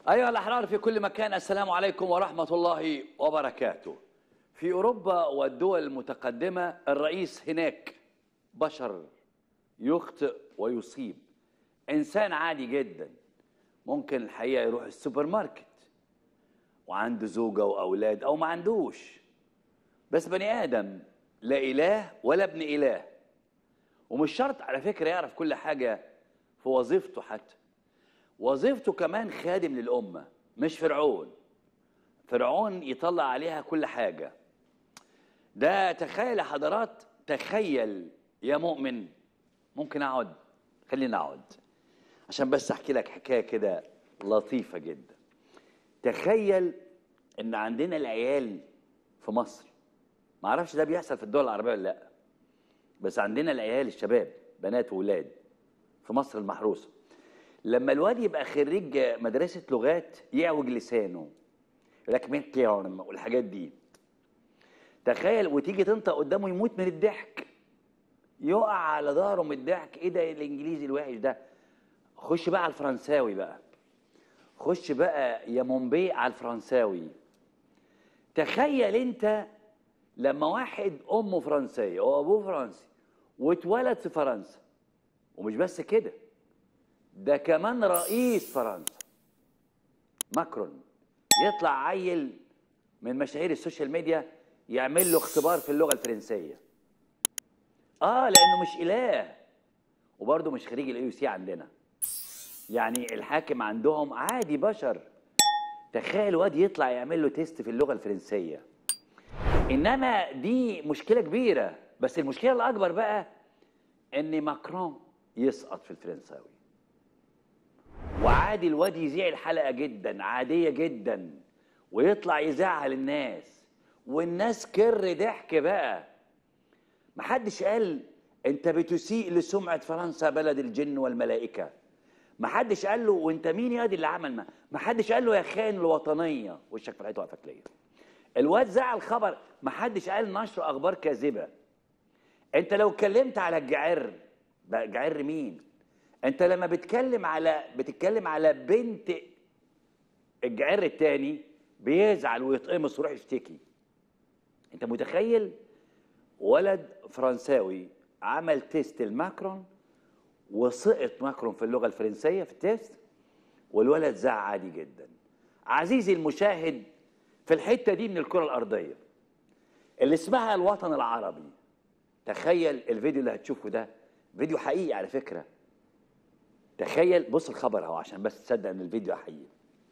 أيها الأحرار في كل مكان السلام عليكم ورحمة الله وبركاته في أوروبا والدول المتقدمة الرئيس هناك بشر يخطئ ويصيب إنسان عادي جدا ممكن الحقيقة يروح السوبر ماركت وعنده زوجة وأولاد أو ما عندوش بس بني آدم لا إله ولا ابن إله ومش شرط على فكرة يعرف كل حاجة في وظيفته حتى وظيفته كمان خادم للأمة مش فرعون فرعون يطلع عليها كل حاجة ده تخيل يا حضرات تخيل يا مؤمن ممكن أقعد خلينا أقعد عشان بس أحكي لك حكاية كده لطيفة جدا تخيل إن عندنا العيال في مصر ما اعرفش ده بيحصل في الدول العربية ولا لأ بس عندنا العيال الشباب بنات وولاد في مصر المحروسة لما الواد يبقى خريج مدرسة لغات يعوج لسانه يقول لك ميكيون والحاجات دي تخيل وتيجي تنطق قدامه يموت من الضحك يقع على ظهره من الضحك ايه ده الانجليزي الوحش ده خش بقى على الفرنساوي بقى خش بقى يا مومبي على الفرنساوي تخيل انت لما واحد امه فرنسيه وابوه فرنسي واتولد في فرنسا ومش بس كده ده كمان رئيس فرنسا ماكرون يطلع عيل من مشاهير السوشيال ميديا يعمل له اختبار في اللغه الفرنسيه اه لانه مش اله وبرضه مش خريج الاي سي عندنا يعني الحاكم عندهم عادي بشر تخيل واد يطلع يعمل له تيست في اللغه الفرنسيه انما دي مشكله كبيره بس المشكله الاكبر بقى ان ماكرون يسقط في الفرنساوي وعادي الواد يذيع الحلقه جدا عاديه جدا ويطلع يزعل الناس والناس كر ضحك بقى محدش قال انت بتسيء لسمعه فرنسا بلد الجن والملائكه محدش قال له وانت مين يا دي اللي عمل ما محدش قال له يا خاين الوطنيه وشك في الحيط وقفك ليا الواد زعل خبر محدش قال نشر اخبار كاذبه انت لو اتكلمت على الجعر بقى جعر مين انت لما بتتكلم على بتتكلم على بنت الجعر التاني بيزعل ويتقمص ويروح يشتكي انت متخيل ولد فرنساوي عمل تيست الماكرون وسقط ماكرون في اللغه الفرنسيه في التيست والولد زعل عادي جدا عزيزي المشاهد في الحته دي من الكره الارضيه اللي اسمها الوطن العربي تخيل الفيديو اللي هتشوفه ده فيديو حقيقي على فكره تخيل بص الخبر اهو عشان بس تصدق ان الفيديو حقيقي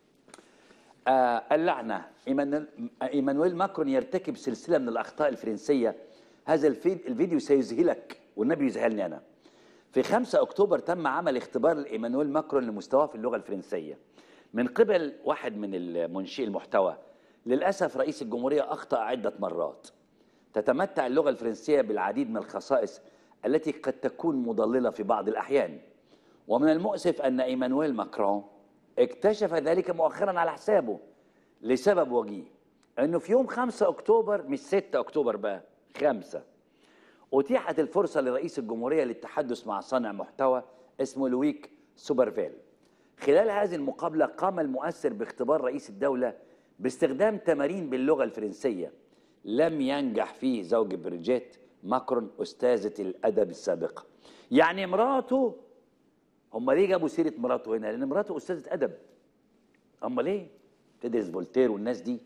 آه اللعنه إيمانويل- ايمانويل ماكرون يرتكب سلسله من الاخطاء الفرنسيه هذا الفي- الفيديو سيذهلك والنبي يذهلني انا في 5 اكتوبر تم عمل اختبار لايمانويل ماكرون لمستواه في اللغه الفرنسيه من قبل واحد من المنشئ المحتوى للاسف رئيس الجمهوريه اخطا عده مرات تتمتع اللغه الفرنسيه بالعديد من الخصائص التي قد تكون مضلله في بعض الاحيان ومن المؤسف ان ايمانويل ماكرون اكتشف ذلك مؤخرا على حسابه لسبب وجيه انه في يوم 5 اكتوبر مش 6 اكتوبر بقى 5 أتيحت الفرصة لرئيس الجمهورية للتحدث مع صانع محتوى اسمه لويك سوبرفيل خلال هذه المقابلة قام المؤثر باختبار رئيس الدولة باستخدام تمارين باللغة الفرنسية لم ينجح فيه زوج بريجيت ماكرون أستاذة الأدب السابقة يعني مراته هم ليه جابوا سيرة مراته هنا لأن مراته أستاذة أدب أما ليه تدرس فولتير والناس دي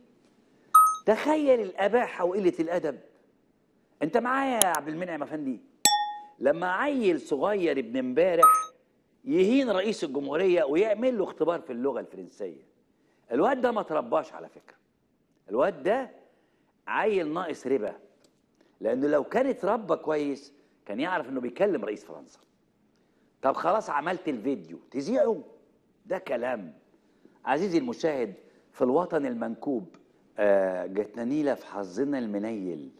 تخيل الأباحة وقلة الأدب انت معايا يا عبد المنعم افندي لما عيل صغير ابن امبارح يهين رئيس الجمهوريه ويعمل له اختبار في اللغه الفرنسيه الواد ده ما ترباش على فكره الواد ده عيل ناقص ربا لانه لو كان اتربى كويس كان يعرف انه بيكلم رئيس فرنسا طب خلاص عملت الفيديو تذيعه ده كلام عزيزي المشاهد في الوطن المنكوب آه جاتنا نيله في حظنا المنيل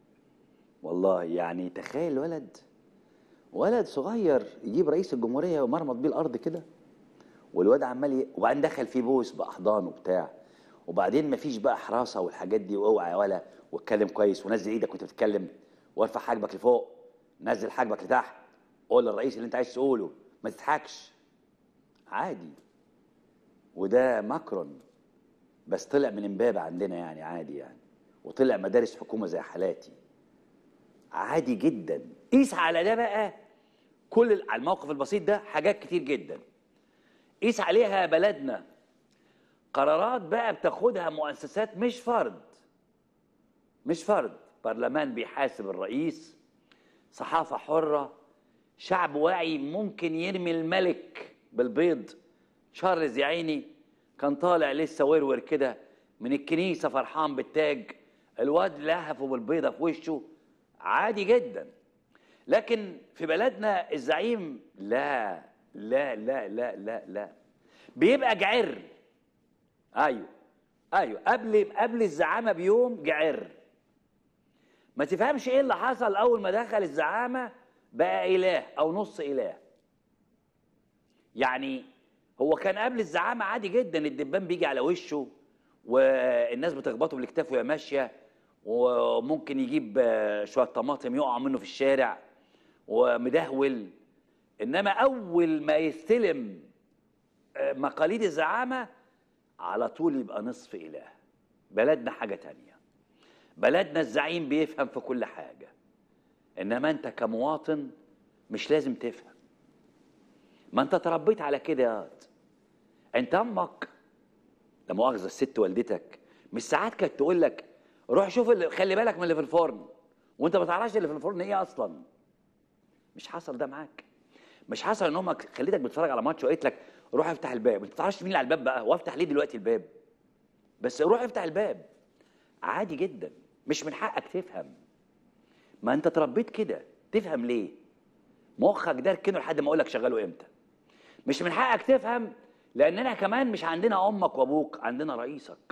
والله يعني تخيل ولد ولد صغير يجيب رئيس الجمهوريه ومرمط بيه الارض كده والواد عمال ي... وبعدين دخل فيه بوس باحضان وبتاع وبعدين مفيش بقى حراسه والحاجات دي واوعى يا ولا واتكلم كويس ونزل ايدك وانت بتتكلم وارفع حاجبك لفوق نزل حاجبك لتحت قول للرئيس اللي انت عايز تقوله ما تضحكش عادي وده ماكرون بس طلع من امبابة عندنا يعني عادي يعني وطلع مدارس حكومة زي حالاتي عادي جدا قيس على ده بقى كل ال- على الموقف البسيط ده حاجات كتير جدا قيس عليها بلدنا قرارات بقى بتاخدها مؤسسات مش فرد مش فرد برلمان بيحاسب الرئيس صحافة حرة شعب واعي ممكن يرمي الملك بالبيض شارلز يا عيني كان طالع لسه ورور كده من الكنيسة فرحان بالتاج الواد لهفه بالبيضة في وشه عادي جدا لكن في بلدنا الزعيم لا لا لا لا لا لا بيبقى جعر ايوه ايوه قبل قبل الزعامه بيوم جعر ما تفهمش ايه اللي حصل اول ما دخل الزعامه بقى اله او نص اله يعني هو كان قبل الزعامه عادي جدا الدبان بيجي على وشه والناس بتخبطه بالاكتاف وهي ماشيه وممكن يجيب آه، شويه طماطم يقع منه في الشارع ومدهول انما اول ما يستلم آه، مقاليد الزعامه على طول يبقى نصف اله بلدنا حاجه تانية بلدنا الزعيم بيفهم في كل حاجه انما انت كمواطن مش لازم تفهم ما انت تربيت على كده يا واد. انت امك لا مؤاخذه الست والدتك مش ساعات كانت تقول لك روح شوف اللي خلي بالك من اللي في الفرن وانت ما تعرفش اللي في الفرن ايه اصلا مش حصل ده معاك مش حصل ان امك خليتك بتتفرج على ماتش وقالت لك روح افتح الباب انت ما تعرفش مين اللي على الباب بقى وافتح ليه دلوقتي الباب بس روح افتح الباب عادي جدا مش من حقك تفهم ما انت اتربيت كده تفهم ليه مخك ده اركنه لحد ما اقول لك شغله امتى مش من حقك تفهم لاننا كمان مش عندنا امك وابوك عندنا رئيسك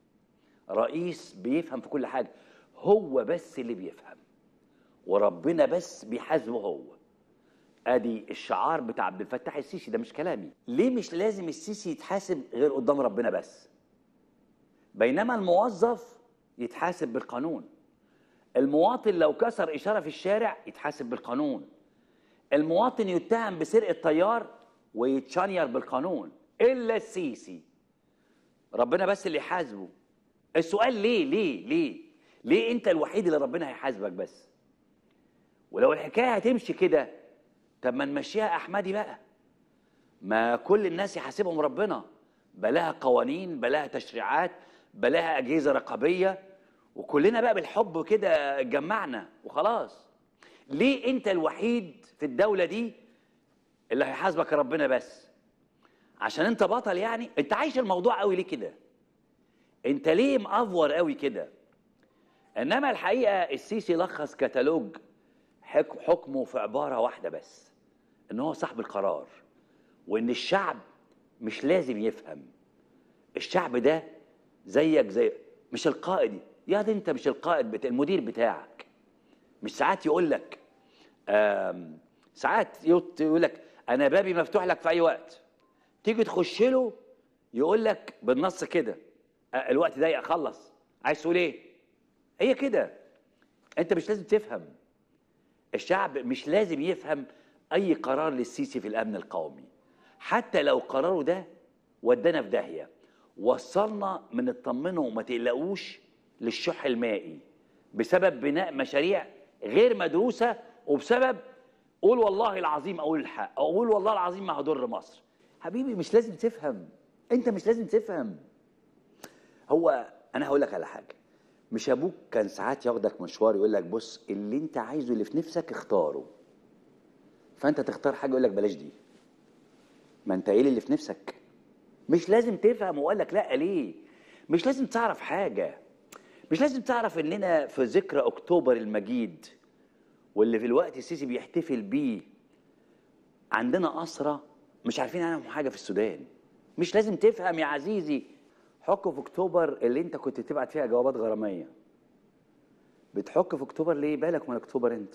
رئيس بيفهم في كل حاجه هو بس اللي بيفهم وربنا بس بيحاسبه هو ادي الشعار بتاع عبد الفتاح السيسي ده مش كلامي ليه مش لازم السيسي يتحاسب غير قدام ربنا بس بينما الموظف يتحاسب بالقانون المواطن لو كسر اشاره في الشارع يتحاسب بالقانون المواطن يتهم بسرقه طيار ويتشنير بالقانون الا السيسي ربنا بس اللي يحاسبه السؤال ليه ليه ليه ليه انت الوحيد اللي ربنا هيحاسبك بس ولو الحكايه هتمشي كده طب ما نمشيها احمدي بقى ما كل الناس يحاسبهم ربنا بلاها قوانين بلاها تشريعات بلاها اجهزه رقابيه وكلنا بقى بالحب كده اتجمعنا وخلاص ليه انت الوحيد في الدوله دي اللي هيحاسبك ربنا بس عشان انت بطل يعني انت عايش الموضوع قوي ليه كده انت ليه مأفور قوي كده انما الحقيقه السيسي لخص كتالوج حك- حكمه في عباره واحده بس ان هو صاحب القرار وان الشعب مش لازم يفهم الشعب ده زيك زي مش القائد يا دي انت مش القائد بتاع المدير بتاعك مش ساعات يقول لك آم، ساعات يط- يقول لك انا بابي مفتوح لك في اي وقت تيجي تخش له يقول لك بالنص كده آه، الوقت ضيق خلص عايز تقول ايه هي كده انت مش لازم تفهم الشعب مش لازم يفهم اي قرار للسيسي في الامن القومي حتى لو قراره ده ودانا في داهيه وصلنا من اطمنوا وما تقلقوش للشح المائي بسبب بناء مشاريع غير مدروسه وبسبب قول والله العظيم اقول الحق او قول والله العظيم ما هضر مصر حبيبي مش لازم تفهم انت مش لازم تفهم هو انا هقول لك على حاجه مش ابوك كان ساعات ياخدك مشوار يقول لك بص اللي انت عايزه اللي في نفسك اختاره فانت تختار حاجه يقول لك بلاش دي ما انت ايه اللي في نفسك مش لازم تفهم وقال لك لا ليه مش لازم تعرف حاجه مش لازم تعرف اننا في ذكرى اكتوبر المجيد واللي في الوقت السيسي بيحتفل بيه عندنا أسرة مش عارفين عنهم حاجة في السودان مش لازم تفهم يا عزيزي حك في أكتوبر اللي أنت كنت تبعت فيها جوابات غرامية بتحك في أكتوبر ليه بالك من أكتوبر أنت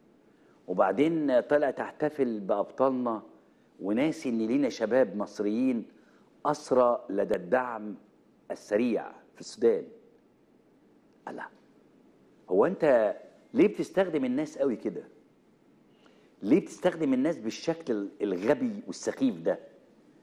وبعدين طلع تحتفل بأبطالنا وناسي إن لينا شباب مصريين أسرى لدى الدعم السريع في السودان الله هو أنت ليه بتستخدم الناس قوي كده ليه بتستخدم الناس بالشكل الغبي والسخيف ده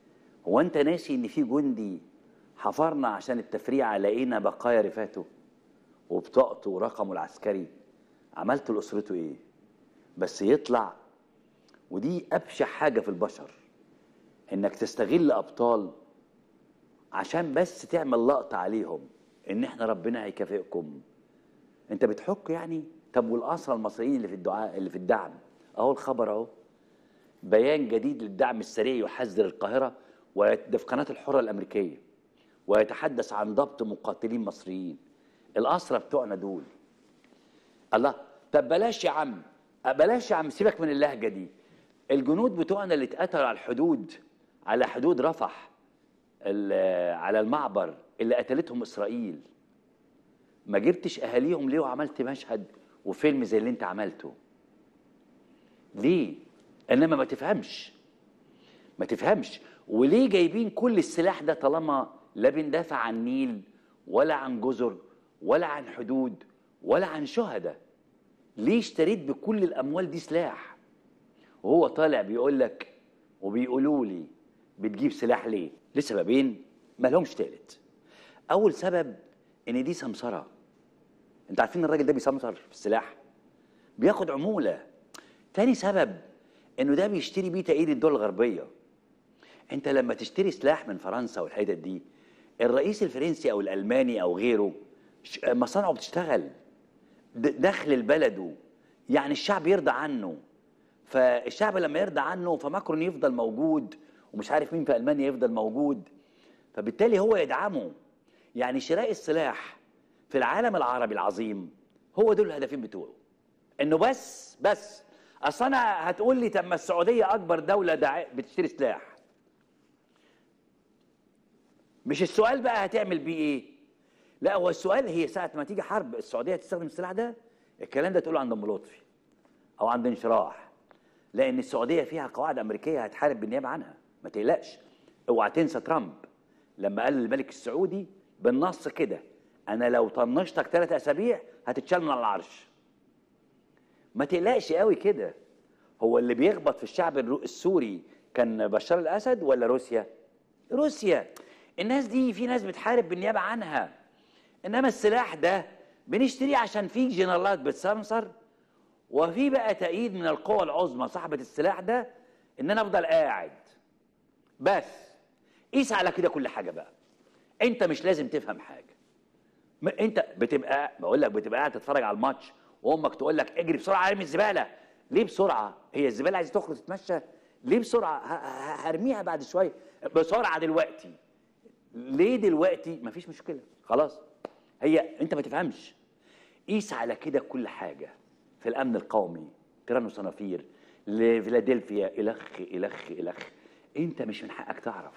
هو انت ناسي ان في جندي حفرنا عشان التفريعه لقينا بقايا رفاته وبطاقته ورقمه العسكري عملت لاسرته ايه بس يطلع ودي ابشع حاجه في البشر انك تستغل ابطال عشان بس تعمل لقطه عليهم ان احنا ربنا هيكافئكم انت بتحك يعني طب والاسرى المصريين اللي في الدعاء اللي في الدعم اهو الخبر اهو بيان جديد للدعم السريع يحذر القاهره وده في قناه الحره الامريكيه ويتحدث عن ضبط مقاتلين مصريين الاسرى بتوعنا دول الله طب بلاش يا عم بلاش يا عم سيبك من اللهجه دي الجنود بتوعنا اللي اتقتلوا على الحدود على حدود رفح ال- على المعبر اللي قتلتهم اسرائيل ما جبتش اهاليهم ليه وعملت مشهد وفيلم زي اللي انت عملته ليه انما ما تفهمش ما تفهمش وليه جايبين كل السلاح ده طالما لا بندافع عن نيل ولا عن جزر ولا عن حدود ولا عن شهداء ليه اشتريت بكل الاموال دي سلاح وهو طالع بيقول لك وبيقولوا لي بتجيب سلاح ليه لسببين ما لهمش تالت اول سبب ان دي سمسره انت عارفين الراجل ده بيسمسر في السلاح بياخد عموله تاني سبب انه ده بيشتري بيه تأييد الدول الغربيه انت لما تشتري سلاح من فرنسا والحتت دي الرئيس الفرنسي او الالماني او غيره ش- مصانعه بتشتغل د- دخل لبلده يعني الشعب يرضى عنه فالشعب لما يرضى عنه فماكرون يفضل موجود ومش عارف مين في المانيا يفضل موجود فبالتالي هو يدعمه يعني شراء السلاح في العالم العربي العظيم هو دول الهدفين بتوعه انه بس بس اصل انا هتقول لي طب ما السعوديه اكبر دوله دع... بتشتري سلاح مش السؤال بقى هتعمل بيه ايه لا هو السؤال هي ساعه ما تيجي حرب السعوديه هتستخدم السلاح ده الكلام ده تقوله عند ام لطفي او عند انشراح لان السعوديه فيها قواعد امريكيه هتحارب بالنيابه عنها ما تقلقش اوعى تنسى ترامب لما قال للملك السعودي بالنص كده انا لو طنشتك ثلاث اسابيع هتتشال من على العرش ما تقلقش قوي كده هو اللي بيخبط في الشعب الرو- السوري كان بشار الاسد ولا روسيا روسيا الناس دي في ناس بتحارب بالنيابه عنها انما السلاح ده بنشتريه عشان في جنرالات بتسمسر وفي بقى تأييد من القوى العظمى صاحبة السلاح ده ان انا افضل قاعد بس قيس على كده كل حاجة بقى انت مش لازم تفهم حاجة ما انت بتبقى بقول لك بتبقى قاعد تتفرج على الماتش وامك تقول لك اجري بسرعه ارمي الزباله ليه بسرعه هي الزباله عايزه تخرج تتمشى ليه بسرعه ه- ه- هرميها بعد شويه بسرعه دلوقتي ليه دلوقتي مفيش مشكله خلاص هي انت ما تفهمش قيس على كده كل حاجه في الامن القومي تيران وصنافير لفيلادلفيا الخ الخ الخ انت مش من حقك تعرف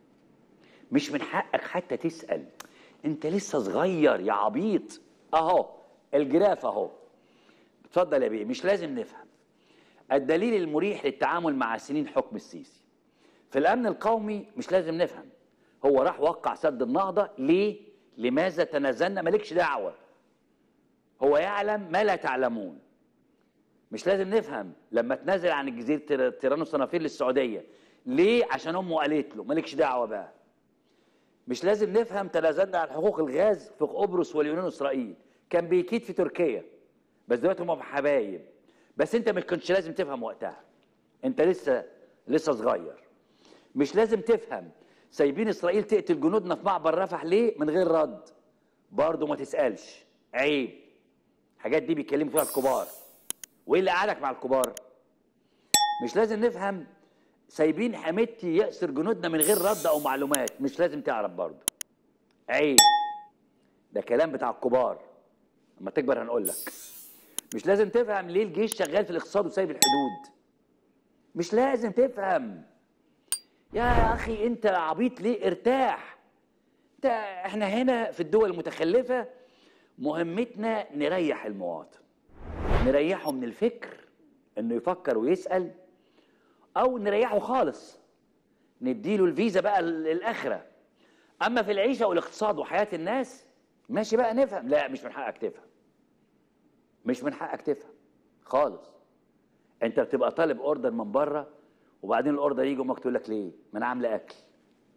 مش من حقك حتى تسال انت لسه صغير يا عبيط اهو الجراف اهو اتفضل يا بيه مش لازم نفهم الدليل المريح للتعامل مع سنين حكم السيسي في الامن القومي مش لازم نفهم هو راح وقع سد النهضه ليه لماذا تنازلنا مالكش دعوه هو يعلم ما لا تعلمون مش لازم نفهم لما تنازل عن الجزيره تير- تيران وصنافير للسعوديه ليه عشان امه قالت له مالكش دعوه بقى مش لازم نفهم تنازلنا عن حقوق الغاز في قبرص واليونان واسرائيل كان بيكيد في تركيا بس دلوقتي هم حبايب بس انت ما كنتش لازم تفهم وقتها انت لسه لسه صغير مش لازم تفهم سايبين اسرائيل تقتل جنودنا في معبر رفح ليه من غير رد برضه ما تسالش عيب الحاجات دي بيتكلموا فيها الكبار وايه اللي قعدك مع الكبار مش لازم نفهم سايبين حميدتي يأسر جنودنا من غير رد او معلومات مش لازم تعرف برضه عيب ده كلام بتاع الكبار اما تكبر هنقول لك مش لازم تفهم ليه الجيش شغال في الاقتصاد وسايب الحدود مش لازم تفهم يا اخي انت عبيط ليه ارتاح انت احنا هنا في الدول المتخلفه مهمتنا نريح المواطن نريحه من الفكر انه يفكر ويسال او نريحه خالص نديله الفيزا بقى للاخره اما في العيشه والاقتصاد وحياه الناس ماشي بقى نفهم لا مش من حقك تفهم مش من حقك تفهم خالص انت بتبقى طالب اوردر من بره وبعدين الاوردر يجي امك تقول لك ليه ما انا عامله اكل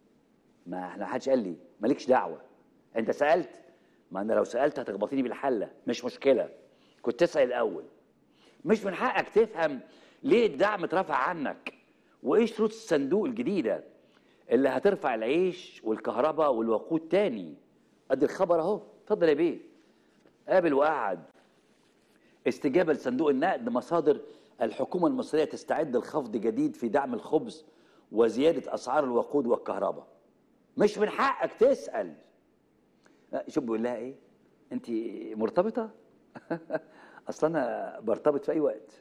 ما احنا حدش قال لي مالكش دعوه انت سالت ما انا لو سالت هتخبطيني بالحله مش مشكله كنت تسال الاول مش من حقك تفهم ليه الدعم اترفع عنك وايه شروط الصندوق الجديده اللي هترفع العيش والكهرباء والوقود تاني ادي الخبر اهو اتفضل يا بيه قابل وقعد استجابه لصندوق النقد مصادر الحكومه المصريه تستعد لخفض جديد في دعم الخبز وزياده اسعار الوقود والكهرباء مش من حقك تسال لا، شوف بيقول لها ايه انت مرتبطه اصل انا برتبط في اي وقت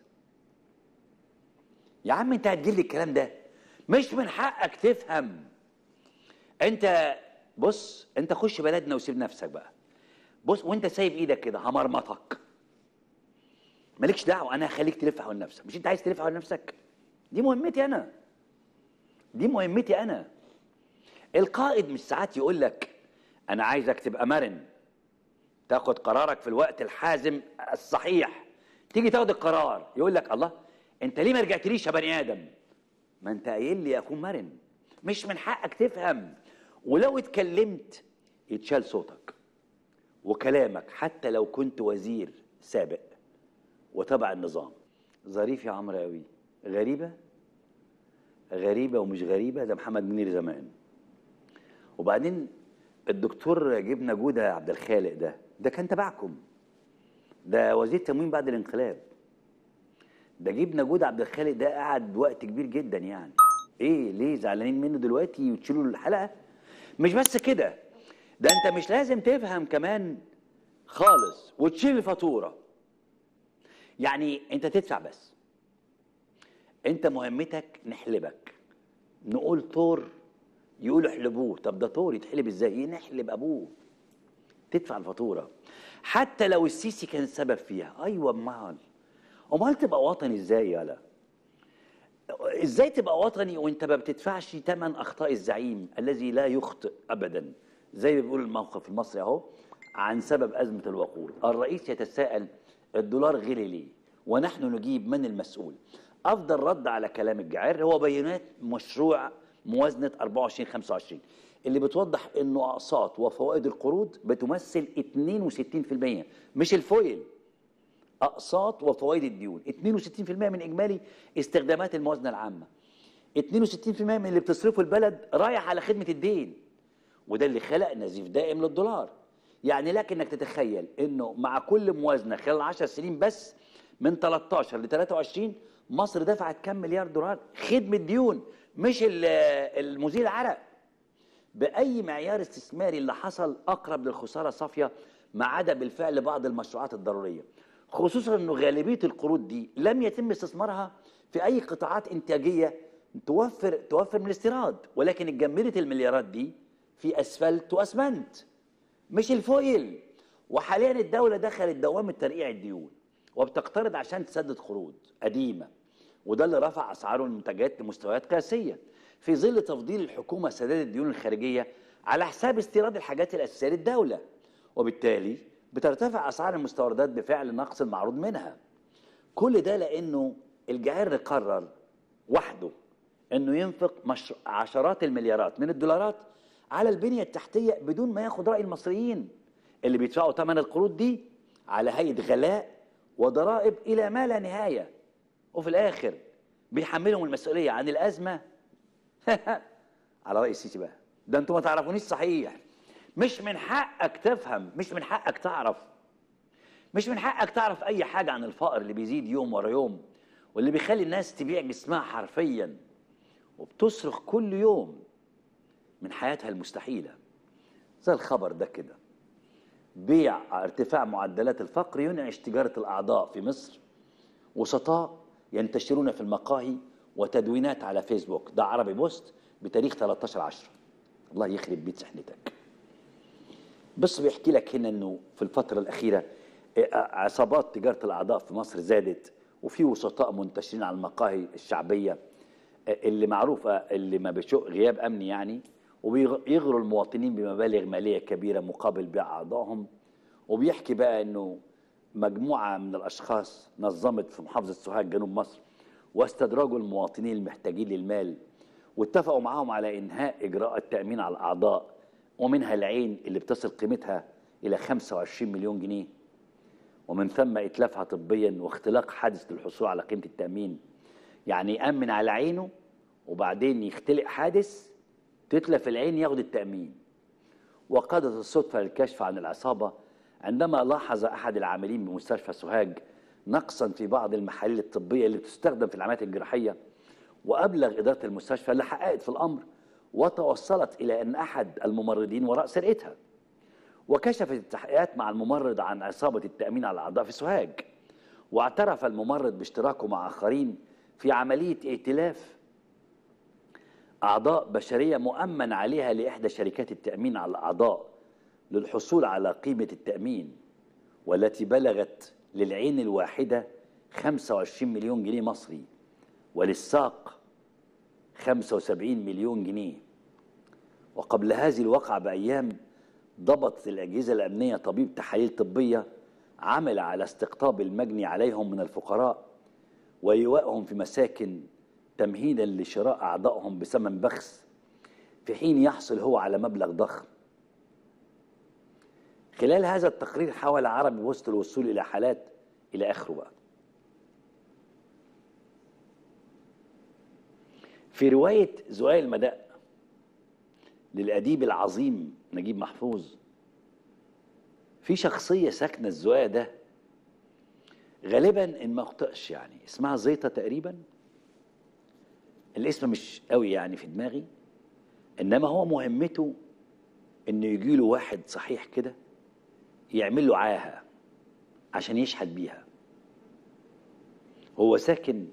يا عم انت هتجيب لي الكلام ده مش من حقك تفهم انت بص انت خش بلدنا وسيب نفسك بقى بص وانت سايب ايدك كده همرمطك مالكش دعوه انا هخليك تلف حول نفسك مش انت عايز تلف حول نفسك دي مهمتي انا دي مهمتي انا القائد مش ساعات يقول لك انا عايزك تبقى مرن تاخد قرارك في الوقت الحازم الصحيح تيجي تاخد القرار يقول لك الله انت ليه ما رجعتليش يا بني ادم ما انت قايل لي اكون مرن مش من حقك تفهم ولو اتكلمت يتشال صوتك وكلامك حتى لو كنت وزير سابق وتبع النظام ظريف يا عمرو قوي غريبه غريبه ومش غريبه ده محمد منير زمان وبعدين الدكتور جبنا جوده عبد الخالق ده ده كان تبعكم ده وزير تموين بعد الانقلاب ده جبنا جوده عبد الخالق ده قعد وقت كبير جدا يعني ايه ليه زعلانين منه دلوقتي وتشيلوا الحلقه مش بس كده ده انت مش لازم تفهم كمان خالص وتشيل الفاتوره يعني انت تدفع بس انت مهمتك نحلبك نقول طور يقولوا احلبوه طب ده طور يتحلب ازاي ايه نحلب ابوه تدفع الفاتوره حتى لو السيسي كان السبب فيها ايوه امال امال تبقى وطني ازاي يالا ازاي تبقى وطني وانت ما بتدفعش ثمن اخطاء الزعيم الذي لا يخطئ ابدا زي ما بيقول الموقف المصري اهو عن سبب ازمه الوقود الرئيس يتساءل الدولار غلي ليه ونحن نجيب من المسؤول افضل رد على كلام الجعير هو بيانات مشروع موازنه 24 25 اللي بتوضح انه اقساط وفوائد القروض بتمثل 62% مش الفويل اقساط وفوائد الديون 62% من اجمالي استخدامات الموازنه العامه 62% من اللي بتصرفه البلد رايح على خدمه الدين وده اللي خلق نزيف دائم للدولار يعني لك انك تتخيل انه مع كل موازنه خلال 10 سنين بس من 13 ل 23 مصر دفعت كام مليار دولار خدمه ديون مش ال- المزيل العرق باي معيار استثماري اللي حصل اقرب للخساره الصافيه ما عدا بالفعل بعض المشروعات الضروريه خصوصا انه غالبيه القروض دي لم يتم استثمارها في اي قطاعات انتاجيه توفر توفر من الاستيراد ولكن اتجمدت المليارات دي في اسفلت واسمنت مش الفويل وحاليا الدوله دخلت دوامه ترقيع الديون وبتقترض عشان تسدد قروض قديمه وده اللي رفع اسعار المنتجات لمستويات قياسيه في ظل تفضيل الحكومه سداد الديون الخارجيه على حساب استيراد الحاجات الاساسيه للدوله وبالتالي بترتفع اسعار المستوردات بفعل نقص المعروض منها كل ده لانه الجعير قرر وحده انه ينفق مش... عشرات المليارات من الدولارات على البنيه التحتيه بدون ما ياخد راي المصريين اللي بيدفعوا ثمن القروض دي على هيئه غلاء وضرائب الى ما لا نهايه وفي الاخر بيحملهم المسؤوليه عن الازمه على راي السيسي بقى ده انتوا ما تعرفونيش صحيح مش من حقك تفهم مش من حقك تعرف مش من حقك تعرف اي حاجه عن الفقر اللي بيزيد يوم ورا يوم واللي بيخلي الناس تبيع جسمها حرفيا وبتصرخ كل يوم من حياتها المستحيله زي الخبر ده كده بيع ارتفاع معدلات الفقر ينعش تجاره الاعضاء في مصر وسطاء ينتشرون في المقاهي وتدوينات على فيسبوك ده عربي بوست بتاريخ 13 10 الله يخرب بيت سحنتك بس بيحكي لك هنا انه في الفتره الاخيره عصابات تجاره الاعضاء في مصر زادت وفي وسطاء منتشرين على المقاهي الشعبيه اللي معروفه اللي ما بيشق غياب امني يعني وبيغروا المواطنين بمبالغ ماليه كبيره مقابل بيع اعضائهم وبيحكي بقى انه مجموعه من الاشخاص نظمت في محافظه سوهاج جنوب مصر واستدرجوا المواطنين المحتاجين للمال واتفقوا معاهم على انهاء اجراء التامين على الاعضاء ومنها العين اللي بتصل قيمتها الى 25 مليون جنيه ومن ثم اتلافها طبيا واختلاق حادث للحصول على قيمه التامين يعني يامن على عينه وبعدين يختلق حادث تتلف العين ياخد التامين وقادت الصدفه للكشف عن العصابه عندما لاحظ احد العاملين بمستشفى سوهاج نقصا في بعض المحاليل الطبيه اللي بتستخدم في العمليات الجراحيه وابلغ اداره المستشفى اللي حققت في الامر وتوصلت الى ان احد الممرضين وراء سرقتها وكشفت التحقيقات مع الممرض عن عصابه التامين على الاعضاء في سوهاج واعترف الممرض باشتراكه مع اخرين في عمليه ائتلاف اعضاء بشريه مؤمن عليها لاحدى شركات التامين على الاعضاء للحصول على قيمه التامين والتي بلغت للعين الواحده 25 مليون جنيه مصري وللساق 75 مليون جنيه وقبل هذه الواقعة بأيام ضبطت الأجهزة الأمنية طبيب تحاليل طبية عمل على استقطاب المجني عليهم من الفقراء وإيوائهم في مساكن تمهيدا لشراء أعضائهم بثمن بخس في حين يحصل هو على مبلغ ضخم خلال هذا التقرير حاول عربي وسط الوصول إلى حالات إلى آخره بقى في رواية زوال المداء للأديب العظيم نجيب محفوظ في شخصية ساكنة الزوايا ده غالبا إن ما أخطأش يعني اسمها زيطة تقريبا الاسم مش قوي يعني في دماغي إنما هو مهمته إنه يجي له واحد صحيح كده يعمل له عاهة عشان يشحت بيها هو ساكن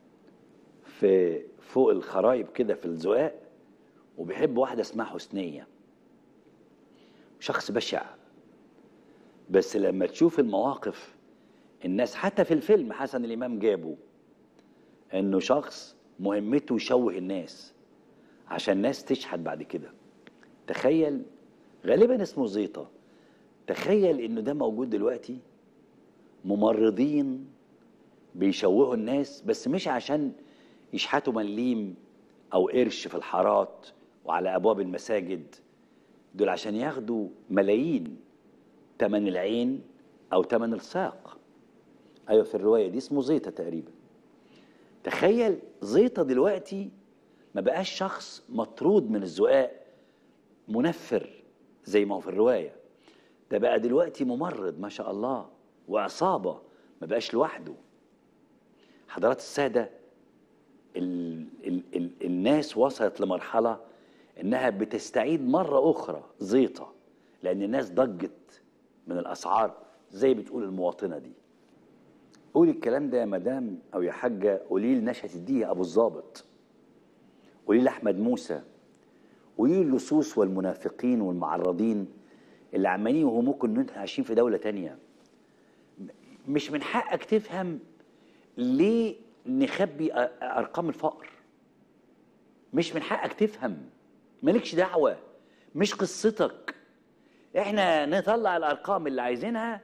في فوق الخرايب كده في الزقاق وبيحب واحدة اسمها حسنية شخص بشع بس لما تشوف المواقف الناس حتى في الفيلم حسن الإمام جابه إنه شخص مهمته يشوه الناس عشان الناس تشحت بعد كده تخيل غالبا اسمه زيطة تخيل إنه ده موجود دلوقتي ممرضين بيشوهوا الناس بس مش عشان يشحتوا مليم او قرش في الحارات وعلى ابواب المساجد دول عشان ياخدوا ملايين تمن العين او تمن الساق ايوه في الروايه دي اسمه زيطه تقريبا تخيل زيطه دلوقتي ما بقاش شخص مطرود من الزقاق منفر زي ما هو في الروايه ده بقى دلوقتي ممرض ما شاء الله وعصابه ما بقاش لوحده حضرات الساده ال ال ال الناس وصلت لمرحلة انها بتستعيد مرة اخرى زيطة لان الناس ضجت من الاسعار زي بتقول المواطنة دي قولي الكلام ده يا مدام او يا حاجة قولي لي نشأة الديه ابو الظابط قولي لاحمد موسى قولي اللصوص والمنافقين والمعرضين اللي عمالين يوهموكم ان انتوا عايشين في دولة تانية مش من حقك تفهم ليه نخبي ارقام الفقر مش من حقك تفهم مالكش دعوه مش قصتك احنا نطلع الارقام اللي عايزينها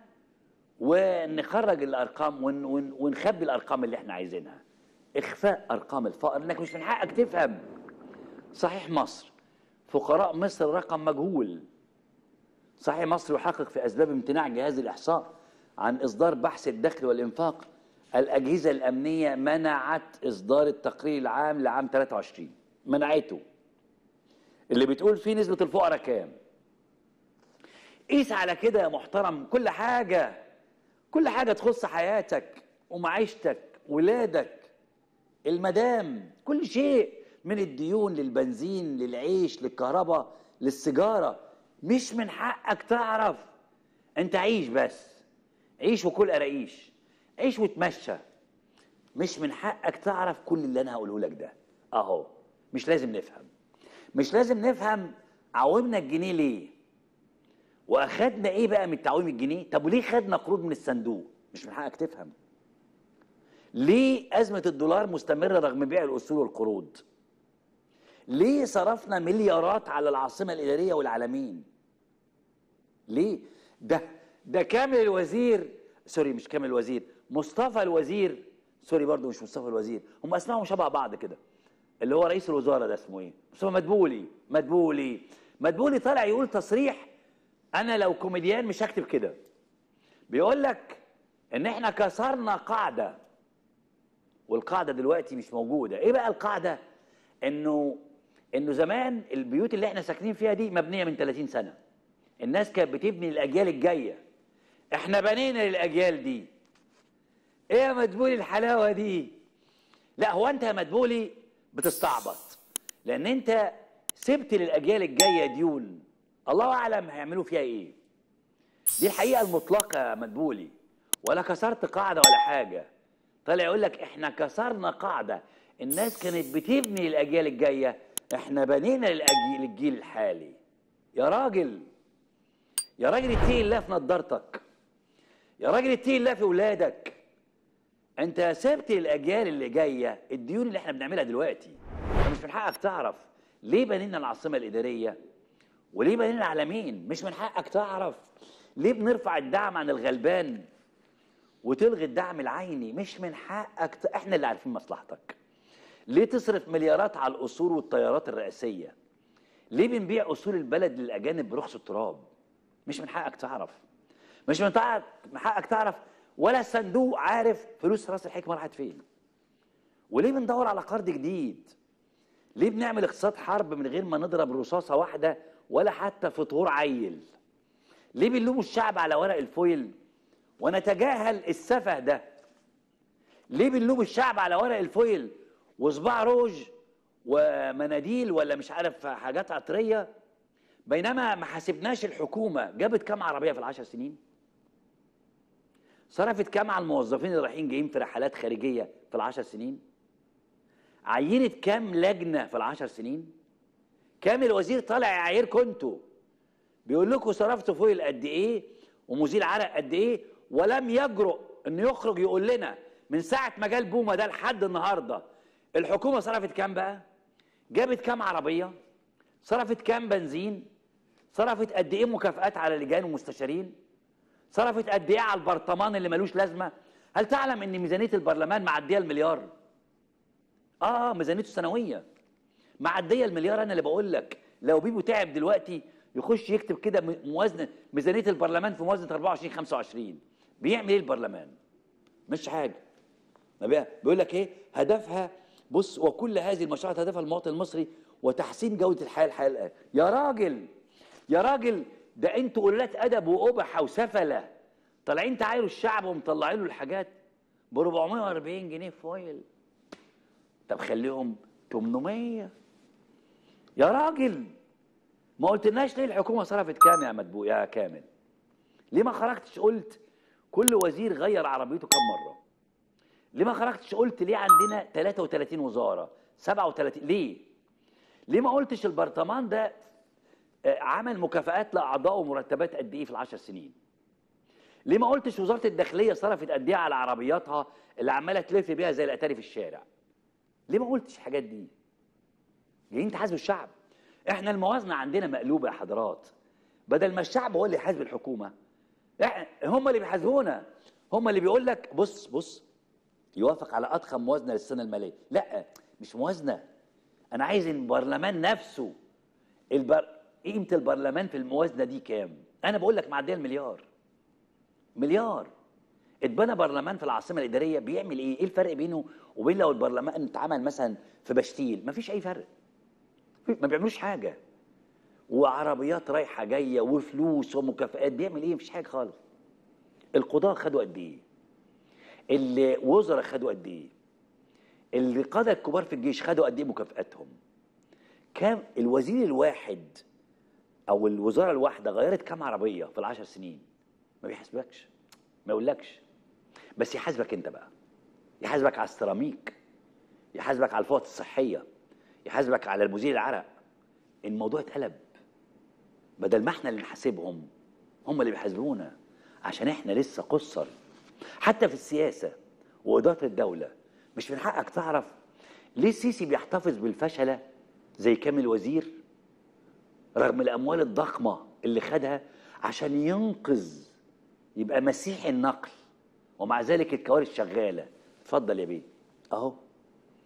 ونخرج الارقام ون ون ونخبي الارقام اللي احنا عايزينها اخفاء ارقام الفقر انك مش من حقك تفهم صحيح مصر فقراء مصر رقم مجهول صحيح مصر يحقق في اسباب امتناع جهاز الاحصاء عن اصدار بحث الدخل والانفاق الأجهزة الأمنية منعت إصدار التقرير العام لعام 23 منعته اللي بتقول فيه نسبة الفقراء كام قيس على كده يا محترم كل حاجة كل حاجة تخص حياتك ومعيشتك ولادك المدام كل شيء من الديون للبنزين للعيش للكهرباء للسيجارة مش من حقك تعرف انت عيش بس عيش وكل قراقيش عيش وتمشى مش من حقك تعرف كل اللي انا هقوله لك ده اهو مش لازم نفهم مش لازم نفهم عومنا الجنيه ليه واخدنا ايه بقى من تعويم الجنيه طب وليه خدنا قروض من الصندوق مش من حقك تفهم ليه ازمه الدولار مستمره رغم بيع الاصول والقروض ليه صرفنا مليارات على العاصمه الاداريه والعالمين ليه ده ده كامل الوزير سوري مش كامل الوزير مصطفى الوزير سوري برضو مش مصطفى الوزير هم اسمائهم شبه بعض كده اللي هو رئيس الوزراء ده اسمه ايه اسمه مدبولي مدبولي مدبولي طالع يقول تصريح انا لو كوميديان مش هكتب كده بيقول لك ان احنا كسرنا قاعده والقاعده دلوقتي مش موجوده ايه بقى القاعده انه انه زمان البيوت اللي احنا ساكنين فيها دي مبنيه من 30 سنه الناس كانت بتبني الاجيال الجايه احنا بنينا للاجيال دي ايه يا مدبولي الحلاوه دي لا هو انت يا مدبولي بتستعبط لان انت سبت للاجيال الجايه ديون الله اعلم هيعملوا فيها ايه دي الحقيقه المطلقه يا مدبولي ولا كسرت قاعده ولا حاجه طالع يقول لك احنا كسرنا قاعده الناس كانت بتبني الاجيال الجايه احنا بنينا للأجيال الجيل الحالي يا راجل يا راجل اتقي الله في نضارتك يا راجل اتقي الله في ولادك انت سبت الاجيال اللي جايه الديون اللي احنا بنعملها دلوقتي مش من حقك تعرف ليه بنينا العاصمه الاداريه وليه بنينا العالمين مش من حقك تعرف ليه بنرفع الدعم عن الغلبان وتلغي الدعم العيني مش من حقك ت... احنا اللي عارفين مصلحتك ليه تصرف مليارات على القصور والطيارات الرئاسيه ليه بنبيع اصول البلد للاجانب برخص التراب مش من حقك تعرف مش من تع- من حقك تعرف ولا صندوق عارف فلوس راس الحكمه راحت فين وليه بندور على قرض جديد ليه بنعمل اقتصاد حرب من غير ما نضرب رصاصه واحده ولا حتى في طهور عيل ليه بنلوم الشعب على ورق الفويل ونتجاهل السفه ده ليه بنلوم الشعب على ورق الفويل وصباع روج ومناديل ولا مش عارف حاجات عطريه بينما ما حاسبناش الحكومه جابت كام عربيه في العشر سنين صرفت كام على الموظفين اللي رايحين جايين في رحلات خارجيه في العشر سنين عينت كام لجنه في العشر سنين كام الوزير طالع يعايركم انتوا بيقول لكم صرفتوا فويل قد ايه ومزيل عرق قد ايه ولم يجرؤ انه يخرج يقول لنا من ساعه ما جال بوما ده لحد النهارده الحكومه صرفت كام بقى جابت كام عربيه صرفت كام بنزين صرفت قد ايه مكافآت على لجان ومستشارين صرفت قد ايه على البرطمان اللي ملوش لازمه هل تعلم ان ميزانيه البرلمان معديه المليار اه ميزانيته السنويه معديه المليار انا اللي بقول لك لو بيبو تعب دلوقتي يخش يكتب كده م- موازنه ميزانيه البرلمان في موازنه 24 25 بيعمل ايه البرلمان مش حاجه ما بي- بيقول لك ايه هدفها بص وكل هذه المشروعات هدفها المواطن المصري وتحسين جوده الحياه الحياه الآن. يا راجل يا راجل ده انتوا قلات ادب وقبحه وسفله طالعين تعايروا الشعب ومطلعين له الحاجات ب 440 جنيه فويل طب خليهم 800 يا راجل ما قلتلناش ليه الحكومه صرفت كام يا مدبو يا كامل ليه ما خرجتش قلت كل وزير غير عربيته كم مره ليه ما خرجتش قلت ليه عندنا 33 وزاره 37 ليه ليه ما قلتش البرطمان ده آه، عمل مكافآت لاعضائه ومرتبات قد ايه في العشر سنين ليه ما قلتش وزاره الداخليه صرفت قد ايه على عربياتها اللي عماله تلف بيها زي الاتاري في الشارع ليه ما قلتش الحاجات دي جايين تحاسبوا الشعب احنا الموازنه عندنا مقلوبه يا حضرات بدل ما الشعب هو اللي يحاسب الحكومه إحنا- هم اللي بيحاسبونا هم اللي بيقول لك بص بص يوافق على اضخم موازنه للسنه الماليه لا مش موازنه انا عايز البرلمان نفسه البر... قيمه البرلمان في الموازنه دي كام انا بقول لك معديه المليار مليار اتبنى برلمان في العاصمه الاداريه بيعمل ايه ايه الفرق بينه وبين لو البرلمان اتعمل مثلا في بشتيل مفيش اي فرق ما بيعملوش حاجه وعربيات رايحه جايه وفلوس ومكافآت بيعمل ايه مفيش حاجه خالص القضاه خدوا قد ايه الوزراء خدوا قد ايه القاده الكبار في الجيش خدوا قد ايه مكافآتهم كام الوزير الواحد او الوزاره الواحده غيرت كام عربيه في العشر سنين ما بيحاسبكش ما يقولكش بس يحاسبك انت بقى يحاسبك على السيراميك يحاسبك على الفوط الصحيه يحاسبك على المزيل العرق الموضوع اتقلب بدل ما احنا اللي نحاسبهم هم اللي بيحاسبونا عشان احنا لسه قصر حتى في السياسه واداره الدوله مش من حقك تعرف ليه السيسي بيحتفظ بالفشله زي كامل وزير رغم الاموال الضخمه اللي خدها عشان ينقذ يبقى مسيح النقل ومع ذلك الكوارث شغاله اتفضل يا بيه اهو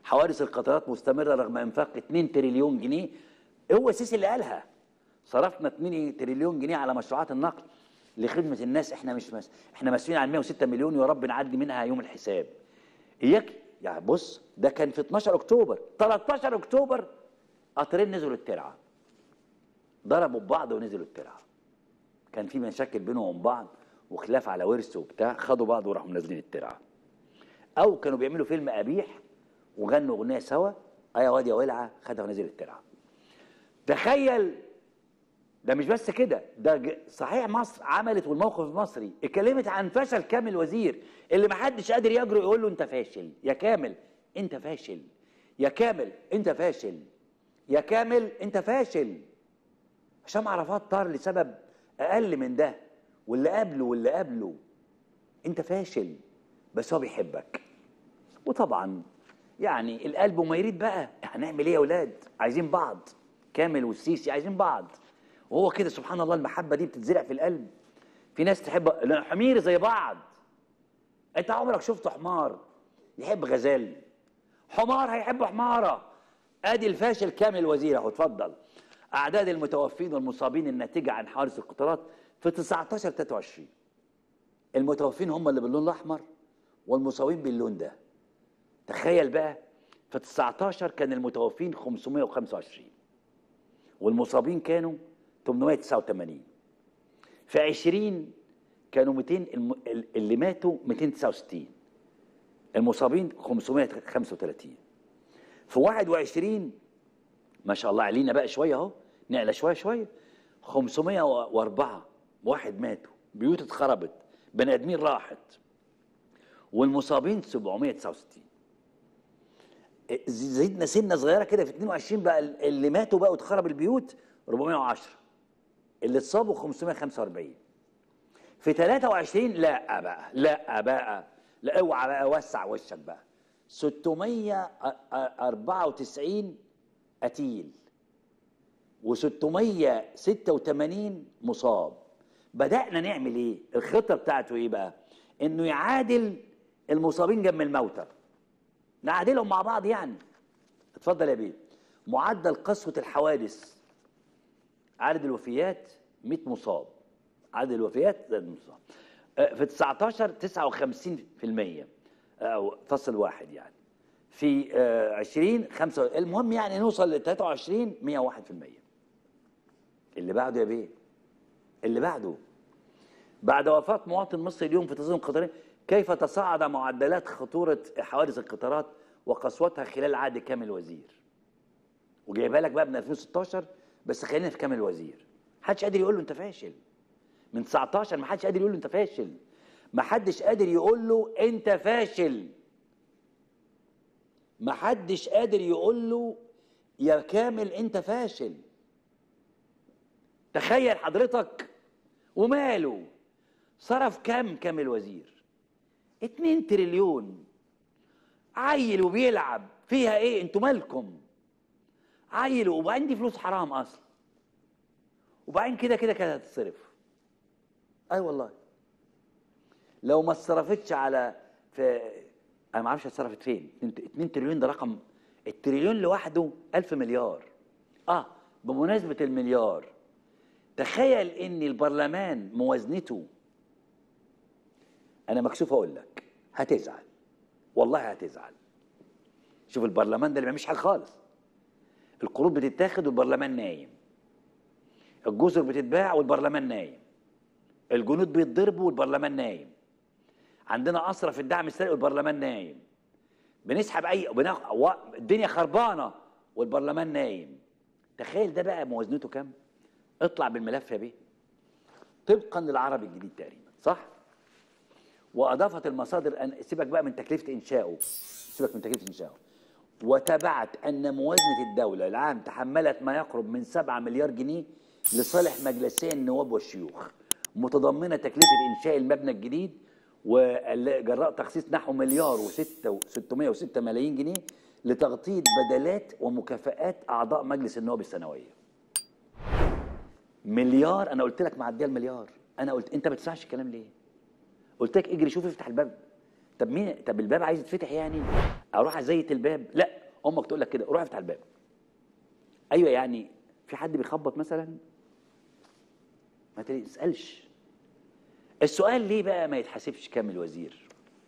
حوادث القطارات مستمره رغم انفاق 2 تريليون جنيه هو السيسي اللي قالها صرفنا 2 تريليون جنيه على مشروعات النقل لخدمه الناس احنا مش مس... احنا مسؤولين عن 106 مليون ويا رب نعدي منها يوم الحساب اياك يعني بص ده كان في 12 اكتوبر 13 اكتوبر قطرين نزلوا الترعه ضربوا ببعض ونزلوا الترعه كان في مشاكل بينهم وبين بعض وخلاف على ورث وبتاع خدوا بعض وراحوا نازلين الترعه او كانوا بيعملوا فيلم قبيح وغنوا اغنيه سوا ايا واد يا ولعه خدها ونزل الترعه تخيل ده مش بس كده ده ج- صحيح مصر عملت والموقف المصري اتكلمت عن فشل كامل وزير اللي ما حدش قادر يجرؤ يقول له انت فاشل يا كامل انت فاشل يا كامل انت فاشل يا كامل انت فاشل هشام عرفات طار لسبب اقل من ده واللي قبله واللي قبله انت فاشل بس هو بيحبك وطبعا يعني القلب وما يريد بقى هنعمل ايه يا اولاد عايزين بعض كامل والسيسي عايزين بعض وهو كده سبحان الله المحبه دي بتتزرع في القلب في ناس تحب لا، حمير زي بعض انت عمرك شفت حمار يحب غزال حمار هيحب حماره ادي الفاشل كامل وزير اهو اتفضل اعداد المتوفين والمصابين الناتجه عن حوادث القطارات في 19 23 المتوفين هم اللي باللون الاحمر والمصابين باللون ده تخيل بقى في 19 كان المتوفين 525 والمصابين كانوا 889 في 20 كانوا 200 الم- اللي ماتوا 269 المصابين 535 في 21 ما شاء الله علينا بقى شويه اهو نعلى شويه شويه 504 واحد ماتوا بيوت اتخربت بني ادمين راحت والمصابين 769 زيدنا سنه صغيره كده في 22 بقى اللي ماتوا بقى واتخرب البيوت 410 اللي اتصابوا 545 في 23 لا بقى لا بقى لا اوعى بقى وسع وشك بقى 694 قتيل و686 مصاب بدأنا نعمل ايه الخطة بتاعته ايه بقى انه يعادل المصابين جنب الموتى نعادلهم مع بعض يعني اتفضل يا بيه معدل قسوة الحوادث عدد الوفيات 100 مصاب عدد الوفيات زائد مصاب آه، في 19 59% او فصل واحد يعني في آه، 20 5 المهم يعني نوصل ل 23 101% اللي بعده يا بيه اللي بعده بعد وفاة مواطن مصري اليوم في تصميم القطارين كيف تصاعد معدلات خطورة حوادث القطارات وقسوتها خلال عهد كامل وزير وجايبها لك بقى من 2016 بس خلينا في كامل وزير محدش قادر يقول له انت فاشل من 19 ما حدش قادر يقول له انت فاشل ما حدش قادر يقول له انت فاشل ما حدش قادر يقول له يا كامل انت فاشل تخيل حضرتك وماله صرف كام كامل وزير اتنين تريليون عيل وبيلعب فيها ايه انتوا مالكم عيل وبعدين دي فلوس حرام اصلا وبعدين كده كده كده هتتصرف اي والله لو ما اتصرفتش على في انا ما اعرفش اتصرفت فين 2 تريليون ده رقم التريليون لوحده 1000 مليار اه بمناسبه المليار تخيل ان البرلمان موازنته انا مكسوف اقول لك هتزعل والله هتزعل شوف البرلمان ده اللي ما بيعملش حاجه خالص القروض بتتاخد والبرلمان نايم الجزر بتتباع والبرلمان نايم الجنود بيتضربوا والبرلمان نايم عندنا اسرى في الدعم السريع والبرلمان نايم بنسحب اي بناخ... و... الدنيا خربانه والبرلمان نايم تخيل ده بقى موازنته كام اطلع بالملف يا بيه طبقا للعربي الجديد تقريبا صح واضافت المصادر أن سيبك بقى من تكلفه انشائه سيبك من تكلفه انشائه وتابعت ان موازنه الدوله العام تحملت ما يقرب من 7 مليار جنيه لصالح مجلسي النواب والشيوخ متضمنه تكلفه انشاء المبنى الجديد وجراء تخصيص نحو مليار و606 ملايين جنيه لتغطيه بدلات ومكافآت اعضاء مجلس النواب السنويه. مليار انا قلت لك معديه المليار انا قلت انت ما بتسمعش الكلام ليه؟ قلت لك اجري شوف افتح الباب طب مين طب الباب عايز يتفتح يعني اروح ازيت الباب لا امك تقول لك كده روح افتح الباب ايوه يعني في حد بيخبط مثلا ما تسالش السؤال ليه بقى ما يتحاسبش كامل وزير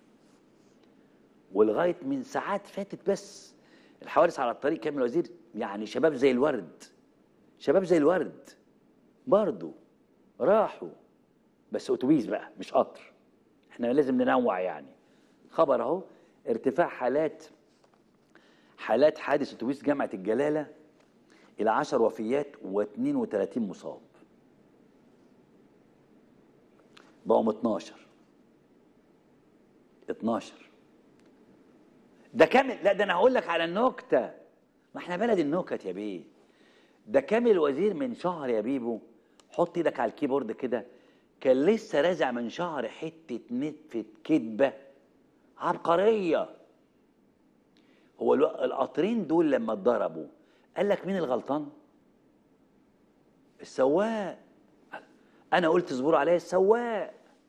ولغايه من ساعات فاتت بس الحوادث على الطريق كامل وزير يعني شباب زي الورد شباب زي الورد برضو راحوا بس اتوبيس بقى مش قطر احنا لازم ننوع يعني خبر اهو ارتفاع حالات حالات حادث اتوبيس جامعه الجلاله الى 10 وفيات و32 مصاب بقوا 12 12 ده كامل لا ده انا هقول لك على النكته ما احنا بلد النكت يا بيه ده كامل الوزير من شهر يا بيبو حط ايدك على الكيبورد كده كان لسه رازع من شهر حته نتفه كدبه عبقريه هو الو- القطرين دول لما اتضربوا قال لك مين الغلطان السواق انا قلت اصبروا عليا السواق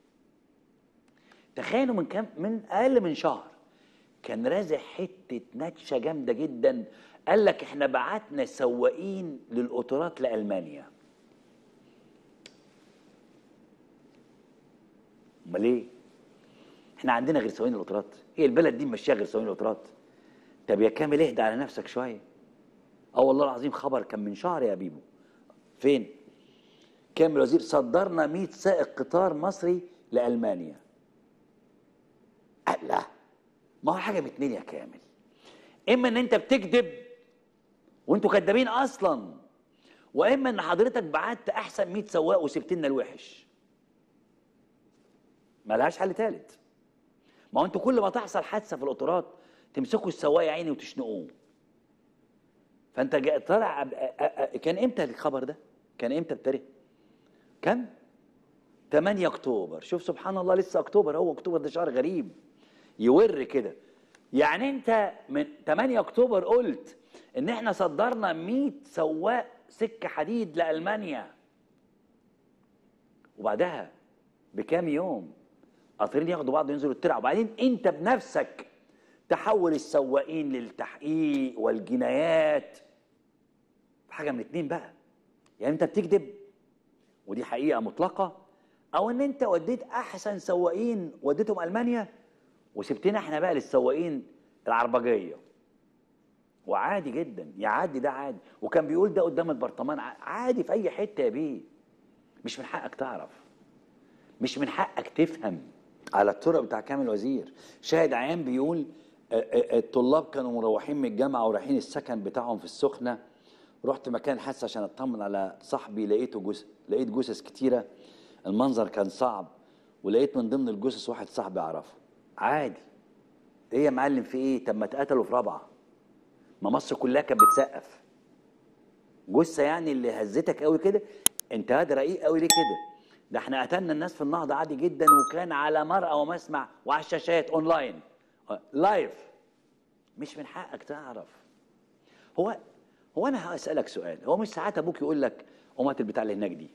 تخيلوا من كام من اقل من شهر كان رازع حته نتشه جامده جدا قال لك احنا بعتنا سواقين للقطارات لالمانيا امال ايه احنا عندنا غير سواقين القطارات هي البلد دي ماشيه غير سواقين القطارات طب يا كامل اهدى على نفسك شويه اه والله العظيم خبر كان من شهر يا بيبو فين كامل وزير صدرنا 100 سائق قطار مصري لالمانيا لا ما هو حاجه من اتنين يا كامل اما ان انت بتكذب وانتوا كدابين اصلا واما ان حضرتك بعت احسن 100 سواق وسبت لنا الوحش ملهاش حل تالت ما هو انتوا كل ما تحصل حادثه في القطارات تمسكوا السواق يا عيني وتشنقوه فانت جا- طالع أب- أ- أ- كان امتى الخبر ده كان امتى التاريخ كم 8 اكتوبر شوف سبحان الله لسه اكتوبر هو اكتوبر ده شهر غريب يور كده يعني انت من 8 اكتوبر قلت ان احنا صدرنا 100 سواق سكه حديد لالمانيا وبعدها بكام يوم قاطرين ياخدوا بعض وينزلوا الترع وبعدين انت بنفسك تحول السواقين للتحقيق والجنايات حاجه من اتنين بقى يعني انت بتكذب ودي حقيقه مطلقه او ان انت وديت احسن سواقين وديتهم المانيا وسبتنا احنا بقى للسواقين العربجيه وعادي جدا يعدي ده عادي وكان بيقول ده قدام البرطمان ع- عادي في اي حته يا بيه مش من حقك تعرف مش من حقك تفهم على الطرق بتاع كامل وزير شاهد عيان بيقول آه، آه، الطلاب كانوا مروحين من الجامعه ورايحين السكن بتاعهم في السخنه رحت مكان الحادثه عشان اطمن على صاحبي لقيته جثث لقيت جثث كتيره المنظر كان صعب ولقيت من ضمن الجثث واحد صاحبي اعرفه عادي ايه يا معلم في ايه طب ما اتقتلوا في رابعه ما مصر كلها كانت بتسقف جثه يعني اللي هزتك قوي كده انت هاد رقيق قوي ليه كده ده احنا قتلنا الناس في النهضه عادي جدا وكان على مرأى ومسمع وعلى الشاشات اونلاين آه، لايف مش من حقك تعرف هو هو انا هسالك سؤال هو مش ساعات ابوك يقول لك قوم هات البتاع اللي هناك دي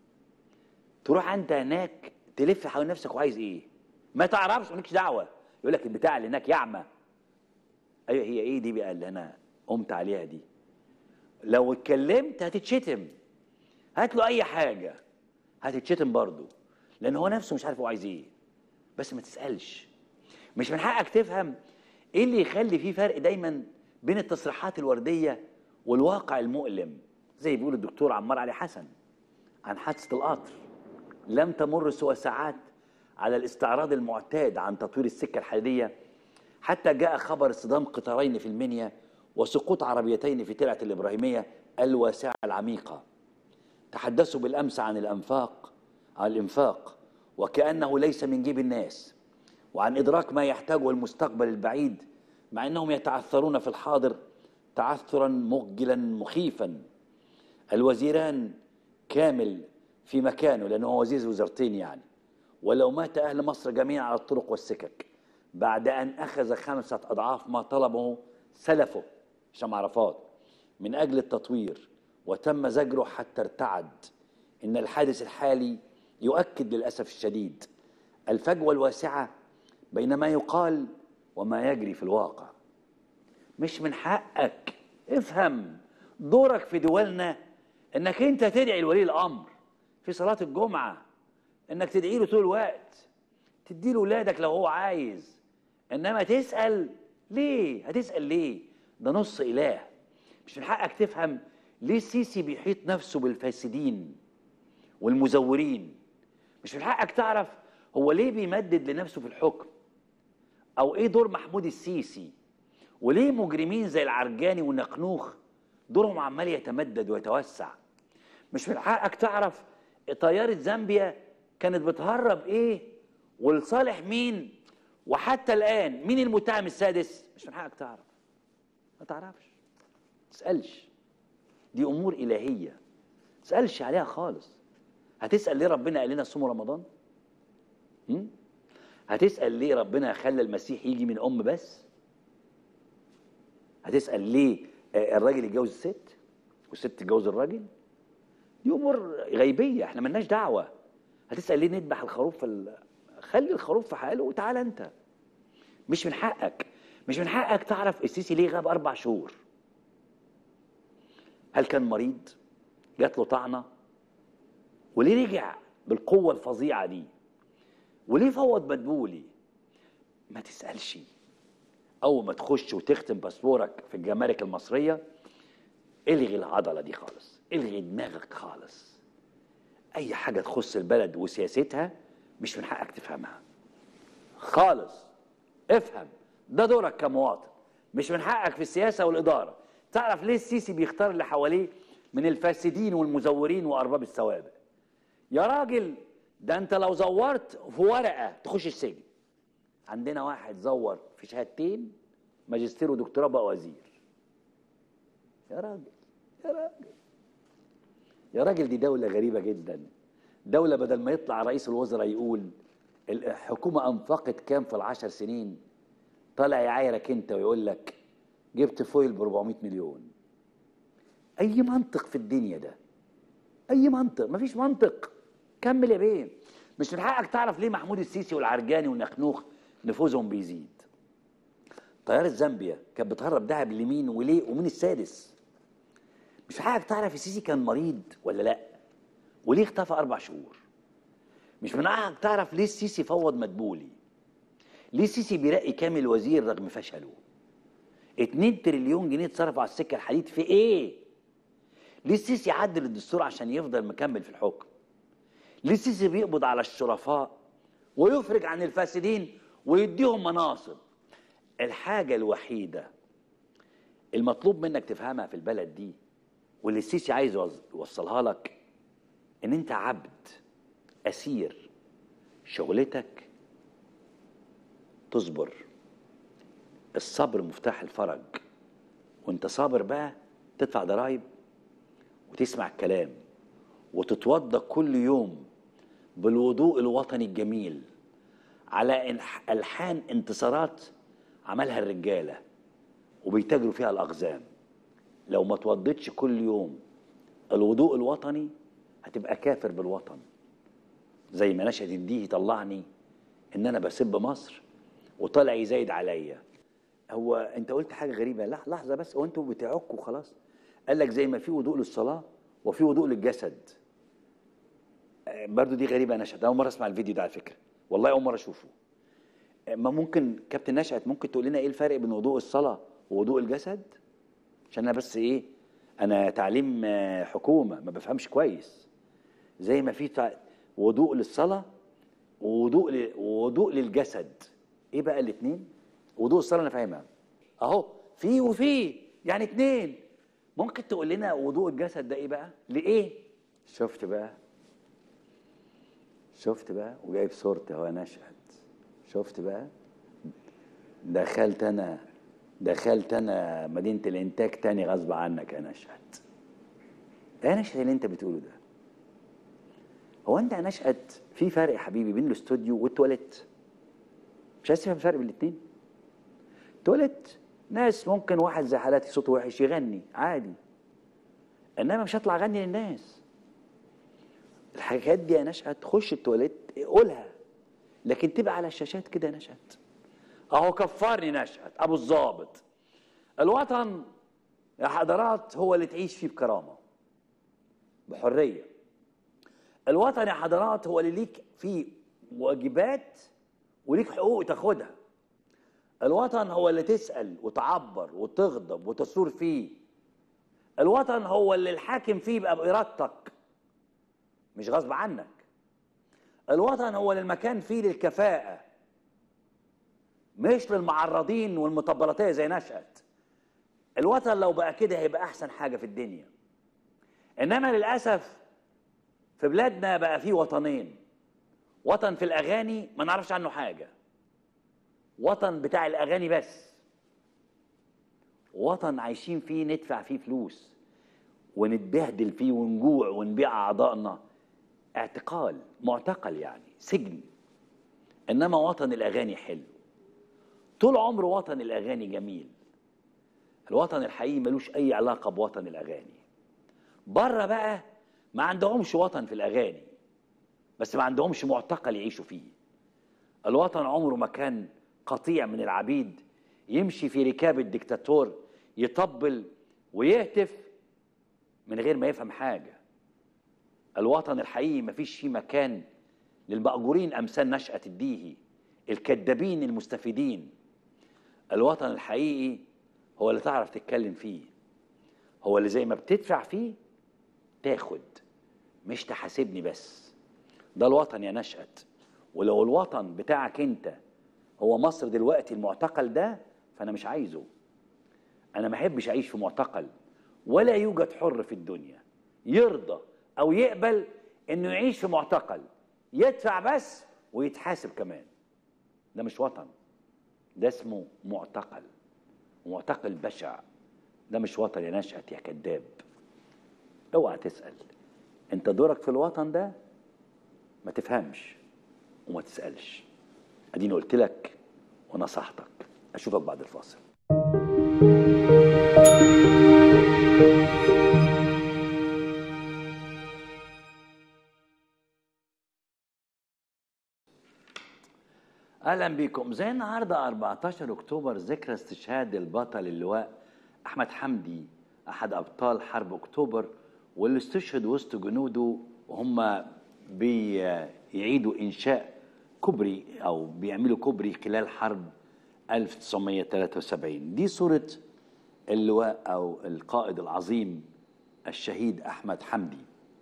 تروح انت هناك تلف حوالين نفسك وعايز ايه ما تعرفش مالكش دعوه يقول لك البتاع اللي هناك يعمى ايوه هي ايه دي بقى اللي انا قمت عليها دي لو اتكلمت هتتشتم هات له اي حاجه هتتشتم برضه لان هو نفسه مش عارف هو عايز ايه بس ما تسالش مش من حقك تفهم ايه اللي يخلي فيه فرق دايما بين التصريحات الورديه والواقع المؤلم زي بيقول الدكتور عمار علي حسن عن حادثه القطر لم تمر سوى ساعات على الاستعراض المعتاد عن تطوير السكه الحديديه حتى جاء خبر اصطدام قطارين في المنيا وسقوط عربيتين في ترعه الابراهيميه الواسعه العميقه تحدثوا بالامس عن الانفاق عن الانفاق وكانه ليس من جيب الناس وعن ادراك ما يحتاجه المستقبل البعيد مع انهم يتعثرون في الحاضر تعثرا مخجلا مخيفا الوزيران كامل في مكانه لانه هو وزير وزارتين يعني ولو مات اهل مصر جميعا على الطرق والسكك بعد ان اخذ خمسه اضعاف ما طلبه سلفه هشام عرفات من اجل التطوير وتم زجره حتى ارتعد ان الحادث الحالي يؤكد للاسف الشديد الفجوه الواسعه بين ما يقال وما يجري في الواقع مش من حقك افهم دورك في دولنا انك انت تدعي لولي الامر في صلاه الجمعه انك تدعي له طول الوقت تدي له ولادك لو هو عايز انما تسال ليه هتسال ليه ده نص اله مش من حقك تفهم ليه السيسي بيحيط نفسه بالفاسدين والمزورين مش من حقك تعرف هو ليه بيمدد لنفسه في الحكم او ايه دور محمود السيسي وليه مجرمين زي العرجاني والنقنوخ دورهم عمال يتمدد ويتوسع مش من حقك تعرف طيارة زامبيا كانت بتهرب ايه ولصالح مين وحتى الان مين المتهم السادس مش من حقك تعرف ما تعرفش تسألش دي امور الهية تسألش عليها خالص هتسأل ليه ربنا قال لنا صوموا رمضان م? هتسأل ليه ربنا خلى المسيح يجي من ام بس هتسأل ليه آه، الراجل يتجوز الست والست تتجوز الراجل دي امور غيبيه احنا ملناش دعوه هتسال ليه نذبح الخروف في ال... خلي الخروف في حاله وتعالى انت مش من حقك مش من حقك تعرف السيسي ليه غاب اربع شهور هل كان مريض جات له طعنه وليه رجع بالقوه الفظيعه دي وليه فوض مدبولي ما تسالش اول ما تخش وتختم باسبورك في الجمارك المصريه الغي العضله دي خالص الغي دماغك خالص اي حاجه تخص البلد وسياستها مش من حقك تفهمها خالص افهم ده دورك كمواطن مش من حقك في السياسه والاداره تعرف ليه السيسي بيختار اللي حواليه من الفاسدين والمزورين وارباب السوابق يا راجل ده انت لو زورت في ورقه تخش السجن عندنا واحد زور في شهادتين ماجستير ودكتوراه بقى وزير يا راجل يا راجل يا راجل دي دولة غريبة جدا دولة بدل ما يطلع رئيس الوزراء يقول الحكومة أنفقت كام في العشر سنين طالع يعايرك أنت ويقول لك جبت فويل ب 400 مليون أي منطق في الدنيا ده أي منطق مفيش منطق كمل يا بيه مش من حقك تعرف ليه محمود السيسي والعرجاني والنخنوخ نفوذهم بيزيد طيارة زامبيا كانت بتهرب دهب لمين وليه ومين السادس مش من حقك تعرف السيسي كان مريض ولا لا وليه اختفى اربع شهور مش من حقك تعرف ليه السيسي فوض مدبولي ليه السيسي بيرقي كامل وزير رغم فشله 2 تريليون جنيه اتصرفوا على السكه الحديد في ايه ليه السيسي عدل الدستور عشان يفضل مكمل في الحكم ليه السيسي بيقبض على الشرفاء ويفرج عن الفاسدين ويديهم مناصب الحاجه الوحيده المطلوب منك تفهمها في البلد دي واللي السيسي عايز يوص- يوصلها لك ان انت عبد اسير شغلتك تصبر الصبر مفتاح الفرج وانت صابر بقى تدفع ضرائب وتسمع الكلام وتتوضا كل يوم بالوضوء الوطني الجميل على إنح- الحان انتصارات عملها الرجاله وبيتاجروا فيها الاقزام لو ما توضيتش كل يوم الوضوء الوطني هتبقى كافر بالوطن زي ما نشأة الديه طلعني ان انا بسب مصر وطالع يزايد عليا هو انت قلت حاجه غريبه لا لحظه بس هو انتوا بتعكوا خلاص قال لك زي ما في وضوء للصلاه وفي وضوء للجسد آه، برضو دي غريبه يا نشأت اول مره اسمع الفيديو ده على فكره والله اول مره اشوفه آه، ما ممكن كابتن نشأت ممكن تقول لنا ايه الفرق بين وضوء الصلاه ووضوء الجسد عشان انا بس ايه انا تعليم آه، حكومه ما بفهمش كويس زي ما في تع- وضوء للصلاه ووضوء ل- ووضوء للجسد ايه بقى الاثنين وضوء الصلاه انا فاهمها اهو في وفي يعني اتنين ممكن تقول لنا وضوء الجسد ده ايه بقى لايه شفت بقى شفت بقى وجايب صورتي اهو نشأت شفت بقى دخلت انا دخلت انا مدينه الانتاج تاني غصب عنك يا نشأت ايه يا نشأت اللي انت بتقوله ده هو انت يا نشأت في فرق يا حبيبي بين الاستوديو والتواليت مش عايز تفهم الفرق بين الاثنين تواليت ناس ممكن واحد زي حالاتي صوته وحش يغني عادي انما مش هطلع اغني للناس الحاجات دي يا نشأت تخش التواليت قولها لكن تبقى على الشاشات كده يا نشأت اهو كفرني نشأت ابو الظابط الوطن يا حضرات هو اللي تعيش فيه بكرامة بحرية الوطن يا حضرات هو اللي ليك فيه واجبات وليك حقوق تاخدها الوطن هو اللي تسأل وتعبر وتغضب وتصور فيه الوطن هو اللي الحاكم فيه يبقى بإرادتك مش غصب عنك الوطن هو اللي المكان فيه للكفاءة مش للمعرضين والمطبلاتية زي نشأت الوطن لو بقى كده هيبقى أحسن حاجة في الدنيا إنما للأسف في بلادنا بقى فيه وطنين وطن في الأغاني ما نعرفش عنه حاجة وطن بتاع الأغاني بس وطن عايشين فيه ندفع فيه فلوس ونتبهدل فيه ونجوع ونبيع أعضائنا اعتقال معتقل يعني سجن إنما وطن الأغاني حلو طول عمر وطن الأغاني جميل الوطن الحقيقي ملوش أي علاقة بوطن الأغاني بره بقى ما عندهمش وطن في الأغاني بس ما عندهمش معتقل يعيشوا فيه الوطن عمره ما كان قطيع من العبيد يمشي في ركاب الدكتاتور يطبل ويهتف من غير ما يفهم حاجة الوطن الحقيقي ما فيش فيه مكان للمأجورين أمثال نشأة الديهي الكذابين المستفيدين الوطن الحقيقي هو اللي تعرف تتكلم فيه هو اللي زي ما بتدفع فيه تاخد مش تحاسبني بس ده الوطن يا نشأت ولو الوطن بتاعك انت هو مصر دلوقتي المعتقل ده فانا مش عايزه انا ما احبش اعيش في معتقل ولا يوجد حر في الدنيا يرضى او يقبل انه يعيش في معتقل يدفع بس ويتحاسب كمان ده مش وطن ده اسمه معتقل معتقل بشع ده مش وطن يا نشأت يا كذاب اوعى تسأل انت دورك في الوطن ده ما تفهمش وما تسألش اديني قلت لك ونصحتك اشوفك بعد الفاصل اهلا بكم زي النهارده 14 اكتوبر ذكرى استشهاد البطل اللواء احمد حمدي احد ابطال حرب اكتوبر واللي استشهد وسط جنوده وهم بيعيدوا انشاء كوبري او بيعملوا كوبري خلال حرب 1973 دي صورة اللواء او القائد العظيم الشهيد احمد حمدي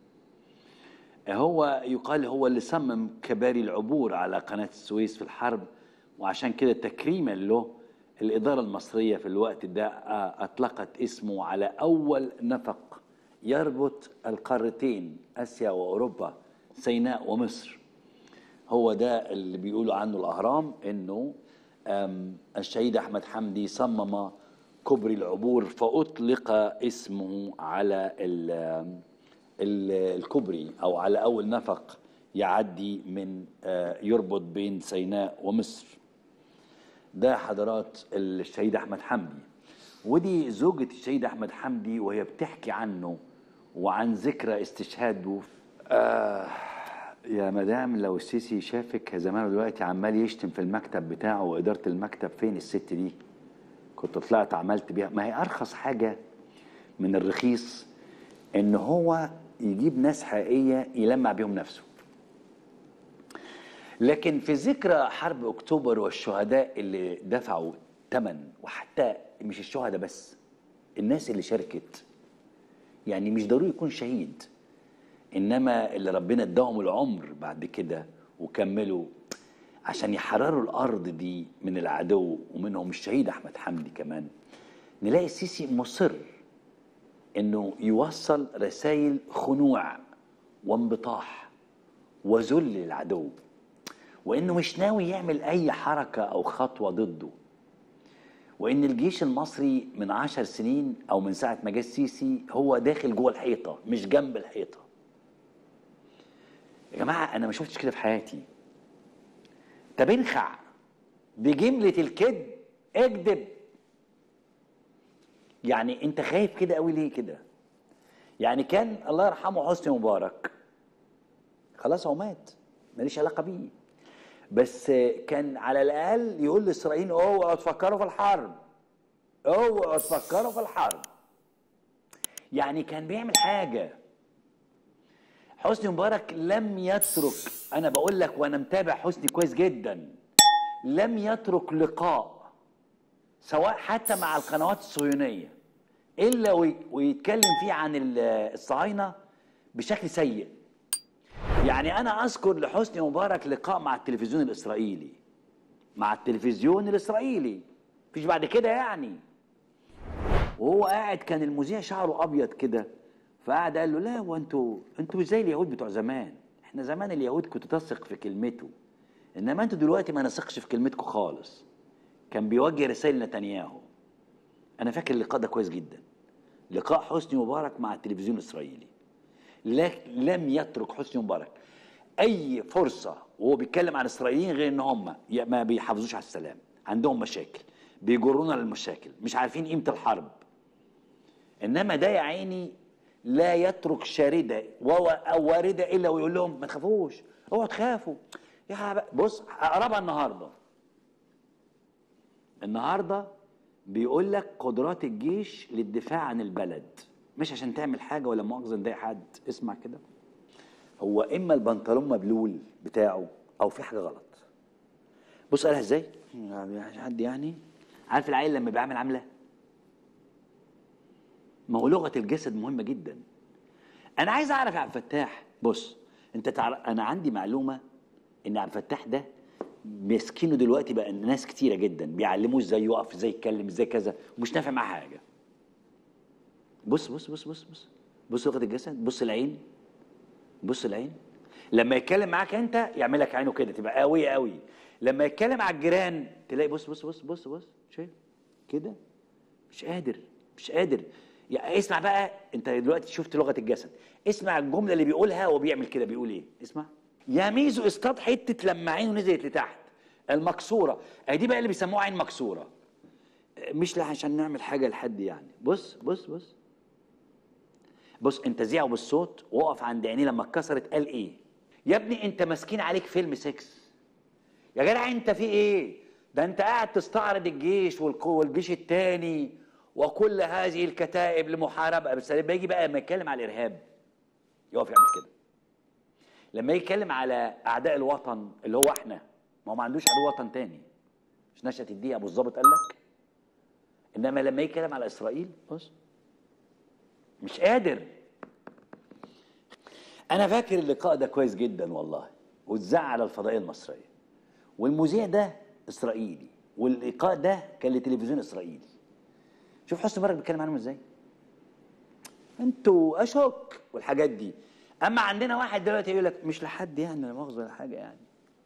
هو يقال هو اللي صمم كباري العبور على قناة السويس في الحرب وعشان كده تكريما له الإدارة المصرية في الوقت ده أطلقت اسمه على أول نفق يربط القارتين آسيا وأوروبا سيناء ومصر هو ده اللي بيقولوا عنه الأهرام إنه الشهيد أحمد حمدي صمم كوبري العبور فأطلق اسمه على الكوبري او على اول نفق يعدي من يربط بين سيناء ومصر ده حضرات الشهيد احمد حمدي ودي زوجة الشهيد احمد حمدي وهي بتحكي عنه وعن ذكرى استشهاده آه يا مدام لو السيسي شافك زمان دلوقتي عمال يشتم في المكتب بتاعه واداره المكتب فين الست دي كنت طلعت عملت بيها ما هي ارخص حاجه من الرخيص ان هو يجيب ناس حقيقيه يلمع بيهم نفسه لكن في ذكرى حرب اكتوبر والشهداء اللي دفعوا ثمن وحتى مش الشهداء بس الناس اللي شاركت يعني مش ضروري يكون شهيد انما اللي ربنا اداهم العمر بعد كده وكملوا عشان يحرروا الارض دي من العدو ومنهم الشهيد احمد حمدي كمان نلاقي السيسي مصر انه يوصل رسائل خنوع وانبطاح وذل للعدو وانه مش ناوي يعمل اي حركه او خطوه ضده وان الجيش المصري من عشر سنين او من ساعه ما جه السيسي هو داخل جوه الحيطه مش جنب الحيطه يا جماعه انا ما شفتش كده في حياتي طب انخع بجمله الكذب اكذب يعني انت خايف كده قوي ليه كده يعني كان الله يرحمه حسني مبارك خلاص هو مات ماليش علاقه بيه بس كان على الاقل يقول لاسرائيل اوعوا تفكروا في الحرب اوعوا تفكروا في الحرب يعني كان بيعمل حاجه حسني مبارك لم يترك انا بقول لك وانا متابع حسني كويس جدا لم يترك لقاء سواء حتى مع القنوات الصهيونيه الا وي- ويتكلم فيه عن ال- الصهاينه بشكل سيء يعني انا اذكر لحسني مبارك لقاء مع التلفزيون الاسرائيلي مع التلفزيون الاسرائيلي مفيش بعد كده يعني وهو قاعد كان المذيع شعره ابيض كده فقعد قال له لا وانتوا انتوا مش زي اليهود بتوع زمان احنا زمان اليهود كنت تثق في كلمته انما انتوا دلوقتي ما نثقش في كلمتكم خالص كان بيوجه رسائل نتنياهو انا فاكر اللقاء ده كويس جدا لقاء حسني مبارك مع التلفزيون الاسرائيلي لك- لم يترك حسني مبارك اي فرصه وهو بيتكلم عن الاسرائيليين غير ان هم يا- ما بيحافظوش على السلام عندهم مشاكل بيجرونا للمشاكل مش عارفين قيمه الحرب انما ده يا عيني لا يترك شارده وو- او وارده الا ويقول لهم ما تخافوش اوعوا تخافوا يا حب- بص اقربها النهارده النهارده بيقول لك قدرات الجيش للدفاع عن البلد مش عشان تعمل حاجه ولا مؤاخذه نضايق حد اسمع كده هو اما البنطلون مبلول بتاعه او في حاجه غلط بص قالها ازاي يعني حد يعني عارف العيل لما بيعمل عامله ما هو لغه الجسد مهمه جدا انا عايز اعرف يا عبد الفتاح بص انت تعرف انا عندي معلومه ان عبد الفتاح ده ماسكينه دلوقتي بقى ناس كتيره جدا بيعلموه ازاي يقف ازاي يتكلم ازاي كذا ومش نافع معاه حاجه بص بص بص بص بص بص لغه الجسد بص العين بص العين لما يتكلم معاك انت يعمل لك عينه كده تبقى قويه قوي لما يتكلم على الجيران تلاقي بص بص بص بص بص شايف كده مش قادر مش قادر يعني اسمع بقى انت دلوقتي شفت لغه الجسد اسمع الجمله اللي بيقولها وبيعمل كده بيقول ايه اسمع يا ميزو اصطاد حته لما عينه نزلت لتحت المكسوره اهي دي بقى اللي بيسموها عين مكسوره مش لا عشان نعمل حاجه لحد يعني بص بص بص بص انت زيعه بالصوت وقف عند عينيه لما اتكسرت قال ايه يا ابني انت ماسكين عليك فيلم سكس يا جدع انت في ايه ده انت قاعد تستعرض الجيش والقوة والجيش التاني وكل هذه الكتائب لمحاربة بس لما يجي بقى لما يتكلم على الارهاب يقف يعمل كده لما يتكلم على اعداء الوطن اللي هو احنا ما هو ما عندوش عدو وطن تاني مش نشأة الدقيقة ابو الظابط قال لك انما لما يتكلم على اسرائيل بص مش قادر انا فاكر اللقاء ده كويس جدا والله واتذاع على الفضائيه المصريه والمذيع ده اسرائيلي واللقاء ده كان لتلفزيون اسرائيلي شوف حسني مبارك بيتكلم عنهم ازاي انتوا اشك والحاجات دي اما عندنا واحد دلوقتي يقول لك مش لحد يعني لا مؤاخذه ولا حاجه يعني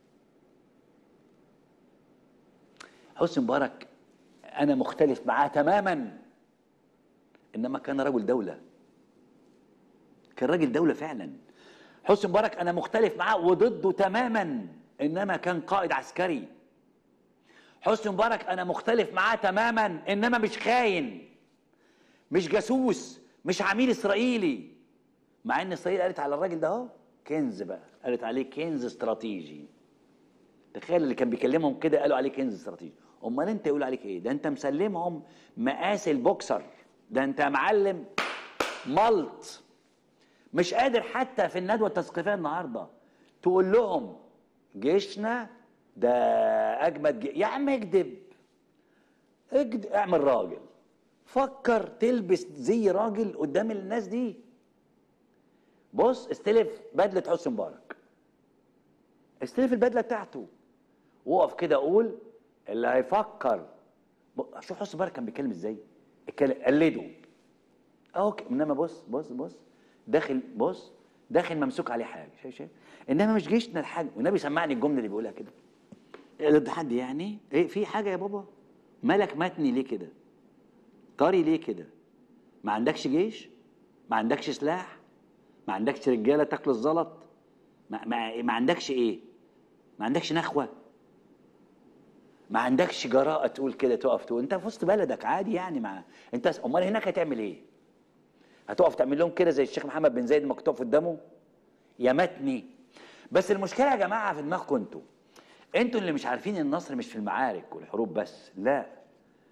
حسني مبارك انا مختلف معاه تماما انما كان رجل دوله كان راجل دوله فعلا حسني مبارك انا مختلف معاه وضده تماما انما كان قائد عسكري حسني مبارك انا مختلف معاه تماما انما مش خاين مش جاسوس مش عميل اسرائيلي مع ان اسرائيل قالت على الراجل ده اهو كنز بقى قالت عليه كنز استراتيجي تخيل اللي كان بيكلمهم كده قالوا عليه كنز استراتيجي امال انت يقول عليك ايه ده انت مسلمهم مقاس البوكسر ده انت معلم ملط مش قادر حتى في الندوه التثقيفيه النهارده تقول لهم جيشنا ده اجمد جي... يا عم اكذب اكذب اعمل راجل فكر تلبس زي راجل قدام الناس دي بص استلف بدله حسني مبارك استلف البدله بتاعته وقف كده قول اللي هيفكر ب- شوف حسني مبارك كان بيتكلم ازاي اتكلم قلده اهو ك- انما بص بص بص داخل بص داخل ممسوك عليه حاجه شايف شايف انما مش جيشنا الحاجه والنبي سمعني الجمله اللي بيقولها كده ضد حد يعني ايه في حاجه يا بابا مالك متني ليه كده طري ليه كده ما عندكش جيش ما عندكش سلاح ما عندكش رجاله تاكل الزلط ما, ما, ما عندكش ايه ما عندكش نخوه ما عندكش جراءه تقول كده تقف تقول انت في وسط بلدك عادي يعني مع انت امال هناك هتعمل ايه هتقف تعمل لهم كده زي الشيخ محمد بن زايد ما كنت تقف قدامه يا متني بس المشكله يا جماعه في دماغكم انتوا انتوا اللي مش عارفين النصر مش في المعارك والحروب بس لا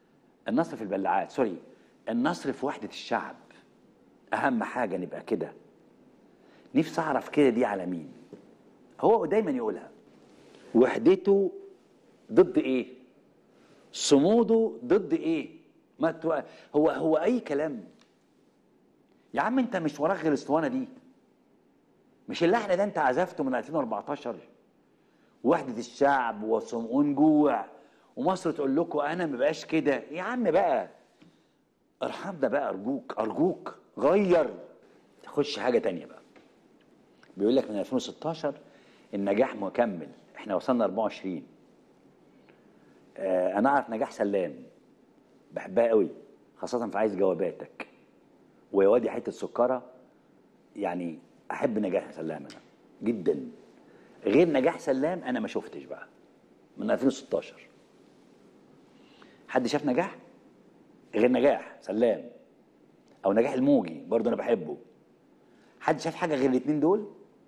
النصر في البلاعات سوري النصر في وحدة الشعب أهم حاجة نبقى كده نفسي أعرف كده دي على مين هو دايما يقولها وحدته ضد إيه صموده ضد إيه ما تو... هو هو أي كلام يا عم أنت مش وراك غير الاسطوانة دي مش اللحن ده أنت عزفته من 2014 وحدة الشعب وصم ونجوع ومصر تقول لكم انا ما بقاش كده يا عم بقى ارحمنا بقى ارجوك ارجوك غير تخش حاجه تانية بقى بيقول لك من 2016 النجاح مكمل احنا وصلنا 24 آه انا اعرف نجاح سلام بحبها قوي خاصه في عايز جواباتك ويا وادي حته سكره يعني احب نجاح سلام انا جدا غير نجاح سلام انا ما شفتش بقى من 2016 حد شاف نجاح غير نجاح سلام او نجاح الموجي برضه انا بحبه حد شاف حاجه غير الاثنين دول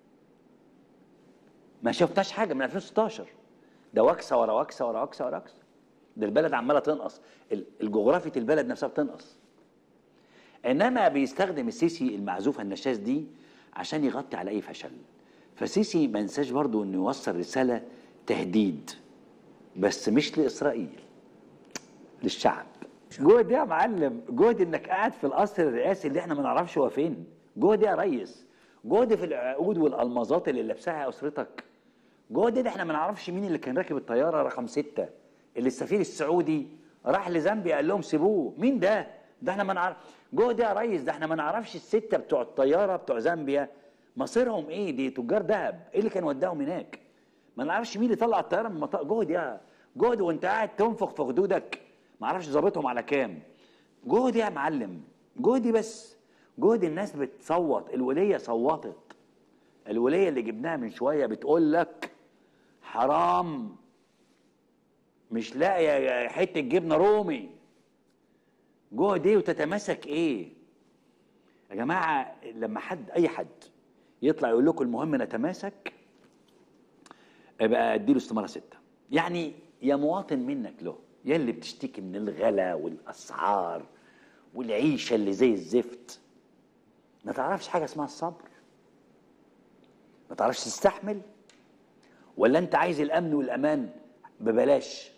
ما شفتش حاجه من 2016 ده وكسه ورا وكسه ورا وكسه ورا وكسه ده البلد عماله تنقص ال- الجغرافية البلد نفسها بتنقص انما بيستخدم السيسي المعزوفه النشاز دي عشان يغطي على اي فشل فسيسي ما ينساش برضو انه يوصل رساله تهديد بس مش لاسرائيل للشعب جهد يا معلم جهد انك قاعد في القصر الرئاسي اللي احنا ما نعرفش هو فين جهد يا ريس جهد في العقود والالمازات اللي لابساها اسرتك جهد ده احنا ما نعرفش مين اللي كان راكب الطياره رقم ستة اللي السفير السعودي راح لزامبيا قال لهم سيبوه مين ده ده احنا ما نعرف جهد يا ريس ده احنا ما نعرفش الستة بتوع الطياره بتوع زامبيا مصيرهم ايه دي تجار ذهب ايه اللي كان وداهم هناك ما نعرفش مين اللي طلع الطياره من المطار جهد يا جهد وانت قاعد تنفخ في خدودك ما اعرفش ظابطهم على كام جهد يا معلم جهدي بس جهد الناس بتصوت الوليه صوتت الوليه اللي جبناها من شويه بتقول لك حرام مش لاقيه حته جبنه رومي جهد ايه وتتماسك ايه يا جماعه لما حد اي حد يطلع يقول لكم المهم نتماسك ابقى اديله استماره سته يعني يا مواطن منك له يا اللي بتشتكي من الغلا والاسعار والعيشه اللي زي الزفت ما تعرفش حاجه اسمها الصبر ما تعرفش تستحمل ولا انت عايز الامن والامان ببلاش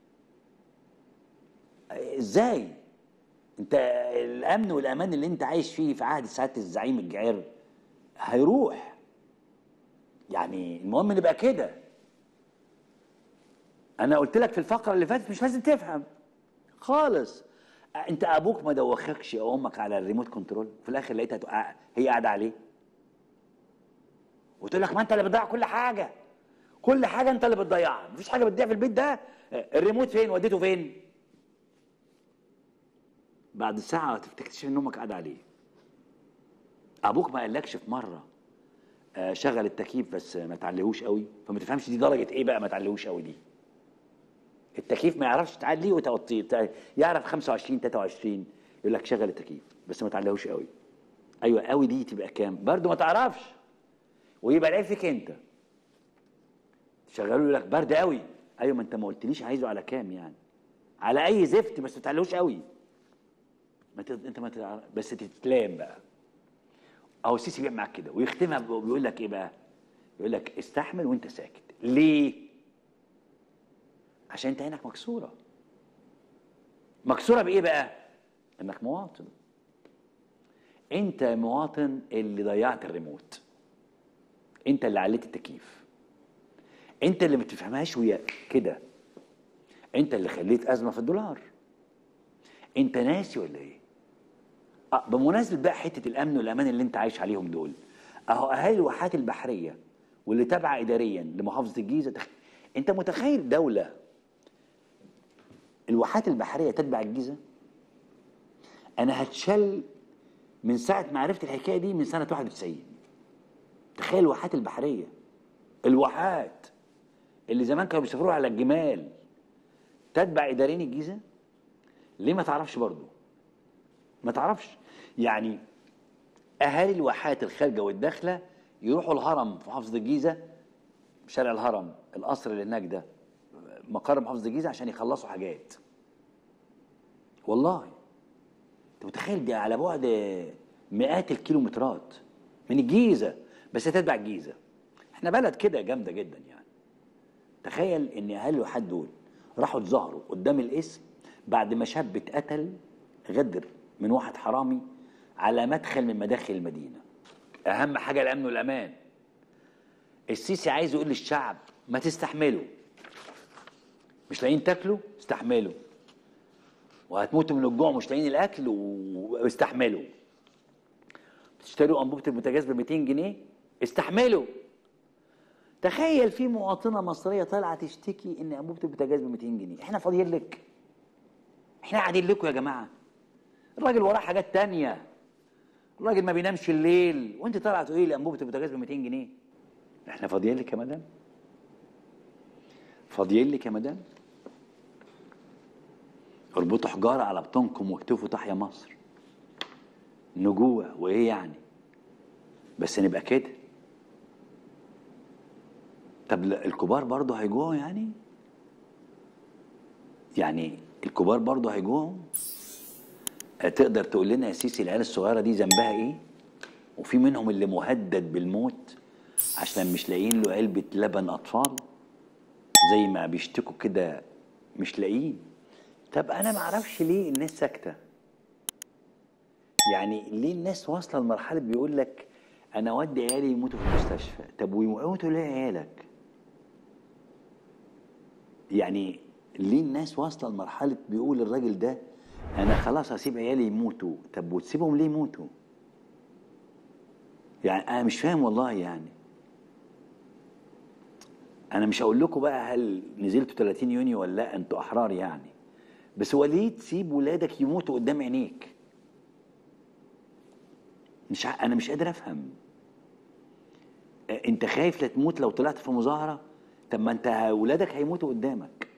ازاي انت الامن والامان اللي انت عايش فيه في عهد سعاده الزعيم الجعير هيروح يعني المهم نبقى كده انا قلت لك في الفقره اللي فاتت مش لازم تفهم خالص انت ابوك ما دوخكش او امك على الريموت كنترول في الاخر لقيتها تقع- هي قاعده عليه وتقول لك ما انت اللي بتضيع كل حاجه كل حاجه انت اللي بتضيعها مفيش حاجه بتضيع في البيت ده الريموت فين وديته فين بعد ساعه تكتشف ان امك قاعده عليه ابوك ما قالكش في مره آه، شغل التكييف بس ما تعليهوش قوي فما تفهمش دي درجه ايه بقى ما تعليهوش قوي دي التكييف ما يعرفش تعليه وتوطيه بتاع- يعرف 25 23 يقول لك شغل التكييف بس ما تعليهوش قوي ايوه قوي دي تبقى كام برضه ما تعرفش ويبقى العيب فيك انت شغلوا يقول لك برد قوي ايوه ما انت ما قلتليش عايزه على كام يعني على اي زفت بس ما تعليهوش قوي ما ت... انت ما تع... بس تتلام بقى اهو السيسي بيعمل معاك كده ويختمها ب- وبيقول لك ايه بقى يقول لك استحمل وانت ساكت ليه عشان انت عينك مكسوره مكسوره بايه بقى انك مواطن انت مواطن اللي ضيعت الريموت انت اللي عليت التكييف انت اللي ما بتفهمهاش ويا كده انت اللي خليت ازمه في الدولار انت ناسي ولا ايه آه بمناسبه بقى حته الامن والامان اللي انت عايش عليهم دول اهو اهالي الواحات البحريه واللي تابعه اداريا لمحافظه الجيزه تخ... انت متخيل دوله الواحات البحريه تتبع الجيزه انا هتشل من ساعه ما عرفت الحكايه دي من سنه 91 تخيل الواحات البحريه الواحات اللي زمان كانوا بيسافروا على الجمال تتبع اداريين الجيزه ليه ما تعرفش برضه ما تعرفش يعني اهالي الواحات الخارجه والداخله يروحوا الهرم في محافظه الجيزه شارع الهرم القصر اللي هناك ده مقر محافظه الجيزه عشان يخلصوا حاجات والله انت متخيل دي على بعد مئات الكيلومترات من الجيزه بس تتبع الجيزه احنا بلد كده جامده جدا يعني تخيل ان اهالي الواحات دول راحوا اتظاهروا قدام الاسم بعد ما شاب اتقتل غدر من واحد حرامي على مدخل من مداخل المدينه اهم حاجه الامن والامان السيسي عايز يقول للشعب ما تستحملوا مش لاقيين تاكلوا استحملوا وهتموتوا من الجوع مش لاقيين الاكل و- واستحملوا بتشتروا انبوبه البوتاجاز ب 200 جنيه استحملوا تخيل في مواطنه مصريه طالعه تشتكي ان انبوبه البوتاجاز ب 200 جنيه احنا فاضيين لك احنا قاعدين لكم يا جماعه الراجل وراه حاجات تانية الراجل ما بينامش الليل وانت طالعه تقولي لي انبوبه البوتاجاز ب 200 جنيه احنا فاضيين لك يا مدام فاضيين لك يا مدام اربطوا حجاره على بطونكم واكتفوا تحيا مصر نجوع وايه يعني بس نبقى كده طب لا، الكبار برضه هيجوعوا يعني يعني الكبار برضه هيجوعوا آه، تقدر تقول لنا يا سيسي العيال الصغيره دي ذنبها ايه وفي منهم اللي مهدد بالموت عشان مش لاقيين له علبه لبن اطفال زي ما بيشتكوا كده مش لاقيين طب انا ما اعرفش ليه الناس ساكته يعني ليه الناس واصله لمرحله بيقول لك انا اودي عيالي يموتوا في المستشفى طب ويموتوا ليه عيالك يعني ليه الناس واصله لمرحله بيقول الراجل ده انا خلاص هسيب عيالي يموتوا طب وتسيبهم ليه يموتوا يعني انا مش فاهم والله يعني انا مش هقول لكم بقى هل نزلتوا 30 يونيو ولا لا انتوا احرار يعني بس هو ليه تسيب ولادك يموتوا قدام عينيك مش ع... انا مش قادر افهم آه، انت خايف لا تموت لو طلعت في مظاهره طب ما انت ولادك هيموتوا قدامك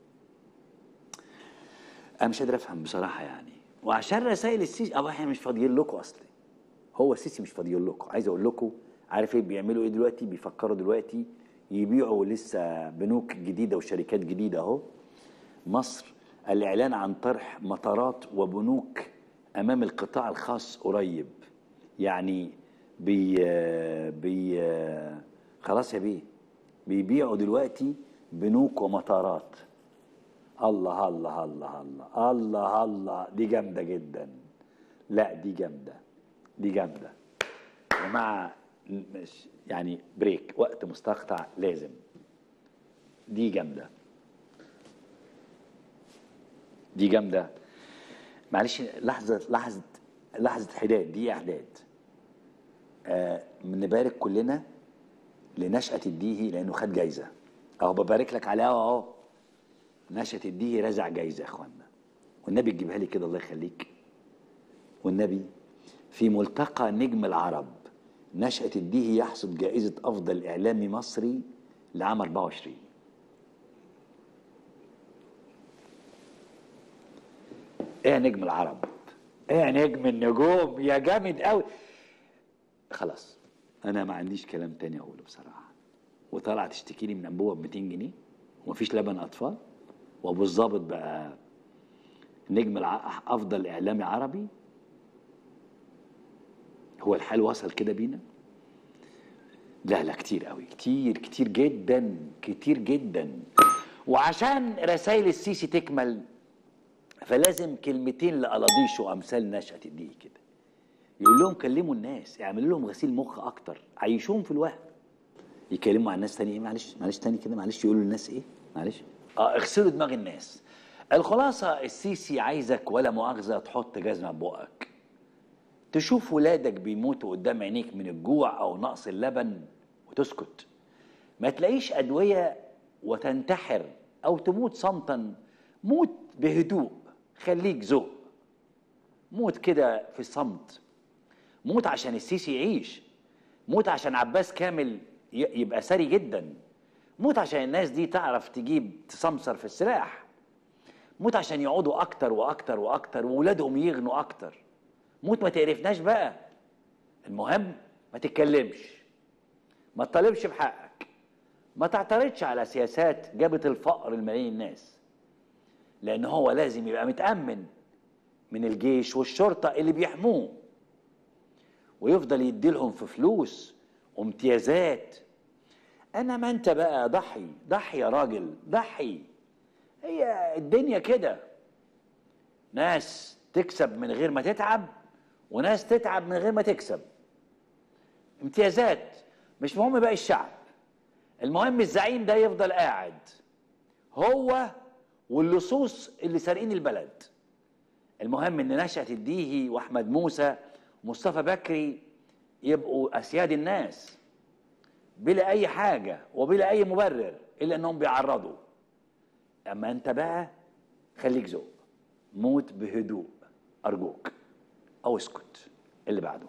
انا مش قادر افهم بصراحه يعني وعشان رسائل السيسي اه احنا مش فاضيين لكم اصلي هو السيسي مش فاضيين لكم عايز اقول لكم عارف ايه بيعملوا ايه دلوقتي بيفكروا دلوقتي يبيعوا لسه بنوك جديده وشركات جديده اهو مصر الاعلان عن طرح مطارات وبنوك امام القطاع الخاص قريب يعني بي بي خلاص يا بيه بيبيعوا دلوقتي بنوك ومطارات الله الله الله الله الله الله دي جامده جدا لا دي جامده دي جامده يا جماعه مش يعني بريك وقت مستقطع لازم دي جامده دي جامده معلش لحظه لحظه لحظه حداد دي اعداد آه نبارك كلنا لنشأة الديهي لأنه خد جايزة أهو ببارك لك عليها أهو نشأة الديهي رزع جايزة يا إخوانا والنبي تجيبها لي كده الله يخليك والنبي في ملتقى نجم العرب نشأة الديهي يحصد جائزة أفضل إعلامي مصري لعام 24 إيه يا نجم العرب؟ إيه يا نجم النجوم؟ يا جامد قوي خلاص أنا ما عنديش كلام تاني أقوله بصراحة وطلع تشتكي لي من أنبوبة ب 200 جنيه ومفيش لبن أطفال وأبو الظابط بقى نجم الع... أفضل إعلامي عربي هو الحال وصل كده بينا لا لا كتير قوي كتير كتير جدا كتير جدا وعشان رسائل السيسي تكمل فلازم كلمتين لألاضيش وأمثال نشأة دي كده يقول لهم كلموا الناس اعملوا لهم غسيل مخ أكتر عيشوهم في الوهم يكلموا عن الناس تاني ايه معلش معلش تاني كده معلش يقولوا للناس ايه معلش اه اغسلوا دماغ الناس الخلاصة السيسي عايزك ولا مؤاخذة تحط جزمة بقك تشوف ولادك بيموتوا قدام عينيك من الجوع او نقص اللبن وتسكت ما تلاقيش ادويه وتنتحر او تموت صمتا موت بهدوء خليك ذوق موت كده في الصمت موت عشان السيسي يعيش موت عشان عباس كامل ي- يبقى ثري جدا موت عشان الناس دي تعرف تجيب تسمسر في السلاح موت عشان يقعدوا اكتر واكتر واكتر وولادهم يغنوا اكتر موت ما تقرفناش بقى المهم ما تتكلمش ما تطالبش بحقك ما تعترضش على سياسات جابت الفقر لملايين الناس لان هو لازم يبقى متامن من الجيش والشرطة اللي بيحموه ويفضل يديلهم في فلوس وامتيازات انا ما انت بقى ضحي ضحي يا راجل ضحي هي الدنيا كده ناس تكسب من غير ما تتعب وناس تتعب من غير ما تكسب امتيازات مش مهم بقى الشعب المهم الزعيم ده يفضل قاعد هو واللصوص اللي سارقين البلد المهم ان نشأة الديهي واحمد موسى ومصطفى بكري يبقوا اسياد الناس بلا اي حاجه وبلا اي مبرر الا انهم بيعرضوا اما انت بقى خليك ذوق موت بهدوء ارجوك او اسكت اللي بعده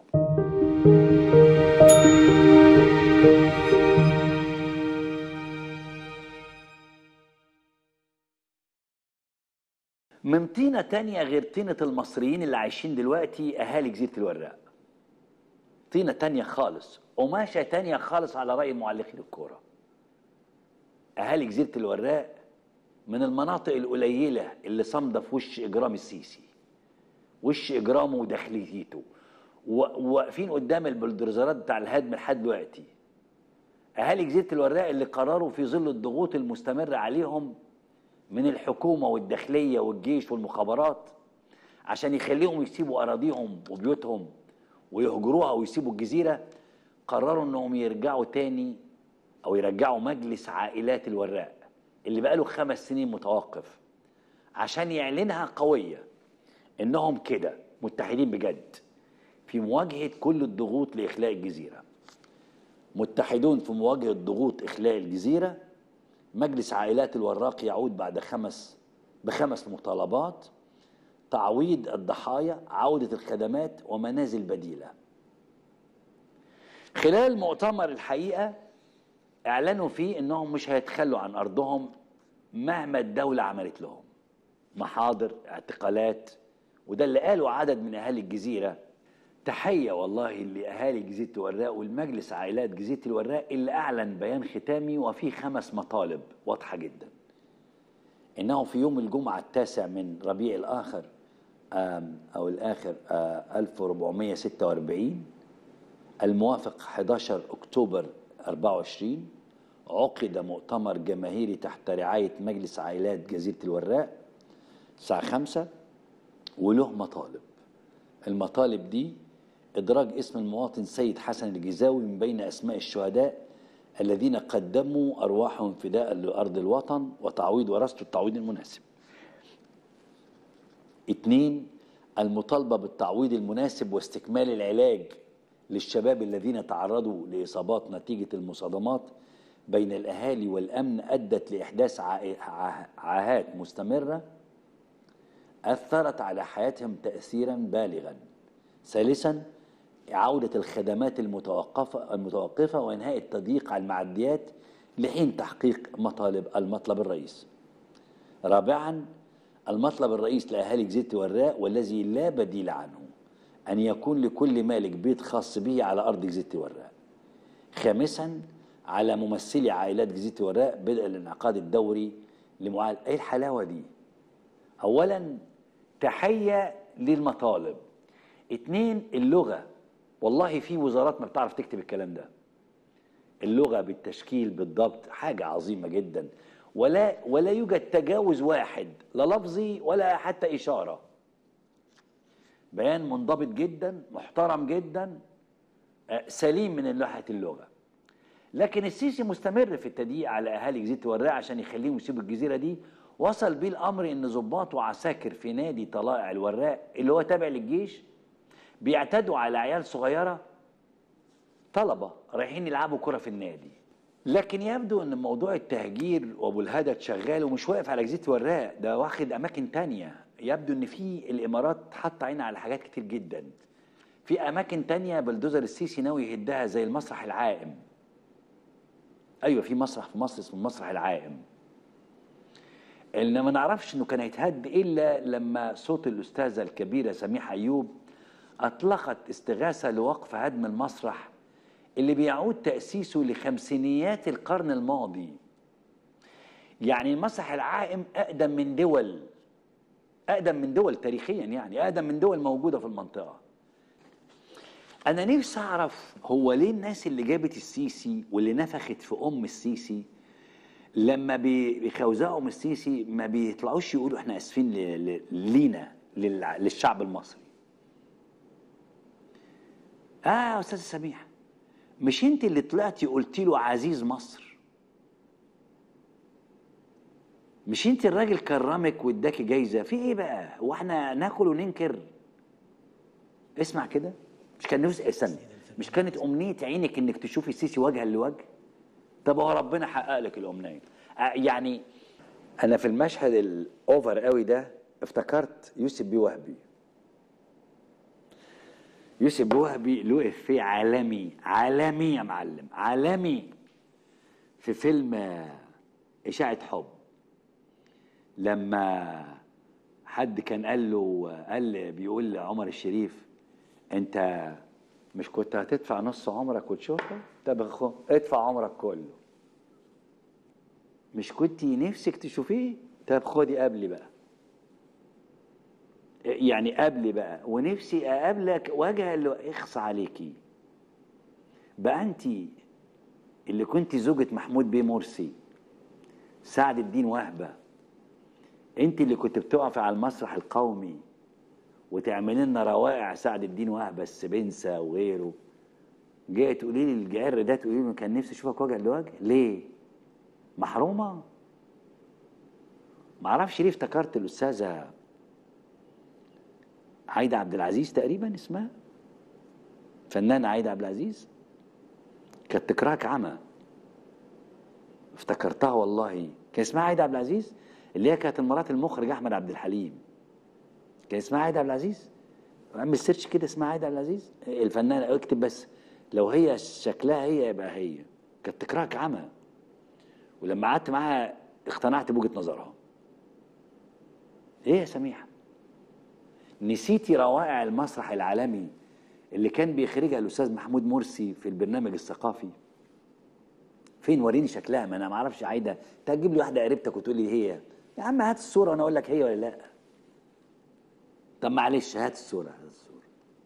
من طينة تانية غير طينة المصريين اللي عايشين دلوقتي أهالي جزيرة الوراق طينة تانية خالص قماشة تانية خالص على رأي معلقين الكورة أهالي جزيرة الوراق من المناطق القليلة اللي صامدة في وش إجرام السيسي وش إجرامه وداخليته وواقفين قدام البلدوزرات بتاع الهدم لحد دلوقتي أهالي جزيرة الوراق اللي قرروا في ظل الضغوط المستمرة عليهم من الحكومة والداخلية والجيش والمخابرات عشان يخليهم يسيبوا أراضيهم وبيوتهم ويهجروها ويسيبوا الجزيرة قرروا انهم يرجعوا تاني او يرجعوا مجلس عائلات الوراق اللي بقاله خمس سنين متوقف عشان يعلنها قوية انهم كده متحدين بجد في مواجهة كل الضغوط لإخلاء الجزيرة متحدون في مواجهة ضغوط إخلاء الجزيرة مجلس عائلات الوراق يعود بعد خمس بخمس مطالبات تعويض الضحايا عودة الخدمات ومنازل بديلة خلال مؤتمر الحقيقة اعلنوا فيه انهم مش هيتخلوا عن ارضهم مهما الدولة عملت لهم محاضر اعتقالات وده اللي قاله عدد من اهالي الجزيرة تحية والله لأهالي جزيرة الوراق والمجلس عائلات جزيرة الوراق اللي أعلن بيان ختامي وفيه خمس مطالب واضحة جدا إنه في يوم الجمعة التاسع من ربيع الآخر أو الآخر 1446 الموافق 11 أكتوبر 24 عقد مؤتمر جماهيري تحت رعاية مجلس عائلات جزيرة الوراق الساعة 5 وله مطالب المطالب دي إدراج اسم المواطن سيد حسن الجزاوي من بين أسماء الشهداء الذين قدموا أرواحهم فداء لأرض الوطن وتعويض ورثته التعويض المناسب اثنين المطالبة بالتعويض المناسب واستكمال العلاج للشباب الذين تعرضوا لإصابات نتيجة المصادمات بين الأهالي والأمن أدت لإحداث عاهات مستمرة أثرت على حياتهم تأثيرا بالغا ثالثا عودة الخدمات المتوقفة المتوقفة وإنهاء التضييق على المعديات لحين تحقيق مطالب المطلب الرئيس رابعا المطلب الرئيس لأهالي جزيرة الوراق والذي لا بديل عنه أن يكون لكل مالك بيت خاص به على أرض جزيرة الوراق خامسا على ممثلي عائلات جزيرة الوراق بدء الانعقاد الدوري لمعالجة ايه الحلاوة دي اولا تحية للمطالب اتنين اللغة والله في وزارات ما بتعرف تكتب الكلام ده اللغة بالتشكيل بالضبط حاجة عظيمة جدا ولا ولا يوجد تجاوز واحد لا لفظي ولا حتى إشارة بيان منضبط جدا محترم جدا سليم من ناحية اللغة لكن السيسي مستمر في التضييق على أهالي جزيرة الوراق عشان يخليهم يسيبوا الجزيرة دي وصل بيه الأمر إن ضباط وعساكر في نادي طلائع الوراق اللي هو تابع للجيش بيعتدوا على عيال صغيرة طلبة رايحين يلعبوا كرة في النادي لكن يبدو ان موضوع التهجير وابو الهدد شغال ومش واقف على جزيره الوراق ده واخد اماكن تانية يبدو ان في الامارات حاطه عينها على حاجات كتير جدا في اماكن تانية بلدوزر السيسي ناوي يهدها زي المسرح العائم ايوه في مسرح في مصر اسمه المسرح العائم اللي ما نعرفش انه كان هيتهد الا لما صوت الاستاذه الكبيره سميحه ايوب اطلقت استغاثه لوقف هدم المسرح اللي بيعود تاسيسه لخمسينيات القرن الماضي يعني المسرح العائم اقدم من دول اقدم من دول تاريخيا يعني اقدم من دول موجوده في المنطقه انا نفسي اعرف هو ليه الناس اللي جابت السيسي واللي نفخت في ام السيسي لما بي- بيخوزقوا من السيسي ما بيطلعوش يقولوا احنا اسفين ل- ل- لينا للع- للشعب المصري اه يا استاذ سميح مش انت اللي طلعتي قلتي له عزيز مصر مش انت الراجل كرمك واداكي جايزه في ايه بقى هو احنا ناكل وننكر اسمع كده مش كان نفسي استنى مش كانت امنيه عينك انك تشوفي السيسي وجها لوجه طب هو ربنا حقق لك الامنيه آه، يعني انا في المشهد الاوفر قوي ده افتكرت يوسف بيه وهبي يوسف بيه وهبي له افيه عالمي عالمي يا معلم عالمي في فيلم آه، اشاعه حب لما حد كان قال له قال بيقول لعمر الشريف انت مش كنت هتدفع نص عمرك وتشوفه طب خو ادفع عمرك كله مش كنت نفسك تشوفيه طب خدي قبلي بقى يعني قبلي بقى ونفسي اقابلك وجه اللي اخص عليكي بقى انت اللي كنت زوجة محمود بيه مرسي سعد الدين وهبه انت اللي كنت بتقفي على المسرح القومي وتعملي لنا روائع سعد الدين وهبه السبنسه وغيره جاي تقولي لي الجعر ده تقولي لي كان نفسي اشوفك وجها لوجه ليه محرومه ما اعرفش ليه افتكرت الاستاذه عايده عبد العزيز تقريبا اسمها فنانه عايده عبد العزيز كانت تكرهك عمى افتكرتها والله كان اسمها عايده عبد العزيز اللي هي كانت مرات المخرج احمد عبد الحليم كان اسمها عايده عبد العزيز اعمل سيرش كده اسمها عايده عبد العزيز الفنانه اكتب بس لو هي شكلها هي يبقى هي كانت تكرهك عمى ولما قعدت معاها اقتنعت بوجهه نظرها ايه يا سميحه نسيتي روائع المسرح العالمي اللي كان بيخرجها الاستاذ محمود مرسي في البرنامج الثقافي فين وريني شكلها ما انا ما اعرفش عايده تجيب لي واحده قريبتك وتقول لي هي يا عم هات الصوره وانا اقول لك هي ولا لا طب معلش هات الصوره هات الصوره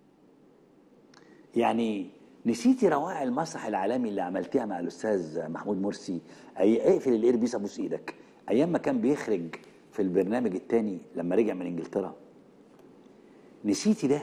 يعني نسيتي روائع المسرح العالمي اللي عملتيها مع الاستاذ محمود مرسي اي اقفل الايربيس ابوس ايدك ايام ما كان بيخرج في البرنامج التاني لما رجع من انجلترا نسيتي ده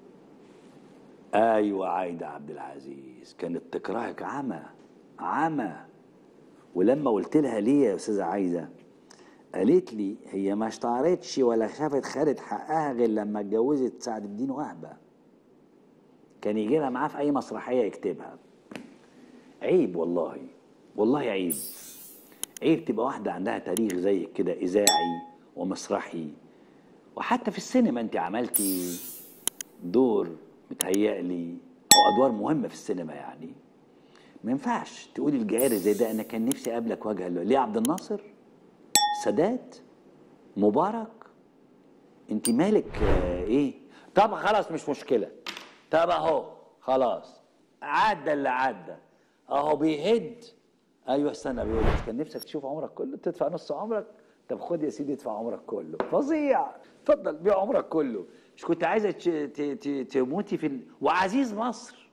ايوه عايده عبد العزيز كانت تكرهك عمى عمى ولما قلت لها ليه يا استاذه عايده قالت لي هي ما اشتعرتش ولا شافت خدت حقها غير لما اتجوزت سعد الدين وهبه كان يجي لها معاه في اي مسرحيه يكتبها عيب والله والله عيب عيب تبقى واحده عندها تاريخ زيك كده اذاعي ومسرحي وحتى في السينما انت عملتي دور متهيألي او ادوار مهمه في السينما يعني ما ينفعش تقولي الجعير زي ده انا كان نفسي اقابلك وجها لوجه ليه عبد الناصر سادات مبارك انت مالك آه ايه طب خلاص مش مشكله طب اهو خلاص عدى اللي عدى اهو بيهد ايوه استنى بيقول لك كان نفسك تشوف عمرك كله تدفع نص عمرك طب خد يا سيدي ادفع عمرك كله فظيع اتفضل بيع عمرك كله مش كنت عايزه تش- ت- ت- تموتي في ال... وعزيز مصر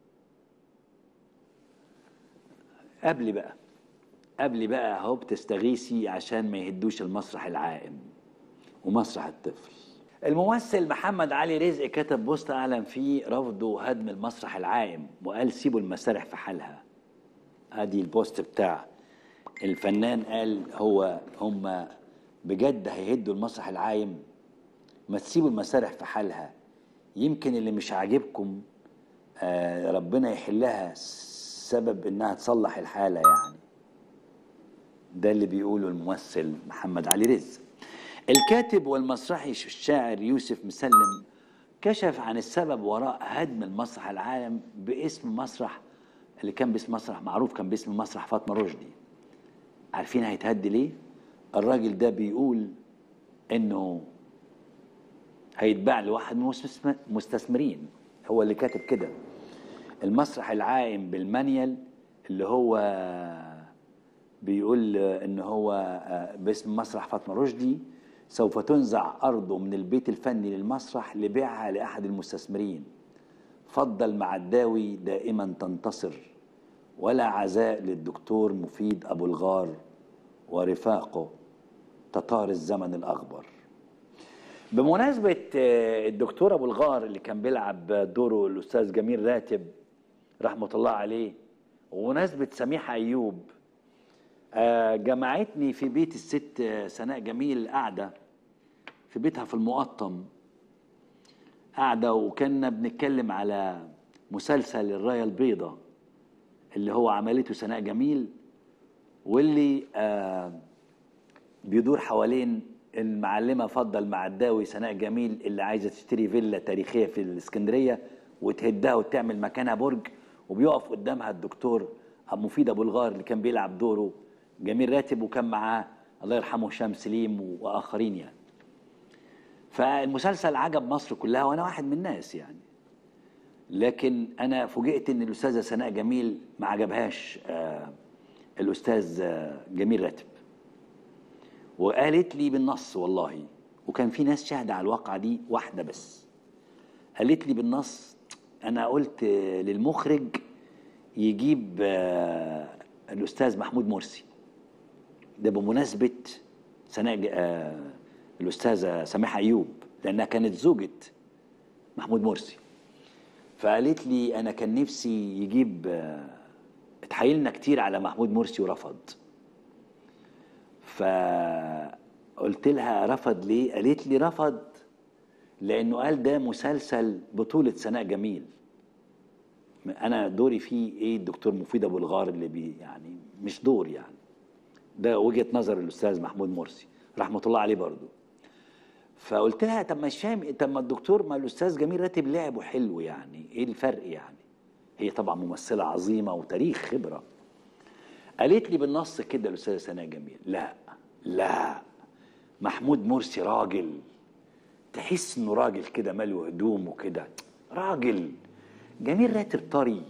قبل بقى قبل بقى اهو بتستغيثي عشان ما يهدوش المسرح العائم ومسرح الطفل الممثل محمد علي رزق كتب بوست اعلن فيه رفضه هدم المسرح العائم وقال سيبوا المسارح في حالها ادي البوست بتاع الفنان قال هو هم بجد هيهدوا المسرح العايم ما تسيبوا المسارح في حالها يمكن اللي مش عاجبكم آه ربنا يحلها سبب انها تصلح الحاله يعني ده اللي بيقوله الممثل محمد علي رزق الكاتب والمسرحي الشاعر يوسف مسلم كشف عن السبب وراء هدم المسرح العالم باسم مسرح اللي كان باسم مسرح معروف كان باسم مسرح فاطمه رشدي عارفين هيتهد ليه الراجل ده بيقول انه هيتباع لواحد من المستثم- مستثمرين هو اللي كاتب كده المسرح العائم بالمانيال اللي هو بيقول ان هو باسم مسرح فاطمه رشدي سوف تنزع أرضه من البيت الفني للمسرح لبيعها لأحد المستثمرين فضل معداوي دائما تنتصر ولا عزاء للدكتور مفيد أبو الغار ورفاقه تطار الزمن الأخبر بمناسبة آه، الدكتور أبو الغار اللي كان بيلعب دوره الأستاذ جميل راتب رحمة الله عليه ومناسبة سميحة أيوب آه، جمعتني في بيت الست آه، سناء جميل قاعدة في بيتها في المقطم قاعدة وكنا بنتكلم على مسلسل الراية البيضاء اللي هو عملته سناء جميل واللي آه بيدور حوالين المعلمة فضل معداوي سناء جميل اللي عايزة تشتري فيلا تاريخية في الإسكندرية وتهدها وتعمل مكانها برج وبيقف قدامها الدكتور مفيد أبو الغار اللي كان بيلعب دوره جميل راتب وكان معاه الله يرحمه هشام سليم وآخرين يعني فالمسلسل عجب مصر كلها وانا واحد من الناس يعني لكن انا فوجئت ان الاستاذه سناء جميل ما عجبهاش آه الاستاذ آه جميل راتب وقالت لي بالنص والله وكان في ناس شاهده على الواقعه دي واحده بس قالت لي بالنص انا قلت آه، للمخرج يجيب آه الاستاذ محمود مرسي ده بمناسبه سناء ج- آه الاستاذه سماحه ايوب لانها كانت زوجة محمود مرسي فقالت لي انا كان نفسي يجيب آه، اتحايلنا كتير على محمود مرسي ورفض فقلت لها رفض ليه قالت لي رفض لانه قال ده مسلسل بطولة سناء جميل انا دوري فيه ايه الدكتور مفيد ابو الغار اللي بي يعني مش دور يعني ده وجهة نظر الاستاذ محمود مرسي رحمة الله عليه برضه فقلت لها طب مش فاهم طب ما الدكتور ما الاستاذ جميل راتب لعبه حلو يعني ايه الفرق يعني هي طبعا ممثله عظيمه وتاريخ خبره قالت لي بالنص كده الاستاذه سناء جميل لا لا محمود مرسي راجل تحس انه راجل كده ماله هدوم وكده راجل جميل راتب طري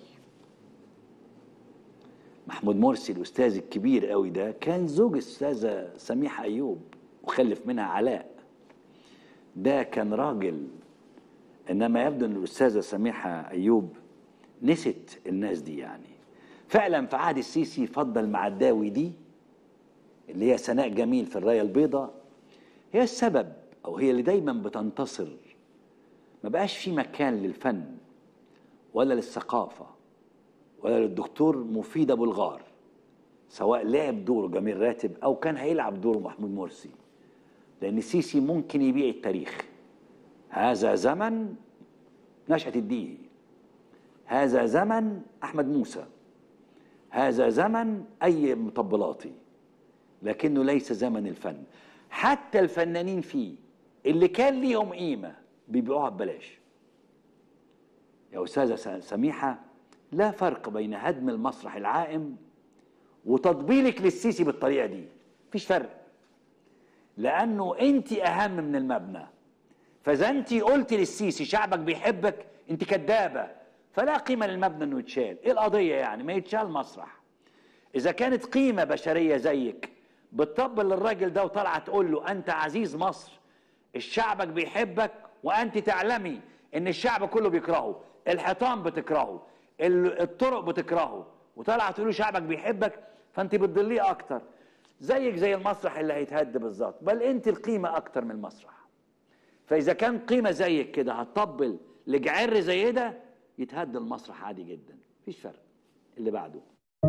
محمود مرسي الاستاذ الكبير قوي ده كان زوج الاستاذه سميحه ايوب وخلف منها علاء ده كان راجل انما يبدو ان الاستاذه سميحه ايوب نسيت الناس دي يعني فعلا في عهد السيسي فضل معداوي دي اللي هي سناء جميل في الرايه البيضاء هي السبب او هي اللي دايما بتنتصر ما بقاش في مكان للفن ولا للثقافه ولا للدكتور مفيد ابو الغار سواء لعب دوره جميل راتب او كان هيلعب دوره محمود مرسي لأن السيسي ممكن يبيع التاريخ هذا زمن نشأة الدين هذا زمن أحمد موسى هذا زمن أي مطبلاتي لكنه ليس زمن الفن حتى الفنانين فيه اللي كان ليهم قيمة بيبيعوها ببلاش يا أستاذة س- سميحة لا فرق بين هدم المسرح العائم وتطبيلك للسيسي بالطريقة دي مفيش فرق لانه انت اهم من المبنى فاذا انت قلت للسيسي شعبك بيحبك انت كدابه فلا قيمه للمبنى انه يتشال ايه القضيه يعني ما يتشال مسرح اذا كانت قيمه بشريه زيك بتطبل للراجل ده وطالعه تقول له انت عزيز مصر الشعبك بيحبك وانت تعلمي ان الشعب كله بيكرهه الحيطان بتكرهه ال- الطرق بتكرهه وطالعه تقول له شعبك بيحبك فانت بتضليه اكتر زيك زي المسرح اللي هيتهد بالظبط بل انت القيمه اكتر من المسرح فاذا كان قيمه زيك كده هتطبل لجعر زي ده يتهد المسرح عادي جدا مفيش فرق اللي بعده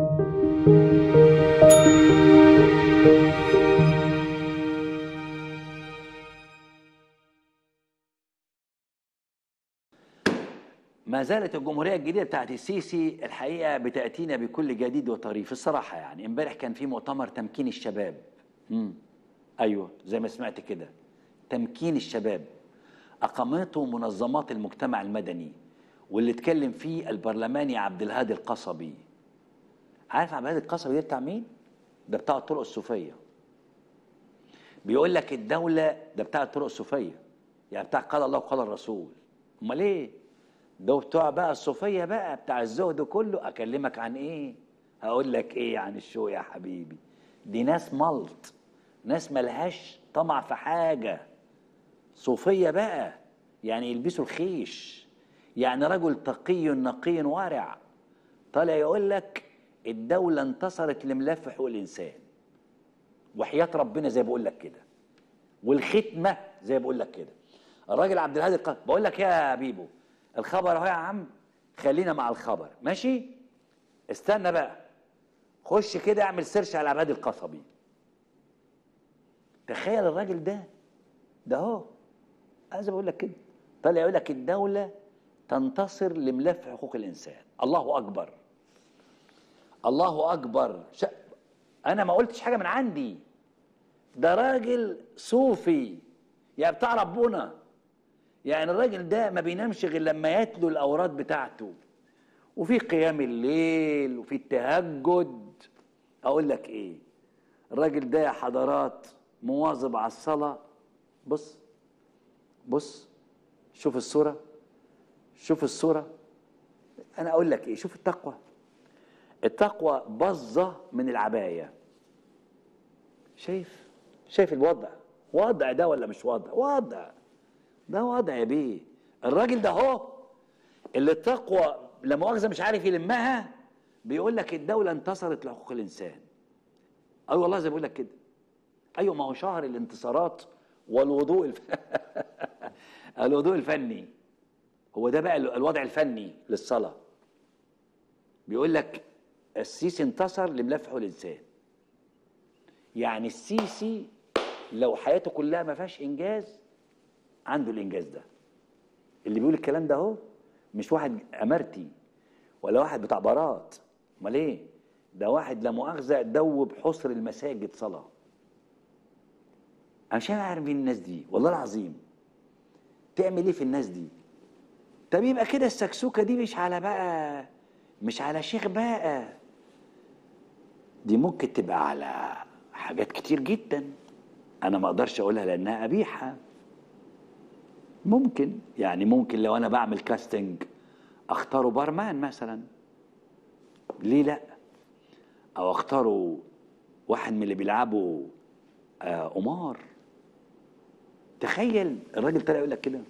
ما زالت الجمهوريه الجديده بتاعت السيسي الحقيقه بتاتينا بكل جديد وطريف الصراحه يعني امبارح كان في مؤتمر تمكين الشباب امم ايوه زي ما سمعت كده تمكين الشباب اقامته منظمات المجتمع المدني واللي اتكلم فيه البرلماني عبد الهادي القصبي عارف عبد الهادي القصبي ده بتاع مين ده بتاع الطرق الصوفيه بيقول لك الدوله ده بتاع الطرق الصوفيه يعني بتاع قال الله وقال الرسول امال ايه ده بتوع بقى الصوفيه بقى بتاع الزهد كله اكلمك عن ايه هقول لك ايه عن الشو يا حبيبي دي ناس ملط ناس ملهاش طمع في حاجة صوفية بقى يعني يلبسوا الخيش يعني رجل تقي نقي ورع طالع يقول لك الدولة انتصرت لملف حقوق الإنسان وحياة ربنا زي بقول لك كده والختمة زي بقول لك كده الراجل عبد الهادي الق... بقول لك يا بيبو الخبر اهو يا عم خلينا مع الخبر ماشي استنى بقى خش كده اعمل سيرش على عباد القصبي تخيل الراجل ده ده اهو عايز بقول لك كده طالع يقول لك الدولة تنتصر لملف حقوق الإنسان الله أكبر الله أكبر ش... أنا ما قلتش حاجة من عندي ده راجل صوفي يعني بتاع ربنا يعني الراجل ده ما بينامش غير لما يتلو الأوراد بتاعته وفي قيام الليل وفي التهجد أقول لك إيه الراجل ده يا حضرات مواظب على الصلاة بص بص شوف الصورة شوف الصورة أنا أقول لك إيه شوف التقوى التقوى بظة من العباية شايف شايف الوضع وضع ده ولا مش وضع وضع ده وضع يا بيه الراجل ده هو اللي التقوى لا مؤاخذة مش عارف يلمها بيقول لك الدولة انتصرت لحقوق الإنسان أي أيوة والله زي بقول لك كده أيوة ما هو شهر الانتصارات والوضوء الف... الوضوء الفني هو ده بقى الوضع الفني للصلاة بيقول لك السيسي انتصر لملف حقوق الإنسان يعني السيسي لو حياته كلها ما فيهاش إنجاز عنده الإنجاز ده اللي بيقول الكلام ده اهو مش واحد أمرتي ولا واحد بتاع بارات امال ايه ده واحد لا مؤاخذه دوب حصر المساجد صلاه انا مش عارف مين الناس دي والله العظيم تعمل ايه في الناس دي طب يبقى كده السكسوكه دي مش على بقى مش على شيخ بقى دي ممكن تبقى على حاجات كتير جدا انا ما اقدرش اقولها لانها قبيحه ممكن يعني ممكن لو انا بعمل كاستنج اختاره بارمان مثلا ليه لا او اختاره واحد من اللي بيلعبوا آه قمار تخيل الراجل طلع يقول لك كده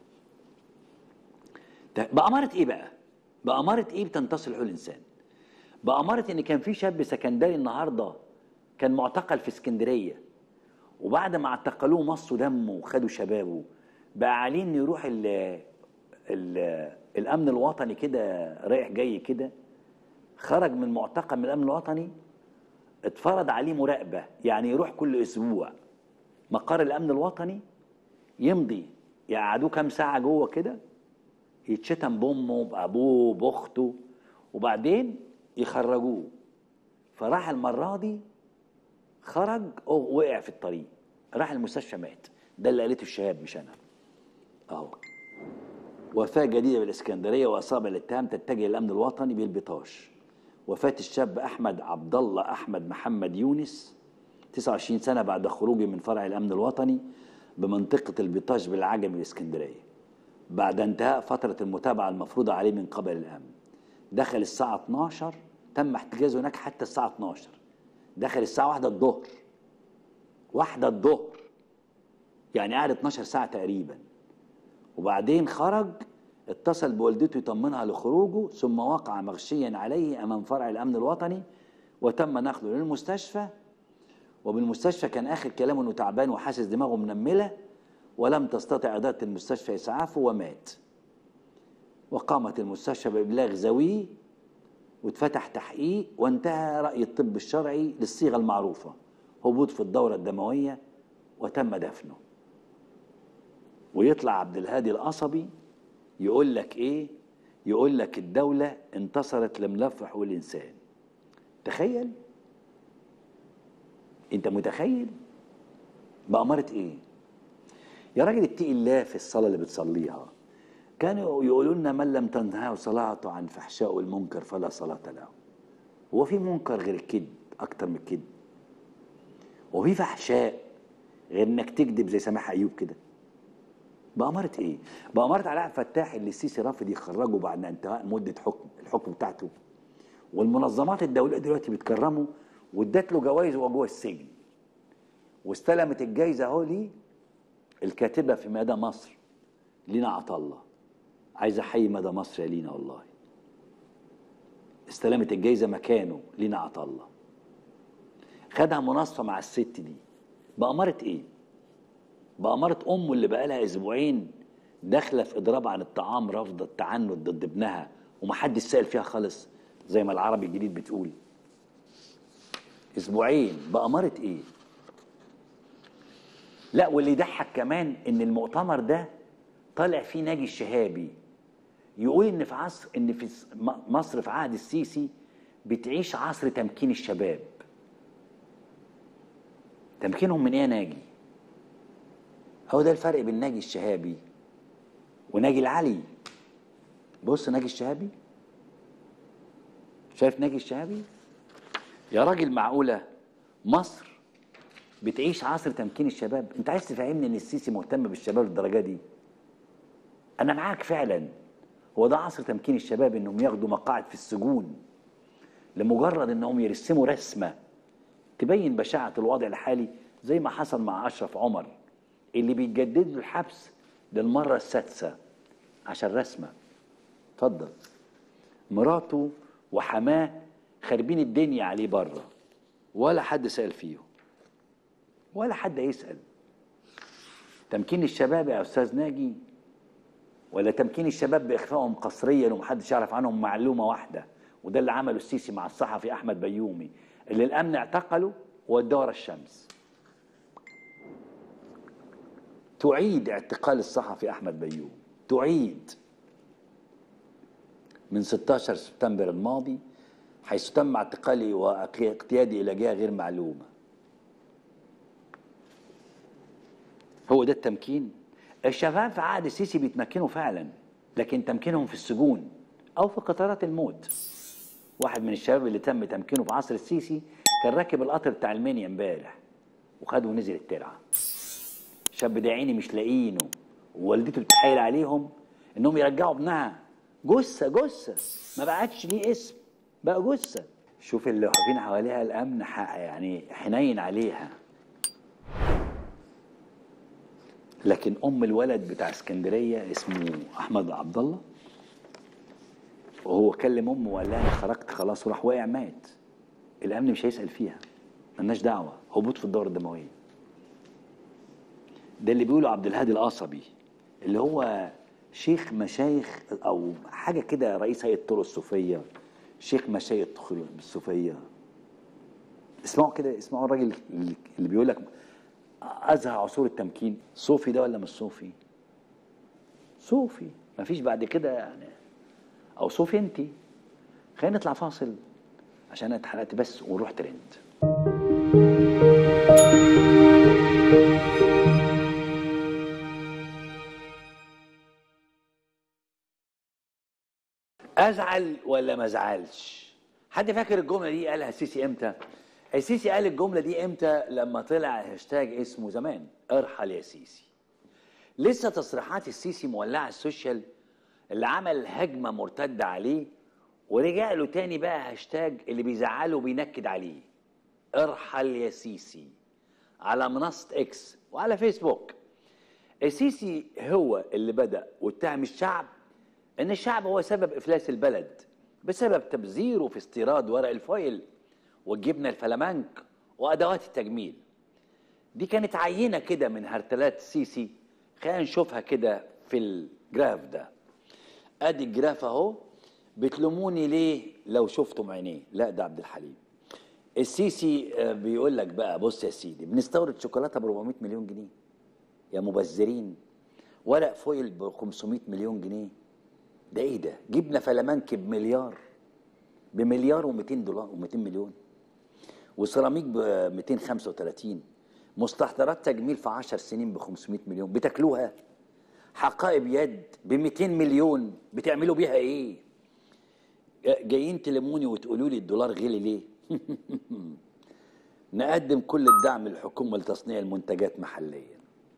بأمارة ايه بقى بأمارة ايه بتنتصر حقوق الانسان بأمارة ان كان في شاب سكندري النهارده كان معتقل في اسكندريه وبعد ما اعتقلوه مصوا دمه وخدوا شبابه بقى عليه انه يروح ال ال الامن الوطني كده رايح جاي كده خرج من معتقل من الامن الوطني اتفرض عليه مراقبه يعني يروح كل اسبوع مقر الامن الوطني يمضي يقعدوه كام ساعه جوه كده يتشتم بامه بابوه باخته وبعدين يخرجوه فراح المره دي خرج وقع في الطريق راح المستشفى مات ده اللي قالته الشهاب مش انا اهو وفاة جديدة بالإسكندرية وأصاب الاتهام تتجه للأمن الوطني بالبطاش وفاة الشاب أحمد عبد الله أحمد محمد يونس 29 سنة بعد خروجه من فرع الأمن الوطني بمنطقة البطاش بالعجمي بالإسكندرية بعد انتهاء فترة المتابعة المفروضة عليه من قبل الأمن دخل الساعة 12 تم احتجازه هناك حتى الساعة 12 دخل الساعة واحدة الظهر واحدة الظهر يعني قعد 12 ساعة تقريبا وبعدين خرج اتصل بوالدته يطمنها لخروجه ثم وقع مغشيا عليه امام فرع الامن الوطني وتم نقله للمستشفى وبالمستشفى كان اخر كلامه انه تعبان وحاسس دماغه منمله ولم تستطع اداره المستشفى اسعافه ومات وقامت المستشفى بابلاغ ذويه واتفتح تحقيق وانتهى راي الطب الشرعي للصيغه المعروفه هبوط في الدوره الدمويه وتم دفنه ويطلع عبد الهادي القصبي يقول لك ايه يقول لك الدولة انتصرت لملف حقوق الإنسان تخيل انت متخيل بأمارة ايه يا راجل اتقي الله في الصلاة اللي بتصليها كانوا يقولوا لنا من لم تنهاه صلاته عن فحشاء المنكر فلا صلاة له هو في منكر غير الكذب أكتر من الكذب وفي فحشاء غير انك تكذب زي سماح ايوب كده بأمارة إيه؟ بأمارة علاء فتاح اللي السيسي رافض يخرجه بعد انتهاء مدة حكم الحكم بتاعته والمنظمات الدولية دلوقتي بتكرمه وادت له جوائز وهو جوه السجن واستلمت الجايزه اهو ليه الكاتبه في مدى مصر لينا عطله عايز احيي مدى مصر يا لينا والله استلمت الجايزه مكانه لينا عطله خدها مناصفه مع الست دي بأمارة ايه بأمارة امه اللي بقالها اسبوعين داخله في اضراب عن الطعام رافضه التعنت ضد ابنها ومحدش سأل فيها خالص زي ما العربي الجديد بتقول اسبوعين بأمارة ايه لا واللي يضحك كمان ان المؤتمر ده طالع فيه ناجي الشهابي يقول ان في عصر ان في س- م- مصر في عهد السيسي بتعيش عصر تمكين الشباب تمكينهم من ايه يا ناجي هو ده الفرق بين ناجي الشهابي وناجي العلي بص ناجي الشهابي شايف ناجي الشهابي يا راجل معقوله مصر بتعيش عصر تمكين الشباب انت عايز تفهمني ان السيسي مهتم بالشباب للدرجه دي انا معاك فعلا هو ده عصر تمكين الشباب انهم ياخدوا مقاعد في السجون لمجرد انهم يرسموا رسمه تبين بشاعه الوضع الحالي زي ما حصل مع اشرف عمر اللي بيتجدد له الحبس للمره السادسه عشان رسمه اتفضل مراته وحماه خاربين الدنيا عليه بره ولا حد سأل فيهم ولا حد يسأل تمكين الشباب يا أستاذ ناجي ولا تمكين الشباب بإخفائهم قسريا ومحدش يعرف عنهم معلومة واحدة وده اللي عمله السيسي مع الصحفي أحمد بيومي اللي الأمن اعتقله ووداه ورا الشمس تعيد اعتقال الصحفي أحمد بيومي تعيد من 16 سبتمبر الماضي حيث تم اعتقالي واقتيادي إلى جهة غير معلومة هو ده التمكين الشباب في عهد السيسي بيتمكنوا فعلا لكن تمكينهم في السجون او في قطارات الموت واحد من الشباب اللي تم تمكينه في عصر السيسي كان راكب القطر بتاع المنيا امبارح وخده ونزل الترعه الشاب ده عيني مش لاقيينه ووالدته بتحايل عليهم انهم يرجعوا ابنها جثه جثه ما بقتش ليه اسم بقى جثه شوف اللي واقفين حواليها الامن حق يعني حنين عليها لكن ام الولد بتاع اسكندريه اسمه احمد عبد الله وهو كلم امه وقال لها انا خرجت خلاص وراح واقع مات الامن مش هيسال فيها ملناش دعوه هبوط في الدوره الدمويه ده اللي بيقوله عبد الهادي القصبي اللي هو شيخ مشايخ او حاجه كده رئيس هيئه الطرق الصوفيه شيخ مشايخ الصوفيه اسمعوا كده اسمعوا الراجل اللي اللي بيقول لك ازهى عصور التمكين صوفي ده ولا مش صوفي صوفي مفيش بعد كده يعني او صوفي انت خلينا نطلع فاصل عشان انا اتحرقت بس ونروح ترند ازعل ولا ما ازعلش حد فاكر الجمله دي قالها السيسي امتى السيسي قال الجمله دي امتى لما طلع هاشتاج اسمه زمان ارحل يا سيسي لسه تصريحات السيسي مولعه السوشيال اللي عمل هجمه مرتده عليه ورجع له تاني بقى هاشتاج اللي بيزعله وبينكد عليه ارحل يا سيسي على منصه اكس وعلى فيسبوك السيسي هو اللي بدا واتهم الشعب ان الشعب هو سبب افلاس البلد بسبب تبذيره في استيراد ورق الفويل والجبنه الفلامنك وادوات التجميل دي كانت عينه كده من هرتلات السيسي خلينا نشوفها كده في الجراف ده ادي الجراف اهو بتلوموني ليه لو شفتم عينيه لا ده عبد الحليم السيسي آه، بيقول لك بقى بص يا سيدي بنستورد شوكولاته ب 400 مليون جنيه يا مبذرين ورق فويل ب 500 مليون جنيه ده ايه ده جبنه فلامنك بمليار بمليار و200 دولار و200 مليون وسيراميك ب 235 مستحضرات تجميل في 10 سنين ب 500 مليون بتاكلوها حقائب يد ب 200 مليون بتعملوا بيها ايه جايين تلموني وتقولوا لي الدولار غلي ليه نقدم كل الدعم للحكومه لتصنيع المنتجات محليا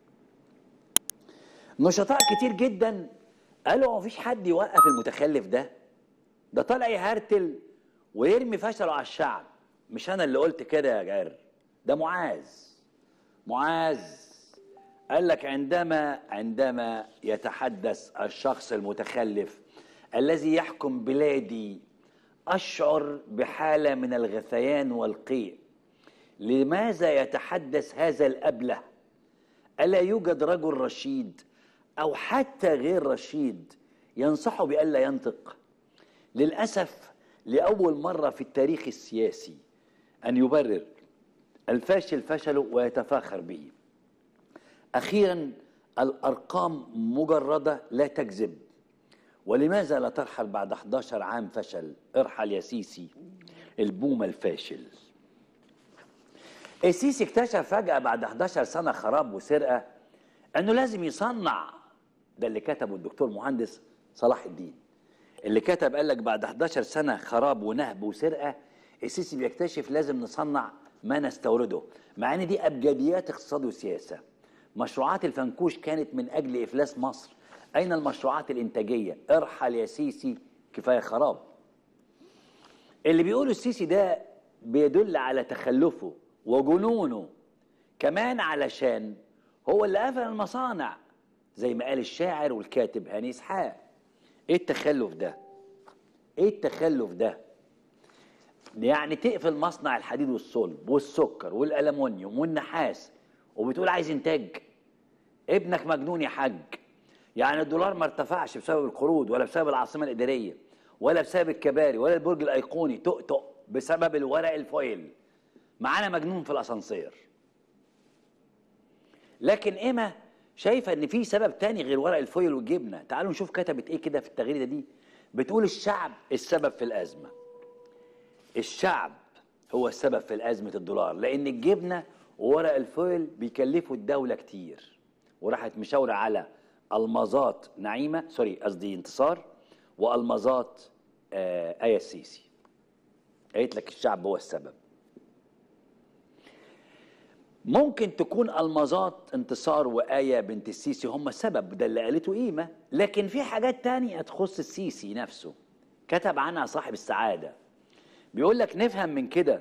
نشطاء كتير جدا قالوا مفيش حد يوقف المتخلف ده ده طالع يهرتل ويرمي فشله على الشعب مش انا اللي قلت كده يا جار ده معاذ معاذ قال لك عندما عندما يتحدث الشخص المتخلف الذي يحكم بلادي اشعر بحاله من الغثيان والقيء لماذا يتحدث هذا الابله الا يوجد رجل رشيد او حتى غير رشيد ينصحه بالا ينطق للاسف لاول مره في التاريخ السياسي ان يبرر الفاشل فشله ويتفاخر به اخيرا الارقام مجرده لا تكذب ولماذا لا ترحل بعد 11 عام فشل ارحل يا سيسي البومة الفاشل السيسي اكتشف فجأة بعد 11 سنة خراب وسرقة انه لازم يصنع ده اللي كتبه الدكتور مهندس صلاح الدين اللي كتب قال لك بعد 11 سنة خراب ونهب وسرقة السيسي بيكتشف لازم نصنع ما نستورده مع ان دي ابجديات اقتصاد وسياسة مشروعات الفنكوش كانت من اجل افلاس مصر اين المشروعات الانتاجية ارحل يا سيسي كفاية خراب اللي بيقوله السيسي ده بيدل على تخلفه وجنونه كمان علشان هو اللي قفل المصانع زي ما قال الشاعر والكاتب هاني اسحاق ايه التخلف ده ايه التخلف ده يعني تقفل مصنع الحديد والصلب والسكر والالومنيوم والنحاس وبتقول عايز انتاج ابنك مجنون يا حاج يعني الدولار ما ارتفعش بسبب القروض ولا بسبب العاصمه الاداريه ولا بسبب الكباري ولا البرج الايقوني تؤتؤ بسبب الورق الفويل معانا مجنون في الاسانسير لكن ايما شايفه ان في سبب تاني غير ورق الفويل والجبنه تعالوا نشوف كتبت ايه كده في التغريده دي بتقول الشعب السبب في الازمه الشعب هو السبب في ازمه الدولار لان الجبنه وورق الفويل بيكلفوا الدوله كتير وراحت مشاوره على المظات نعيمه سوري قصدي انتصار والمظات آه ايه السيسي قالت لك الشعب هو السبب ممكن تكون المظات انتصار وآية بنت السيسي هم السبب ده اللي قالته قيمة لكن في حاجات تانية تخص السيسي نفسه كتب عنها صاحب السعادة بيقول لك نفهم من كده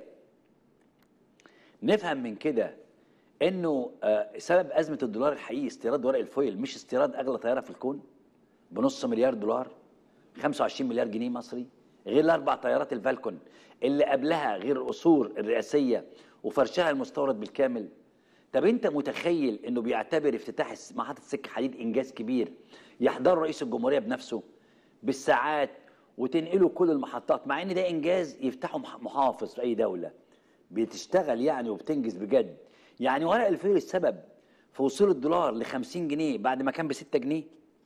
نفهم من كده انه آه، سبب ازمه الدولار الحقيقي استيراد ورق الفويل مش استيراد اغلى طياره في الكون بنص مليار دولار 25 مليار جنيه مصري غير الاربع طيارات الفالكون اللي قبلها غير القصور الرئاسيه وفرشها المستورد بالكامل طب انت متخيل انه بيعتبر افتتاح الس- محطه سكه حديد انجاز كبير يحضر رئيس الجمهوريه بنفسه بالساعات وتنقله كل المحطات مع ان ده انجاز يفتحه مح- محافظ في اي دوله بتشتغل يعني وبتنجز بجد يعني ورق الفيل السبب في وصول الدولار ل 50 جنيه بعد ما كان ب 6 جنيه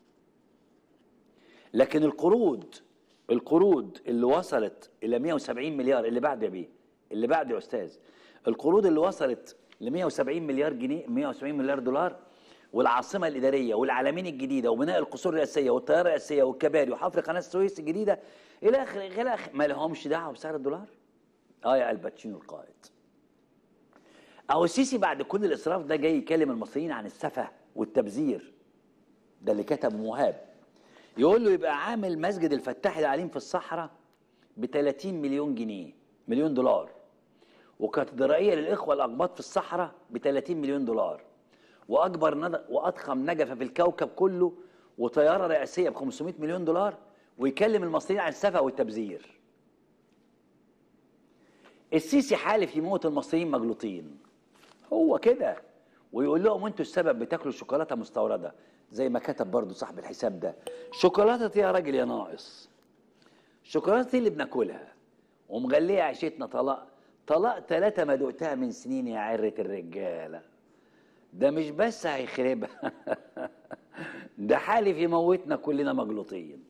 لكن القروض القروض اللي وصلت الى 170 مليار اللي بعد يا بيه اللي بعد يا استاذ القروض اللي وصلت ل 170 مليار جنيه 170 مليار دولار والعاصمه الاداريه والعلمين الجديده وبناء القصور الرئاسيه والطياره الرئاسيه والكباري وحفر قناه السويس الجديده الى اخره الى اخره ما لهمش دعوه بسعر الدولار اه يا الباتشينو القائد اهو السيسي بعد كل الاسراف ده جاي يكلم المصريين عن السفه والتبذير ده اللي كتب مهاب يقول له يبقى عامل مسجد الفتاح العليم في الصحراء ب 30 مليون جنيه مليون دولار وكاتدرائيه للاخوه الاقباط في الصحراء ب 30 مليون دولار واكبر ند... واضخم نجفه في الكوكب كله وطياره رئاسيه ب 500 مليون دولار ويكلم المصريين عن السفه والتبذير السيسي حالف يموت المصريين مجلوطين هو كده ويقول لهم انتوا السبب بتاكلوا شوكولاته مستورده زي ما كتب برضو صاحب الحساب ده شوكولاته يا راجل يا ناقص شوكولاته اللي بناكلها ومغليه عيشتنا طلاق طلاق ثلاثة ما دقتها من سنين يا عرة الرجالة ده مش بس هيخربها ده حالف يموتنا كلنا مجلوطين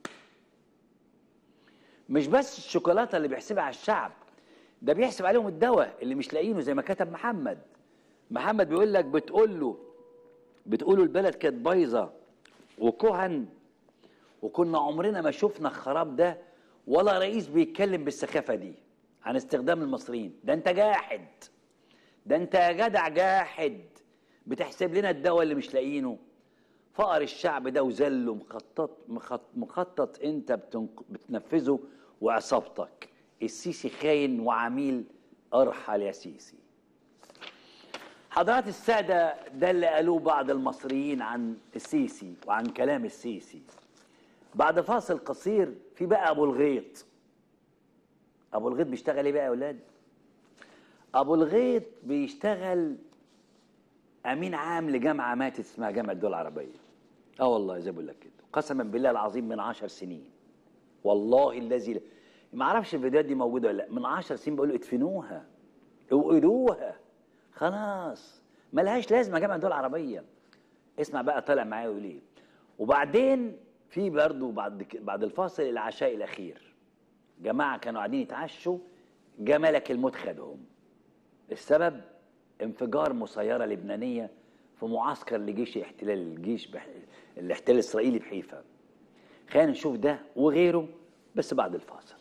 مش بس الشوكولاتة اللي بيحسبها على الشعب ده بيحسب عليهم الدواء اللي مش لاقيينه زي ما كتب محمد محمد بيقول لك بتقول له بتقولوا البلد كانت بايظه وكهن وكنا عمرنا ما شفنا الخراب ده ولا رئيس بيتكلم بالسخافه دي عن استخدام المصريين ده انت جاحد ده انت يا جدع جاحد بتحسب لنا الدواء اللي مش لاقيينه فقر الشعب ده وذله مخطط مخطط, مخطط انت بتنق... بتنفذه وعصابتك السيسي خاين وعميل ارحل يا سيسي حضرات السادة ده اللي قالوه بعض المصريين عن السيسي وعن كلام السيسي بعد فاصل قصير في بقى أبو الغيط أبو الغيط بيشتغل إيه بقى يا أولاد؟ أبو الغيط بيشتغل أمين عام لجامعة ماتت اسمها جامعة الدول العربية اه والله زي بقول لك كده قسما بالله العظيم من عشر سنين والله الذي لا- ما اعرفش الفيديوهات دي موجوده ولا لا من عشر سنين بيقولوا ادفنوها اوقدوها خلاص ملهاش لازمه جامعه الدول العربيه اسمع بقى طالع معايا ويقول ايه وبعدين في برضه بعد ك- بعد الفاصل العشاء الاخير جماعه كانوا قاعدين يتعشوا جه ملك الموت خدهم السبب انفجار مسيره لبنانيه في معسكر لجيش احتلال الجيش بح... الاحتلال الاسرائيلي بحيفا خلينا نشوف ده وغيره بس بعد الفاصل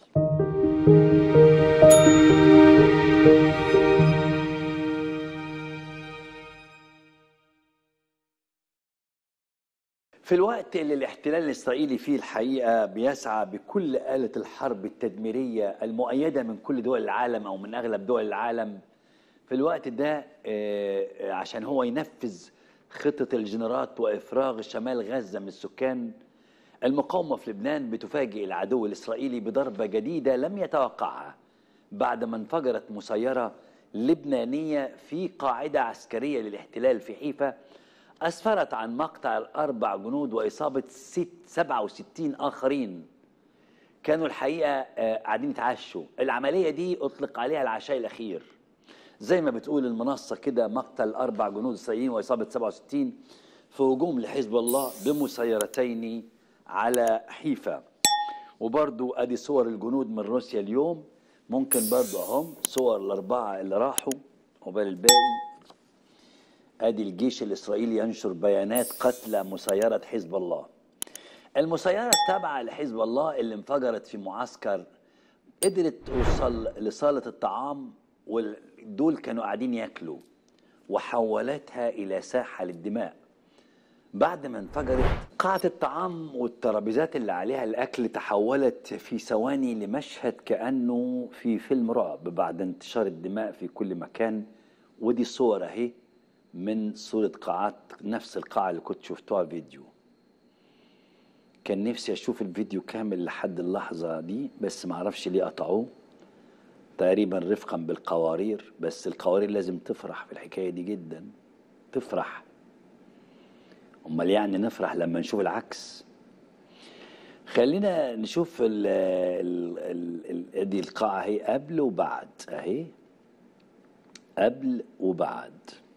في الوقت اللي الاحتلال الإسرائيلي فيه الحقيقة بيسعى بكل آلة الحرب التدميرية المؤيدة من كل دول العالم أو من أغلب دول العالم في الوقت ده آه، آه، عشان هو ينفذ خطة الجنرات وإفراغ شمال غزة من السكان المقاومة في لبنان بتفاجئ العدو الإسرائيلي بضربة جديدة لم يتوقعها بعد ما انفجرت مسيرة لبنانية في قاعدة عسكرية للاحتلال في حيفا أسفرت عن مقتل أربع جنود وإصابة ست 67 آخرين كانوا الحقيقة آه، قاعدين يتعشوا العملية دي أطلق عليها العشاء الأخير زي ما بتقول المنصة كده مقتل أربع جنود إسرائيليين وإصابة 67 في هجوم لحزب الله بمسيرتين على حيفا وبرضو ادي صور الجنود من روسيا اليوم ممكن برضو اهم صور الاربعه اللي راحوا وبال الباقي ادي الجيش الاسرائيلي ينشر بيانات قتلى مسيره حزب الله المسيره التابعه لحزب الله اللي انفجرت في معسكر قدرت توصل لصاله الطعام ودول كانوا قاعدين ياكلوا وحولتها الى ساحه للدماء بعد ما انفجرت قاعة الطعام والترابيزات اللي عليها الأكل تحولت في ثواني لمشهد كأنه في فيلم رعب بعد انتشار الدماء في كل مكان ودي صور أهي من صورة قاعات نفس القاعة اللي كنت شفتوها فيديو كان نفسي أشوف الفيديو كامل لحد اللحظة دي بس معرفش ليه قطعوه تقريبا رفقا بالقوارير بس القوارير لازم تفرح في الحكاية دي جدا تفرح امال يعني نفرح لما نشوف العكس خلينا نشوف ال ال ال ال دي القاعة اهي قبل وبعد اهي قبل وبعد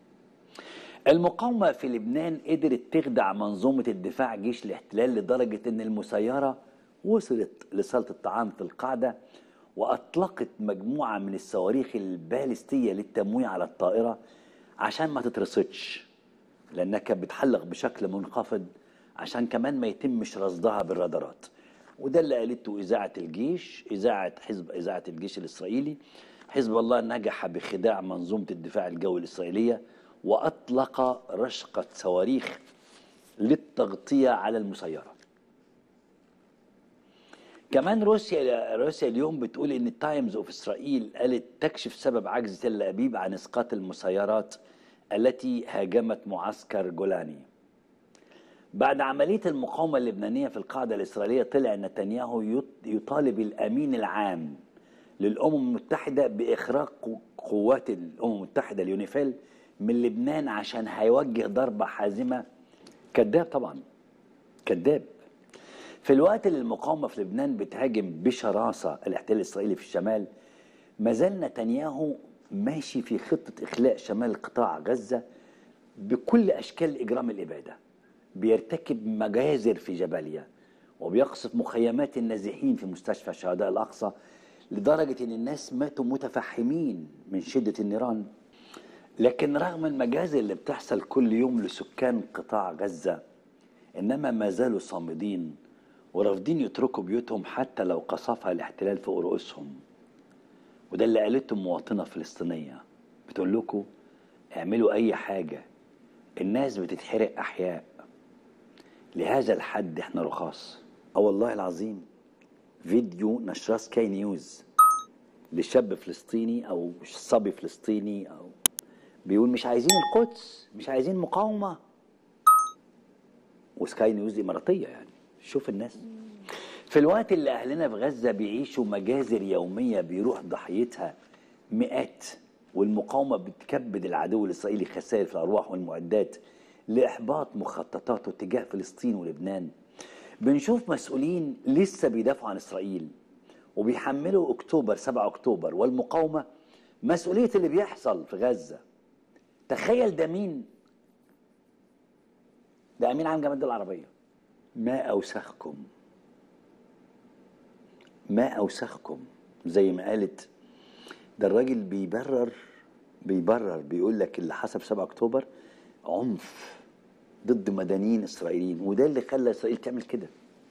المقاومة في لبنان قدرت تخدع منظومة الدفاع جيش الاحتلال لدرجة ان المسيرة وصلت لصالة الطعام في القاعدة واطلقت مجموعة من الصواريخ البالستية للتمويه على الطائرة عشان ما تترصدش لانها كانت بتحلق بشكل منخفض عشان كمان ما يتمش رصدها بالرادارات وده اللي قالته اذاعه الجيش اذاعه حزب اذاعه الجيش الاسرائيلي حزب الله نجح بخداع منظومه الدفاع الجوي الاسرائيليه واطلق رشقه صواريخ للتغطيه على المسيره كمان روسيا روسيا اليوم بتقول ان التايمز اوف اسرائيل قالت تكشف سبب عجز تل ابيب عن اسقاط المسيرات التي هاجمت معسكر جولاني بعد عملية المقاومة اللبنانية في القاعدة الإسرائيلية طلع نتنياهو يط- يطالب الأمين العام للأمم المتحدة بإخراج قو- قوات الأمم المتحدة اليونيفيل من لبنان عشان هيوجه ضربة حازمة كذاب طبعا كذاب في الوقت اللي المقاومة في لبنان بتهاجم بشراسة الاحتلال الإسرائيلي في الشمال ما زال نتنياهو ماشي في خطة إخلاء شمال قطاع غزة بكل أشكال إجرام الإبادة بيرتكب مجازر في جباليا وبيقصف مخيمات النازحين في مستشفى شهداء الأقصى لدرجة إن الناس ماتوا متفحمين من شدة النيران لكن رغم المجازر اللي بتحصل كل يوم لسكان قطاع غزة إنما ما زالوا صامدين ورافضين يتركوا بيوتهم حتى لو قصفها الاحتلال فوق رؤوسهم وده اللي قالته مواطنة فلسطينية بتقول لكم اعملوا أي حاجة الناس بتتحرق أحياء لهذا الحد احنا رخاص اه والله العظيم فيديو نشراه سكاي نيوز لشاب فلسطيني او صبي فلسطيني او بيقول مش عايزين القدس مش عايزين مقاومه وسكاي نيوز اماراتيه يعني شوف الناس في الوقت اللي اهلنا في غزه بيعيشوا مجازر يوميه بيروح ضحيتها مئات والمقاومه بتكبد العدو الاسرائيلي خسائر في الارواح والمعدات لاحباط مخططاته تجاه فلسطين ولبنان بنشوف مسؤولين لسه بيدافعوا عن اسرائيل وبيحملوا اكتوبر 7 اكتوبر والمقاومه مسؤوليه اللي بيحصل في غزه تخيل ده مين ده امين عام جامعه الدول العربيه ما اوسخكم ما اوسخكم زي ما قالت ده الراجل بيبرر بيبرر بيقول لك اللي حصل في 7 اكتوبر عنف ضد مدنيين اسرائيليين وده اللي خلى اسرائيل تعمل كده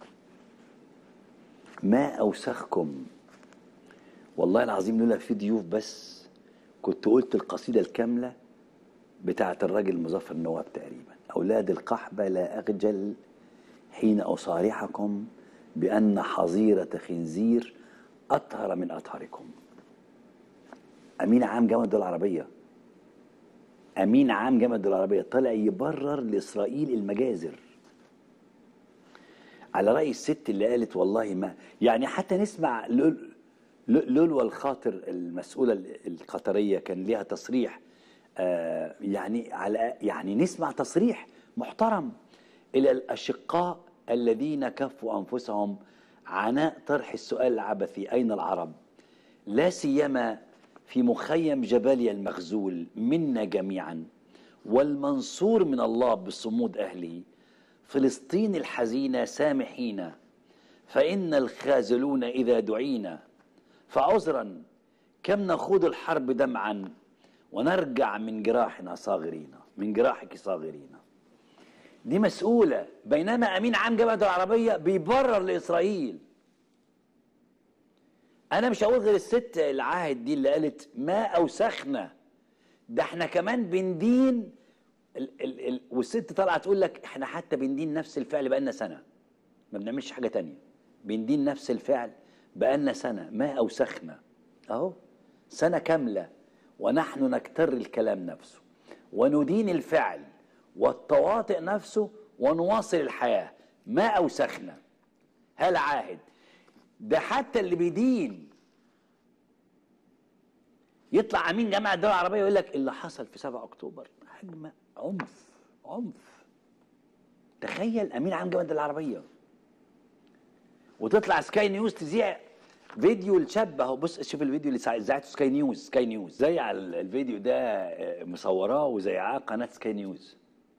ما اوسخكم والله العظيم لولا في ضيوف بس كنت قلت القصيده الكامله بتاعه الراجل مظفر النواب تقريبا اولاد القحبه لا اخجل حين اصارحكم بان حظيره خنزير اطهر من اطهركم امين عام جامعه الدول العربيه امين عام جامعه الدول العربيه طلع يبرر لاسرائيل المجازر على راي الست اللي قالت والله ما يعني حتى نسمع لول- لولو الخاطر المسؤوله القطريه كان ليها تصريح آه، يعني على يعني نسمع تصريح محترم الى الاشقاء الذين كفوا انفسهم عناء طرح السؤال العبثي اين العرب لا سيما في مخيم جباليا المخزول منا جميعا والمنصور من الله بصمود اهله فلسطين الحزينه سامحين فان الخازلون اذا دعينا فعذرا كم نخوض الحرب دمعا ونرجع من جراحنا صاغرين من جراحك صاغرين دي مسؤولة بينما أمين عام جامعة العربية بيبرر لإسرائيل أنا مش هقول غير الست العاهد دي اللي قالت ما أوسخنا ده احنا كمان بندين ال ال ال والست طالعة تقول لك احنا حتى بندين نفس الفعل بقالنا سنة ما بنعملش حاجة تانية بندين نفس الفعل بقالنا سنة ما أوسخنا أهو سنة كاملة ونحن نكتر الكلام نفسه وندين الفعل والتواطئ نفسه ونواصل الحياة ما أوسخنا هل عاهد ده حتى اللي بيدين يطلع امين جامعه الدول العربيه يقول لك اللي حصل في 7 اكتوبر هجمه عنف عنف تخيل امين عام جامعه الدول العربيه وتطلع سكاي نيوز تذيع فيديو الشاب اهو بص شوف الفيديو اللي ذاعته سكاي نيوز سكاي نيوز زي على الفيديو ده آه، مصوراه وزيعاه قناه سكاي نيوز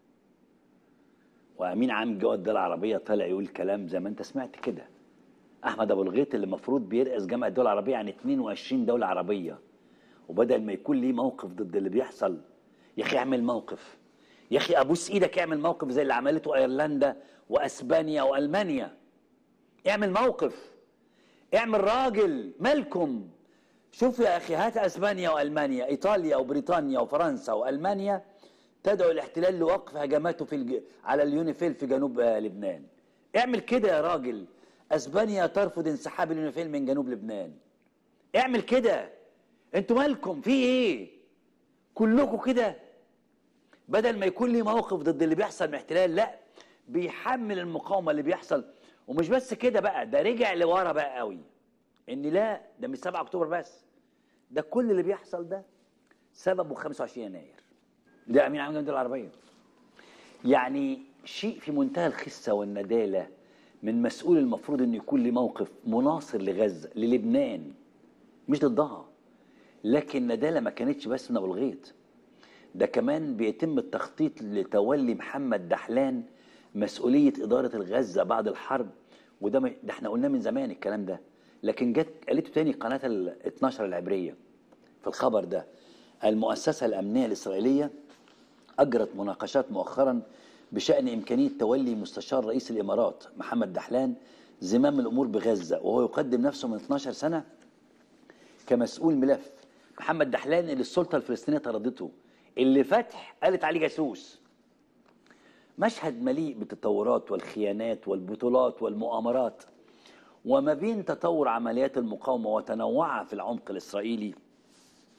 وامين عام جوه الدول العربيه طالع يقول كلام زي ما انت سمعت كده احمد ابو الغيط اللي المفروض بيرأس جامعه الدول العربيه عن 22 دوله عربيه وبدل ما يكون ليه موقف ضد اللي بيحصل يا اخي اعمل موقف يا اخي ابوس ايدك اعمل موقف زي اللي عملته ايرلندا واسبانيا والمانيا اعمل موقف اعمل راجل مالكم شوف يا اخي هات اسبانيا والمانيا ايطاليا وبريطانيا وفرنسا والمانيا تدعو الاحتلال لوقف هجماته في الج... على اليونيفيل في جنوب آه، لبنان اعمل كده يا راجل اسبانيا ترفض انسحاب اليونيفيل من جنوب لبنان اعمل كده انتوا مالكم في ايه كلكم كده بدل ما يكون لي موقف ضد اللي بيحصل من الاحتلال لا بيحمل المقاومه اللي بيحصل ومش بس كده بقى ده رجع لورا بقى قوي ان لا ده مش 7 اكتوبر بس ده كل اللي بيحصل ده سببه 25 يناير ده امين عام الدول العربيه يعني شيء في منتهى الخسه والنداله من مسؤول المفروض انه يكون له موقف مناصر لغزه للبنان مش ضدها لكن ندالة ما كانتش بس من ابو الغيط ده كمان بيتم التخطيط لتولي محمد دحلان مسؤولية إدارة الغزة بعد الحرب وده ما- ده احنا قلناه من زمان الكلام ده لكن جت قالته تاني قناة ال 12 العبرية في الخبر ده المؤسسة الأمنية الإسرائيلية أجرت مناقشات مؤخرا بشأن إمكانية تولي مستشار رئيس الإمارات محمد دحلان زمام الأمور بغزة وهو يقدم نفسه من 12 سنة كمسؤول ملف محمد دحلان اللي السلطه الفلسطينيه طردته اللي فتح قالت عليه جاسوس مشهد مليء بالتطورات والخيانات والبطولات والمؤامرات وما بين تطور عمليات المقاومه وتنوعها في العمق الاسرائيلي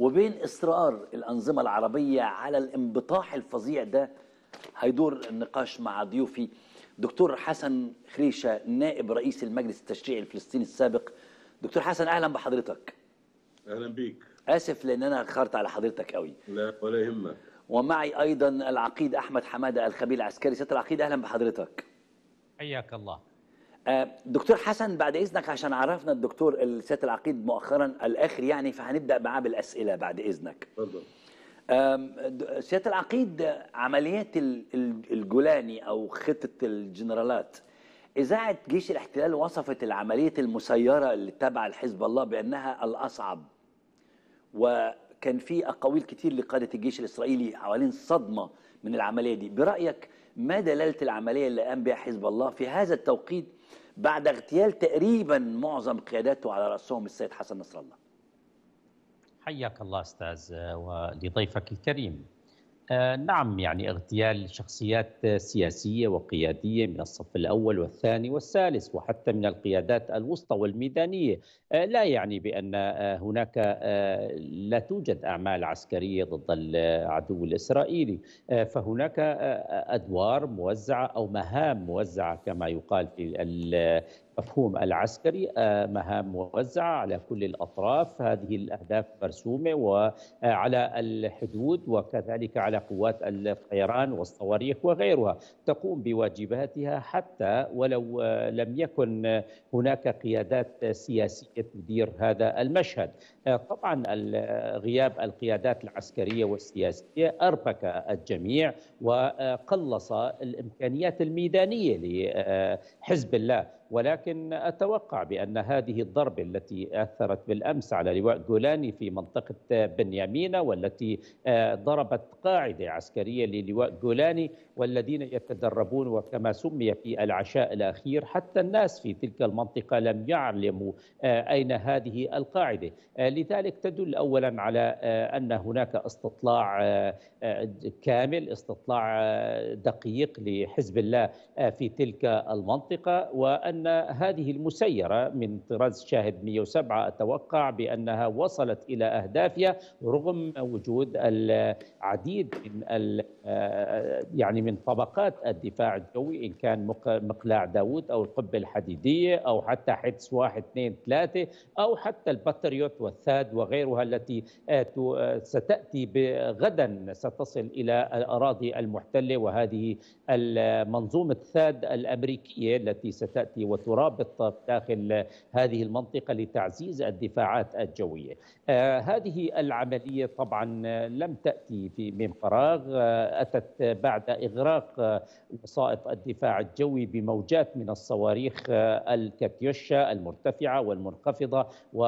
وبين اصرار الانظمه العربيه على الانبطاح الفظيع ده هيدور النقاش مع ضيوفي دكتور حسن خريشه نائب رئيس المجلس التشريعي الفلسطيني السابق دكتور حسن اهلا بحضرتك اهلا بيك اسف لان انا اخرت على حضرتك قوي لا ولا يهمك ومعي ايضا العقيد احمد حماده الخبير العسكري سياده العقيد اهلا بحضرتك حياك الله آه، دكتور حسن بعد اذنك عشان عرفنا الدكتور سياده العقيد مؤخرا الاخر يعني فهنبدا معاه بالاسئله بعد اذنك اتفضل آم، د- سياده العقيد عمليات ال- ال- الجولاني او خطه الجنرالات اذاعه جيش الاحتلال وصفت العمليه المسيره اللي تبع الحزب الله بانها الاصعب وكان في اقاويل كتير لقاده الجيش الاسرائيلي حوالين صدمه من العمليه دي برايك ما دلاله العمليه اللي قام بها حزب الله في هذا التوقيت بعد اغتيال تقريبا معظم قياداته على راسهم السيد حسن نصر الله حياك الله استاذ ولضيفك الكريم آه، نعم يعني اغتيال شخصيات سياسيه وقياديه من الصف الاول والثاني والثالث وحتى من القيادات الوسطى والميدانيه آه، لا يعني بان آه، هناك آه، لا توجد اعمال عسكريه ضد العدو الاسرائيلي آه، فهناك آه، ادوار موزعه او مهام موزعه كما يقال في المفهوم العسكري آه، مهام موزعه على كل الاطراف هذه الاهداف مرسومه وعلى الحدود وكذلك على قوات الطيران والصواريخ وغيرها تقوم بواجباتها حتى ولو آه، لم يكن آه، هناك قيادات سياسيه تدير هذا المشهد آه، طبعا ال- غياب القيادات العسكريه والسياسيه اربك الجميع وقلص الامكانيات الميدانيه لحزب الله ولكن اتوقع بان هذه الضربه التي اثرت بالامس على لواء جولاني في منطقه بنيامينا والتي آه، ضربت قاعده عسكريه للواء جولاني والذين يتدربون وكما سمي في العشاء الاخير حتى الناس في تلك المنطقه لم يعلموا آه، اين هذه القاعده آه، لذلك تدل اولا على آه، ان هناك استطلاع آه، آه، كامل استطلاع آه، دقيق لحزب الله آه، في تلك المنطقه وان هذه المسيره من طراز شاهد 107 اتوقع بانها وصلت الى اهدافها رغم وجود العديد من ال- آه، يعني من طبقات الدفاع الجوي ان كان مق- مقلاع داوود او القبه الحديديه او حتى حدس واحد اثنين ثلاثه او حتى الباتريوت والثاد وغيرها التي آه، ت- آه، ستاتي ب- غدا ستصل الى الاراضي المحتله وهذه المنظومه ثاد الامريكيه التي ستاتي وترابط داخل هذه المنطقه لتعزيز الدفاعات الجويه. آه، هذه العمليه طبعا آه، لم تاتي في من فراغ آه، اتت بعد اغراق آه، وسائط الدفاع الجوي بموجات من الصواريخ آه، الكاتيوشا المرتفعه والمنخفضه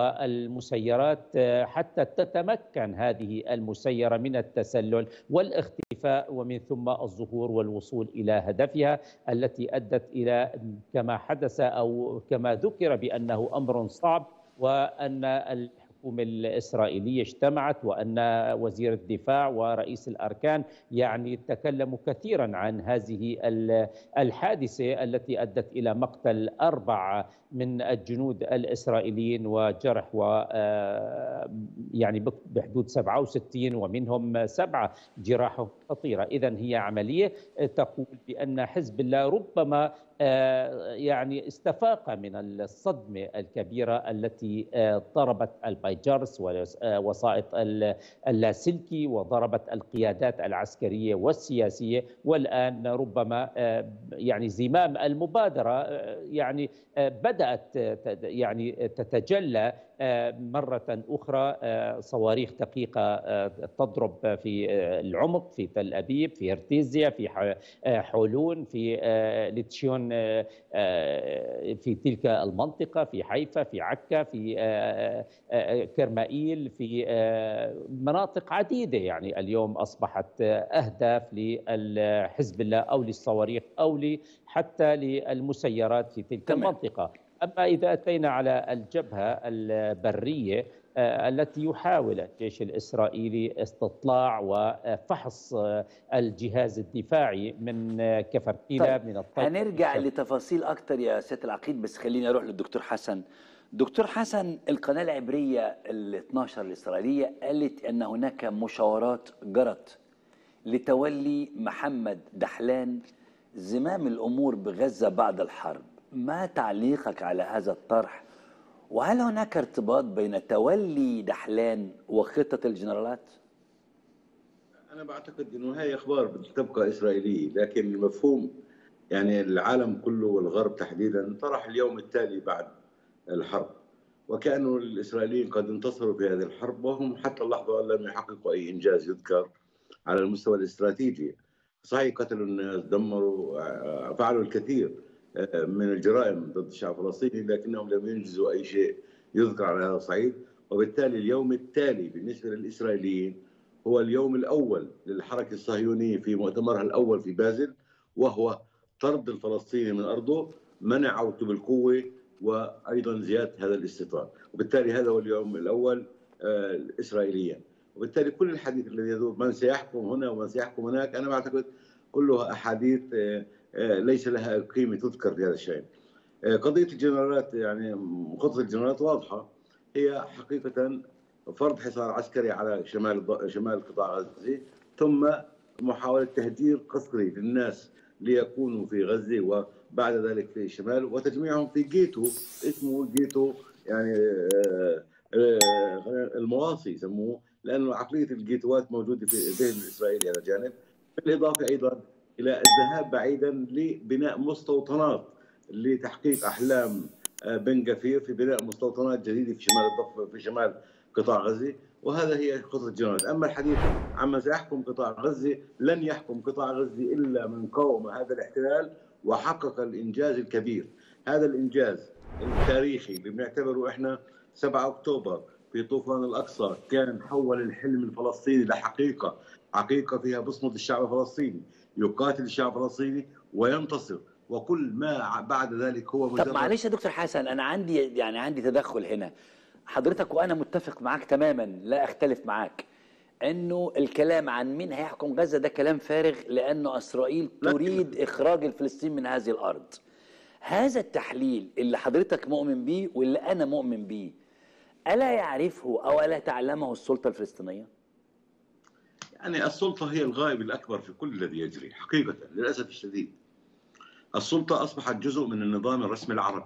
والمسيرات آه، حتى تتمكن هذه المسيره من التسلل والاختفاء ومن ثم الظهور والوصول الى هدفها التي ادت الى كما حدث او كما ذكر بانه امر صعب وان الحكومة الإسرائيلية اجتمعت وأن وزير الدفاع ورئيس الأركان يعني تكلموا كثيرا عن هذه ال- الحادثة التي أدت إلى مقتل أربعة من الجنود الإسرائيليين وجرح و آه، يعني بك- بحدود 67 ومنهم سبعة جراح خطيرة إذا هي عملية تقول بأن حزب الله ربما آه، يعني استفاق من الصدمة الكبيرة التي آه، ضربت البايجرس ووسائط ال- اللاسلكي وضربت القيادات العسكرية والسياسية والآن ربما آه، يعني زمام المبادرة آه، يعني آه، بدأت آه، تد- يعني تتجلى آه، مرة أخرى آه، صواريخ دقيقة آه، تضرب في آه، العمق في تل أبيب في هرتيزيا في ح- آه، حولون في آه، لتشيون آه، آه، في تلك المنطقة في حيفا في عكا في آه، آه، كرمائيل في آه، مناطق عديدة يعني اليوم أصبحت آه، أهداف لحزب الله أو للصواريخ أو ل- حتى للمسيرات في تلك تمام. المنطقة أما إذا أتينا على الجبهة البرية آه، التي يحاول الجيش الإسرائيلي استطلاع وفحص آه، الجهاز الدفاعي من آه، كفرتيلا طيب، من الطرف هنرجع الشرقي. لتفاصيل اكتر يا سياده العقيد بس خليني اروح للدكتور حسن دكتور حسن القناة العبرية ال 12 الإسرائيلية قالت أن هناك مشاورات جرت لتولي محمد دحلان زمام الأمور بغزة بعد الحرب ما تعليقك على هذا الطرح وهل هناك ارتباط بين تولي دحلان وخطة الجنرالات؟ أنا بعتقد إنه هاي أخبار تبقى إسرائيلية لكن المفهوم يعني العالم كله والغرب تحديدا طرح اليوم التالي بعد الحرب وكانوا الاسرائيليين قد انتصروا في هذه الحرب وهم حتى اللحظه لم يحققوا اي انجاز يذكر على المستوى الاستراتيجي صحيح قتلوا الناس دمروا آه، فعلوا الكثير آه، من الجرائم ضد الشعب الفلسطيني لكنهم لم ينجزوا اي شيء يذكر على هذا الصعيد وبالتالي اليوم التالي بالنسبه للاسرائيليين هو اليوم الاول للحركه الصهيونيه في مؤتمرها الاول في بازل وهو طرد الفلسطيني من ارضه منع عودته بالقوه وايضا زياده هذا الاستيطان وبالتالي هذا هو اليوم الاول آه، اسرائيليا وبالتالي كل الحديث الذي يدور من سيحكم هنا ومن سيحكم هناك انا بعتقد كلها احاديث آه، آه، ليس لها قيمه تذكر في هذا الشيء. قضيه الجنرالات يعني خطه الجنرالات واضحه هي حقيقه فرض حصار عسكري على شمال شمال قطاع غزه ثم محاوله تهجير قسري للناس ليكونوا في غزه وبعد ذلك في الشمال وتجميعهم في جيتو اسمه جيتو يعني آه، آه، المواصي يسموه لانه عقليه الجيتوات موجوده في الذهن الاسرائيلي هذا الجانب بالاضافه ايضا الى الذهاب بعيدا لبناء مستوطنات لتحقيق احلام آه، بن غفير في بناء مستوطنات جديده في شمال الضفه في شمال قطاع غزه وهذا هي خطة الجنرال أما الحديث عما سيحكم قطاع غزة لن يحكم قطاع غزة إلا من قاوم هذا الاحتلال وحقق الإنجاز الكبير هذا الإنجاز التاريخي اللي بنعتبره إحنا 7 أكتوبر في طوفان الأقصى كان حول الحلم الفلسطيني لحقيقة حقيقة فيها بصمة الشعب الفلسطيني يقاتل الشعب الفلسطيني وينتصر وكل ما بعد ذلك هو مجرد طب معلش يا دكتور حسن انا عندي يعني عندي تدخل هنا حضرتك وانا متفق معاك تماما لا اختلف معاك انه الكلام عن مين هيحكم غزه ده كلام فارغ لانه اسرائيل تريد اخراج الفلسطين من هذه الارض هذا التحليل اللي حضرتك مؤمن بيه واللي انا مؤمن بيه الا يعرفه او الا تعلمه السلطه الفلسطينيه يعني السلطه هي الغائب الاكبر في كل الذي يجري حقيقه للاسف الشديد السلطه اصبحت جزء من النظام الرسمي العربي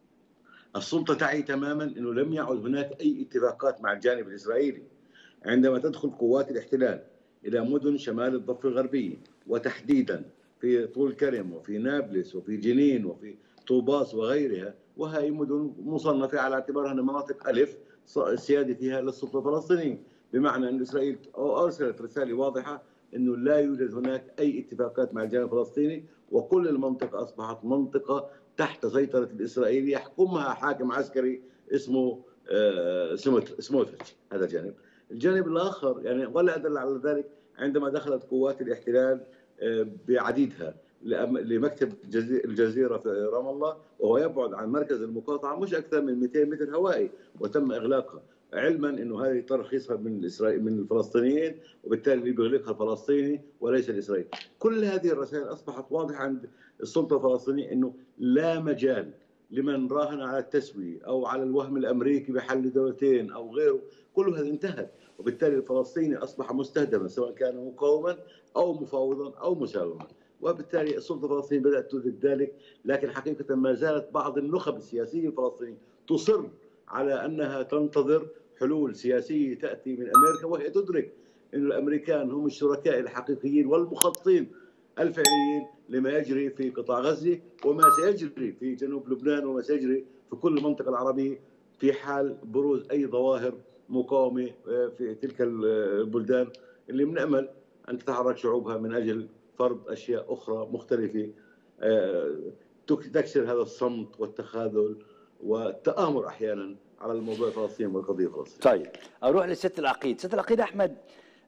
السلطة تعي تماما أنه لم يعد هناك أي اتفاقات مع الجانب الإسرائيلي عندما تدخل قوات الاحتلال إلى مدن شمال الضفة الغربية وتحديدا في طول كرم وفي نابلس وفي جنين وفي طوباس وغيرها وهي مدن مصنفة على اعتبارها مناطق ألف السيادة فيها للسلطة الفلسطينية بمعنى أن إسرائيل أرسلت رسالة واضحة أنه لا يوجد هناك أي اتفاقات مع الجانب الفلسطيني وكل المنطقة أصبحت منطقة تحت سيطرة الإسرائيل يحكمها حاكم عسكري اسمه آه، سموتريتش هذا جانب الجانب الآخر يعني ولا أدل على ذلك عندما دخلت قوات الاحتلال آه، بعديدها لمكتب الجزيرة في رام الله وهو يبعد عن مركز المقاطعة مش أكثر من 200 متر هوائي وتم إغلاقها علما انه هذه ترخيصها من الاسرائيل من الفلسطينيين وبالتالي اللي بيغلقها الفلسطيني وليس الاسرائيلي. كل هذه الرسائل اصبحت واضحه عند السلطه الفلسطينيه انه لا مجال لمن راهن على التسويه او على الوهم الامريكي بحل دولتين او غيره، كل هذا انتهت وبالتالي الفلسطيني اصبح مستهدفا سواء كان مقاوما او مفاوضا او مساوما. وبالتالي السلطه الفلسطينيه بدات تدرك ذلك لكن حقيقه ما زالت بعض النخب السياسيه الفلسطينيه تصر على انها تنتظر حلول سياسيه تاتي من امريكا وهي تدرك ان الامريكان هم الشركاء الحقيقيين والمخططين الفعليين لما يجري في قطاع غزه وما سيجري في جنوب لبنان وما سيجري في كل المنطقه العربيه في حال بروز اي ظواهر مقاومه آه، في تلك البلدان اللي بنامل ان تتحرك شعوبها من اجل فرض اشياء اخرى مختلفه آه، تكسر هذا الصمت والتخاذل والتآمر احيانا على الموضوع الفلسطيني والقضيه الفلسطينيه. طيب اروح للست العقيد، ست العقيد احمد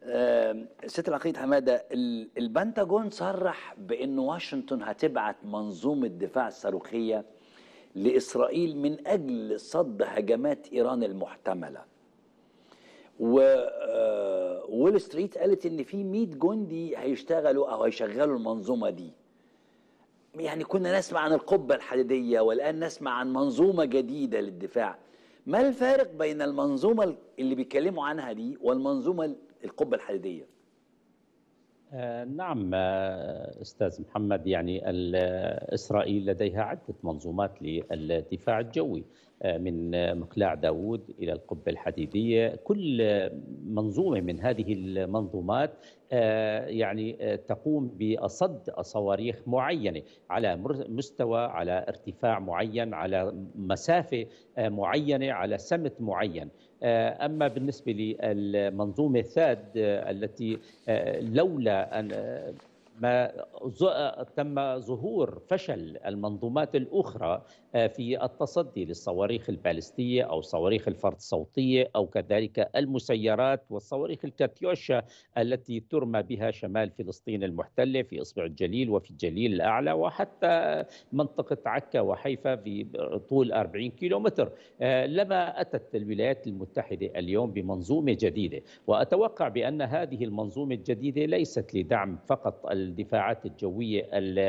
ست العقيد حماده البنتاجون صرح بان واشنطن هتبعت منظومه دفاع صاروخيه لاسرائيل من اجل صد هجمات ايران المحتمله. و وول ستريت قالت ان في 100 جندي هيشتغلوا او هيشغلوا المنظومه دي. يعني كنا نسمع عن القبة الحديدية والآن نسمع عن منظومة جديدة للدفاع ما الفارق بين المنظومة اللي بيتكلموا عنها دي والمنظومة القبة الحديدية آه، نعم آه، استاذ محمد يعني اسرائيل لديها عده منظومات للدفاع الجوي آه، من مقلاع داوود الى القبه الحديديه كل منظومه من هذه المنظومات يعني تقوم بصد صواريخ معينه على مستوى على ارتفاع معين على مسافه معينه على سمت معين آه، أما بالنسبة للمنظومة ثاد آه، التي آه، لولا أن ما تم ظهور فشل المنظومات الأخرى آه، في التصدي للصواريخ البالستية أو صواريخ الفرد الصوتية أو كذلك المسيرات والصواريخ الكاتيوشا التي ترمى بها شمال فلسطين المحتلة في إصبع الجليل وفي الجليل الأعلى وحتى منطقة عكا وحيفا في طول 40 كيلومتر آه، لما أتت الولايات المتحدة اليوم بمنظومة جديدة وأتوقع بأن هذه المنظومة الجديدة ليست لدعم فقط الدفاعات الجوية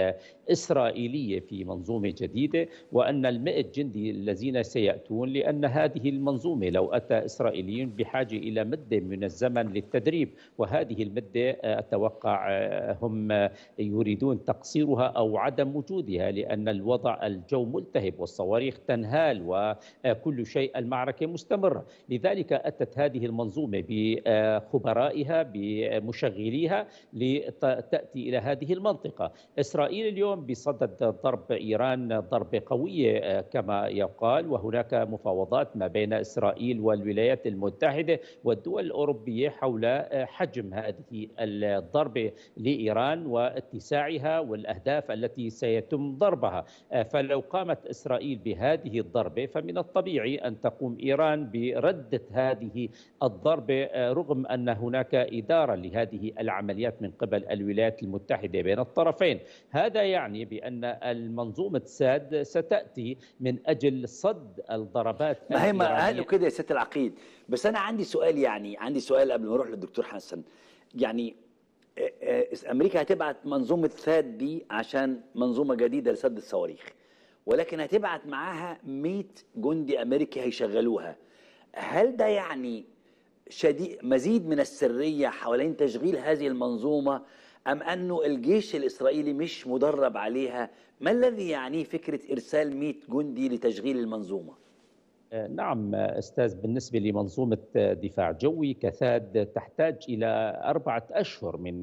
الإسرائيلية في منظومة جديدة وأن المئة جندي الذين سيأتون لأن هذه المنظومة لو أتى إسرائيليون بحاجة إلى مدة من الزمن للتدريب وهذه المدة أتوقع هم يريدون تقصيرها أو عدم وجودها لأن الوضع الجو ملتهب والصواريخ تنهال وكل شيء المعركة مستمرة لذلك أتت هذه المنظومة بخبرائها بمشغليها لتأتي إلى هذه المنطقة إسرائيل اليوم بصدد ضرب إيران ضربة قوية آه، كما يقال وهناك مفاوضات ما بين إسرائيل والولايات المتحدة والدول الأوروبية حول آه، حجم هذه الضربة لإيران واتساعها والأهداف التي سيتم ضربها آه، فلو قامت إسرائيل بهذه الضربة فمن الطبيعي أن تقوم إيران بردة هذه الضربة رغم أن هناك إدارة لهذه العمليات من قبل الولايات المتحدة المتحدة بين الطرفين هذا يعني بأن المنظومة ساد ستأتي من أجل صد الضربات ما هي ما قالوا كده يا سيادة العقيد بس أنا عندي سؤال يعني عندي سؤال قبل ما أروح للدكتور حسن يعني آه، آه، أمريكا هتبعت منظومة ثاد دي عشان منظومة جديدة لسد الصواريخ ولكن هتبعت معاها 100 جندي أمريكي هيشغلوها هل ده يعني شديد مزيد من السرية حوالين تشغيل هذه المنظومة أم أنه الجيش الإسرائيلي مش مدرب عليها ما الذي يعنيه فكرة إرسال 100 جندي لتشغيل المنظومة آه، نعم استاذ بالنسبه لمنظومه دفاع جوي كثاد تحتاج الى اربعه اشهر من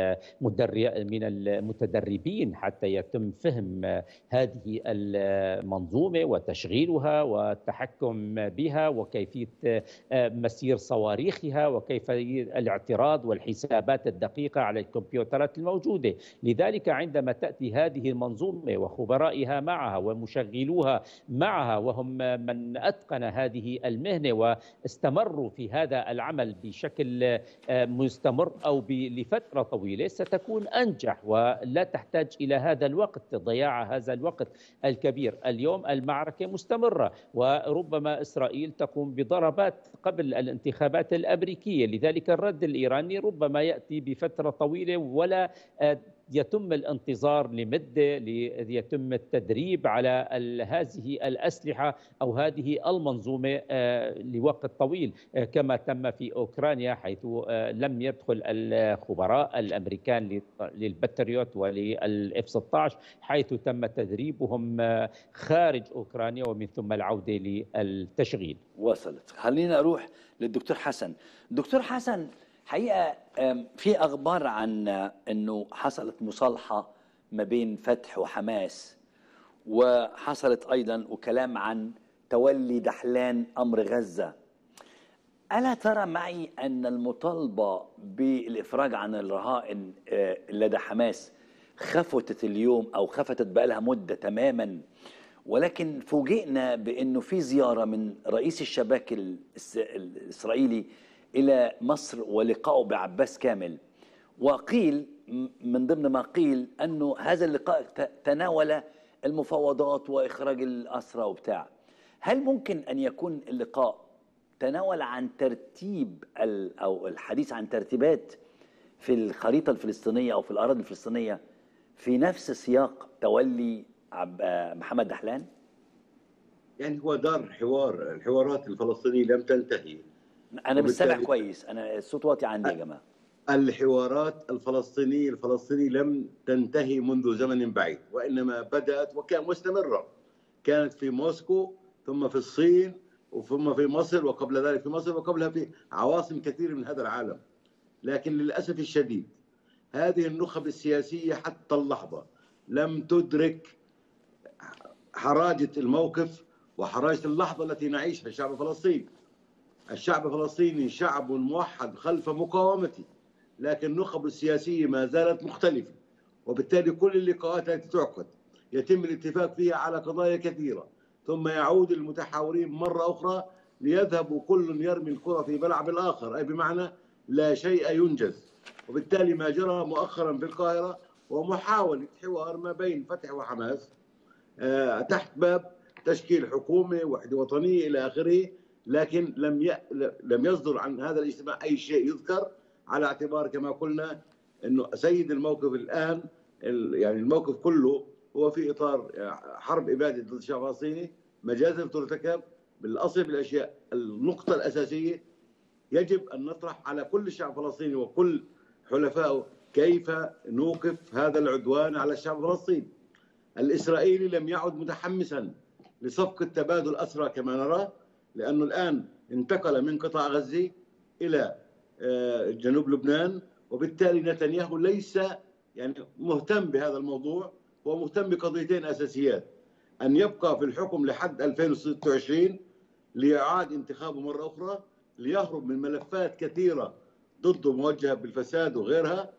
من المتدربين حتى يتم فهم هذه المنظومه وتشغيلها والتحكم بها وكيفيه آه، مسير صواريخها وكيف الاعتراض والحسابات الدقيقه على الكمبيوترات الموجوده لذلك عندما تاتي هذه المنظومه وخبرائها معها ومشغلوها معها وهم من أتقن هذه المهنة واستمروا في هذا العمل بشكل آه، مستمر أو لفترة طويلة ستكون أنجح ولا تحتاج إلى هذا الوقت ضياع هذا الوقت الكبير اليوم المعركة مستمرة وربما إسرائيل تقوم بضربات قبل الانتخابات الأمريكية لذلك الرد الإيراني ربما يأتي بفترة طويلة ولا آه، يتم الانتظار لمده ليتم التدريب على هذه الاسلحه او هذه المنظومه آه، لوقت طويل آه، كما تم في اوكرانيا حيث آه، لم يدخل الخبراء الامريكان للبتريوت وللاف 16 حيث تم تدريبهم خارج اوكرانيا ومن ثم العوده للتشغيل. وصلت خلينا اروح للدكتور حسن. دكتور حسن حقيقه في اخبار عن انه حصلت مصالحه ما بين فتح وحماس وحصلت ايضا وكلام عن تولي دحلان امر غزه الا ترى معي ان المطالبه بالافراج عن الرهائن آه، لدى حماس خفتت اليوم او خفتت بقى لها مده تماما ولكن فوجئنا بانه في زياره من رئيس الشباك الاسرائيلي إلى مصر ولقائه بعباس كامل وقيل من ضمن ما قيل أنه هذا اللقاء تناول المفاوضات وإخراج الأسرى وبتاع هل ممكن أن يكون اللقاء تناول عن ترتيب أو الحديث عن ترتيبات في الخريطة الفلسطينية أو في الأراضي الفلسطينية في في نفس سياق تولي عب... آه، محمد دحلان يعني هو دار حوار الحوارات الفلسطينية لم تنتهي انا مش سامع وبالتالي- كويس انا الصوت واطي عندي يا جماعه الحوارات الفلسطينية الفلسطينية لم تنتهي منذ زمن بعيد وإنما بدأت وكان مستمرة كانت في موسكو ثم في الصين ثم في مصر وقبل ذلك في مصر وقبلها في عواصم كثير من هذا العالم لكن للأسف الشديد هذه النخب السياسية حتى اللحظة لم تدرك حراجة الموقف وحراجة اللحظة التي نعيشها الشعب الفلسطيني الشعب الفلسطيني شعب موحد خلف مقاومته لكن النخب السياسية ما زالت مختلفة وبالتالي كل اللقاءات التي تعقد يتم الاتفاق فيها على قضايا كثيرة ثم يعود المتحاورين مرة أخرى ليذهبوا كل يرمي الكرة في ملعب الآخر أي بمعنى لا شيء ينجز وبالتالي ما جرى مؤخرا في القاهرة هو محاولة حوار ما بين فتح وحماس آه، تحت باب تشكيل حكومة وحدة وطنية إلى آخره لكن لم ي... لم يصدر عن هذا الاجتماع أي شيء يذكر على اعتبار كما قلنا أنه سيد الموقف الآن ال- يعني الموقف كله هو في إطار حرب إبادة ضد الشعب الفلسطيني مجازر ترتكب بالأصل بالأشياء النقطة الأساسية يجب أن نطرح على كل الشعب الفلسطيني وكل حلفائه كيف نوقف هذا العدوان على الشعب الفلسطيني الإسرائيلي لم يعد متحمسا لصفقة تبادل أسرى كما نرى لأنه الآن انتقل من قطاع غزة إلى آه، جنوب لبنان وبالتالي نتنياهو ليس يعني مهتم بهذا الموضوع هو مهتم بقضيتين أساسيات أن يبقى في الحكم لحد 2026 لإعادة انتخابه مرة أخرى ليهرب من ملفات كثيرة ضده موجهة بالفساد وغيرها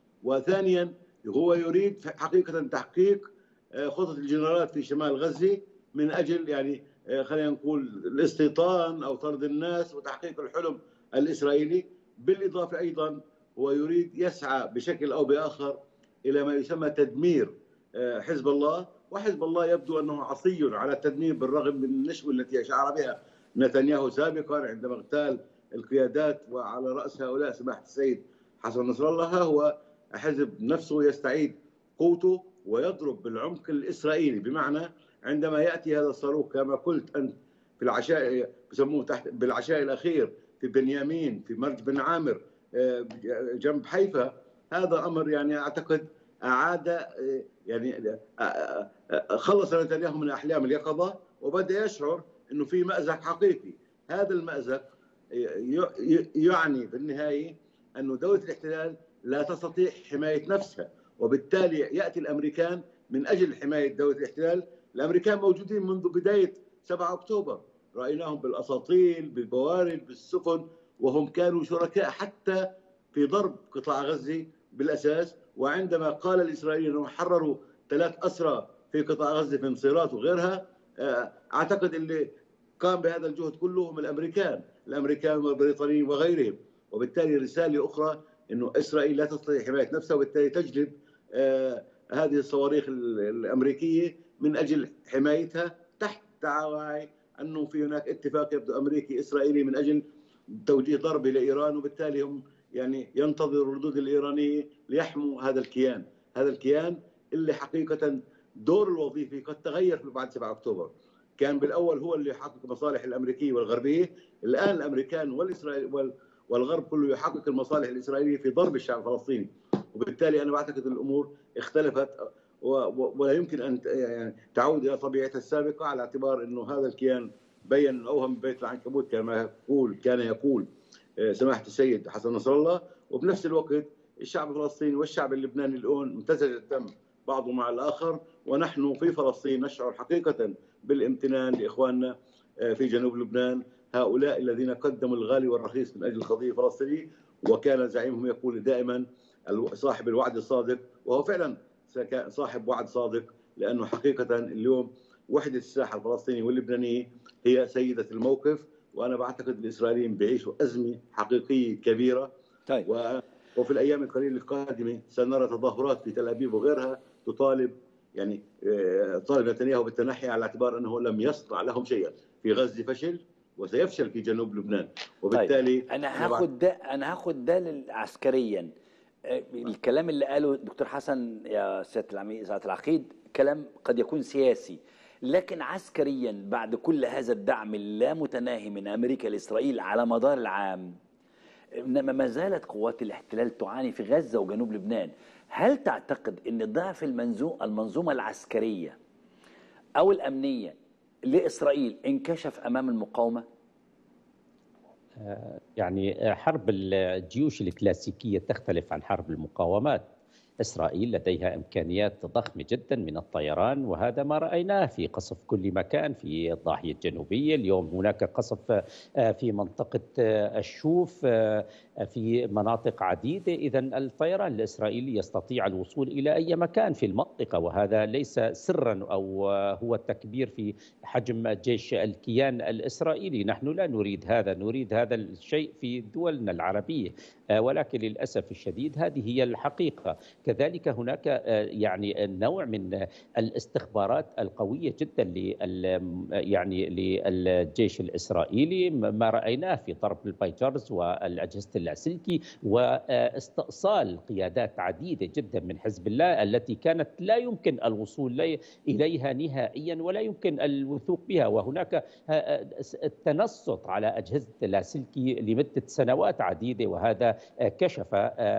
وثانيا هو يريد حقيقة تحقيق آه، خطط الجنرالات في شمال غزة من أجل يعني آه، خلينا نقول الاستيطان أو طرد الناس وتحقيق الحلم الإسرائيلي بالإضافة أيضا هو يريد يسعى بشكل أو بآخر إلى ما يسمى تدمير آه، حزب الله وحزب الله يبدو أنه عصي على التدمير بالرغم من النشوة التي أشعر بها نتنياهو سابقا عندما اغتال القيادات وعلى رأس هؤلاء سماحة السيد حسن نصر الله ها هو حزب نفسه يستعيد قوته ويضرب بالعمق الإسرائيلي بمعنى عندما يأتي هذا الصاروخ كما قلت أنت في العشاء بسموه تحت بالعشاء الأخير في بنيامين في مرج بن عامر آه، جنب حيفا هذا أمر يعني أعتقد أعاد آه، يعني آه، آه، آه، خلص نتنياهو من أحلام اليقظة وبدأ يشعر أنه في مأزق حقيقي هذا المأزق ي- ي- يعني في النهاية أن دولة الاحتلال لا تستطيع حماية نفسها وبالتالي يأتي الأمريكان من أجل حماية دولة الاحتلال الأمريكان موجودين منذ بداية 7 أكتوبر رأيناهم بالأساطيل بالبوارد بالسفن وهم كانوا شركاء حتى في ضرب قطاع غزة بالأساس وعندما قال الإسرائيليين أنهم حرروا ثلاث أسرى في قطاع غزة في انصيرات وغيرها آه، أعتقد اللي قام بهذا الجهد كله هم الأمريكان الأمريكان والبريطانيين وغيرهم وبالتالي رسالة أخرى أنه إسرائيل لا تستطيع حماية نفسها وبالتالي تجلب آه، هذه الصواريخ ال- الأمريكية من أجل حمايتها تحت دعاوى أنه في هناك اتفاق يبدو أمريكي إسرائيلي من أجل توجيه ضربة لإيران وبالتالي هم يعني ينتظروا الردود الإيرانية ليحموا هذا الكيان هذا الكيان اللي حقيقة دور الوظيفي قد تغير بعد 7 أكتوبر كان بالاول هو اللي يحقق المصالح الامريكيه والغربيه، الان الامريكان والاسرائيل وال- والغرب كله يحقق المصالح الاسرائيليه في ضرب الشعب الفلسطيني، وبالتالي انا بعتقد الامور اختلفت و- و- ولا يمكن ان ت- يعني تعود الى طبيعتها السابقه على اعتبار انه هذا الكيان بين اوهم بيت العنكبوت كما يقول كان يقول آه، سماحه السيد حسن نصر الله وبنفس الوقت الشعب الفلسطيني والشعب اللبناني الان امتزج الدم بعضه مع الاخر ونحن في فلسطين نشعر حقيقه بالامتنان لاخواننا آه، في جنوب لبنان هؤلاء الذين قدموا الغالي والرخيص من اجل القضيه الفلسطينيه وكان زعيمهم يقول دائما الو- صاحب الوعد الصادق وهو فعلا سكا- صاحب وعد صادق لانه حقيقه اليوم وحده الساحه الفلسطينيه واللبنانيه هي سيده الموقف وانا بعتقد الاسرائيليين بيعيشوا ازمه حقيقيه كبيره طيب و- وفي الايام القليله القادمه سنرى تظاهرات في تل ابيب وغيرها تطالب يعني آه، طالب نتنياهو بالتنحي على اعتبار انه لم يصنع لهم شيئا في غزه فشل وسيفشل في جنوب لبنان وبالتالي انا هاخد ده انا هاخد ده لل- عسكريا الكلام اللي قاله الدكتور حسن يا سياده العميد سياده العقيد كلام قد يكون سياسي لكن عسكريا بعد كل هذا الدعم اللامتناهي من امريكا لاسرائيل على مدار العام انما ما زالت قوات الاحتلال تعاني في غزه وجنوب لبنان هل تعتقد ان ضعف المنظومه المنظومه العسكريه او الامنيه لاسرائيل انكشف امام المقاومه يعني حرب الجيوش الكلاسيكيه تختلف عن حرب المقاومات إسرائيل لديها إمكانيات ضخمة جدا من الطيران وهذا ما رأيناه في قصف كل مكان في الضاحية الجنوبية اليوم هناك قصف في منطقة الشوف في مناطق عديدة إذا الطيران الإسرائيلي يستطيع الوصول إلى أي مكان في المنطقة وهذا ليس سرا أو هو التكبير في حجم جيش الكيان الإسرائيلي نحن لا نريد هذا نريد هذا الشيء في دولنا العربية ولكن للأسف الشديد هذه هي الحقيقة كذلك هناك يعني نوع من الاستخبارات القوية جدا لل يعني للجيش الإسرائيلي ما رأيناه في ضرب البايجرز والأجهزة اللاسلكي واستئصال قيادات عديدة جدا من حزب الله التي كانت لا يمكن الوصول إليها نهائيا ولا يمكن الوثوق بها وهناك التنصت على أجهزة اللاسلكي لمدة سنوات عديدة وهذا كشف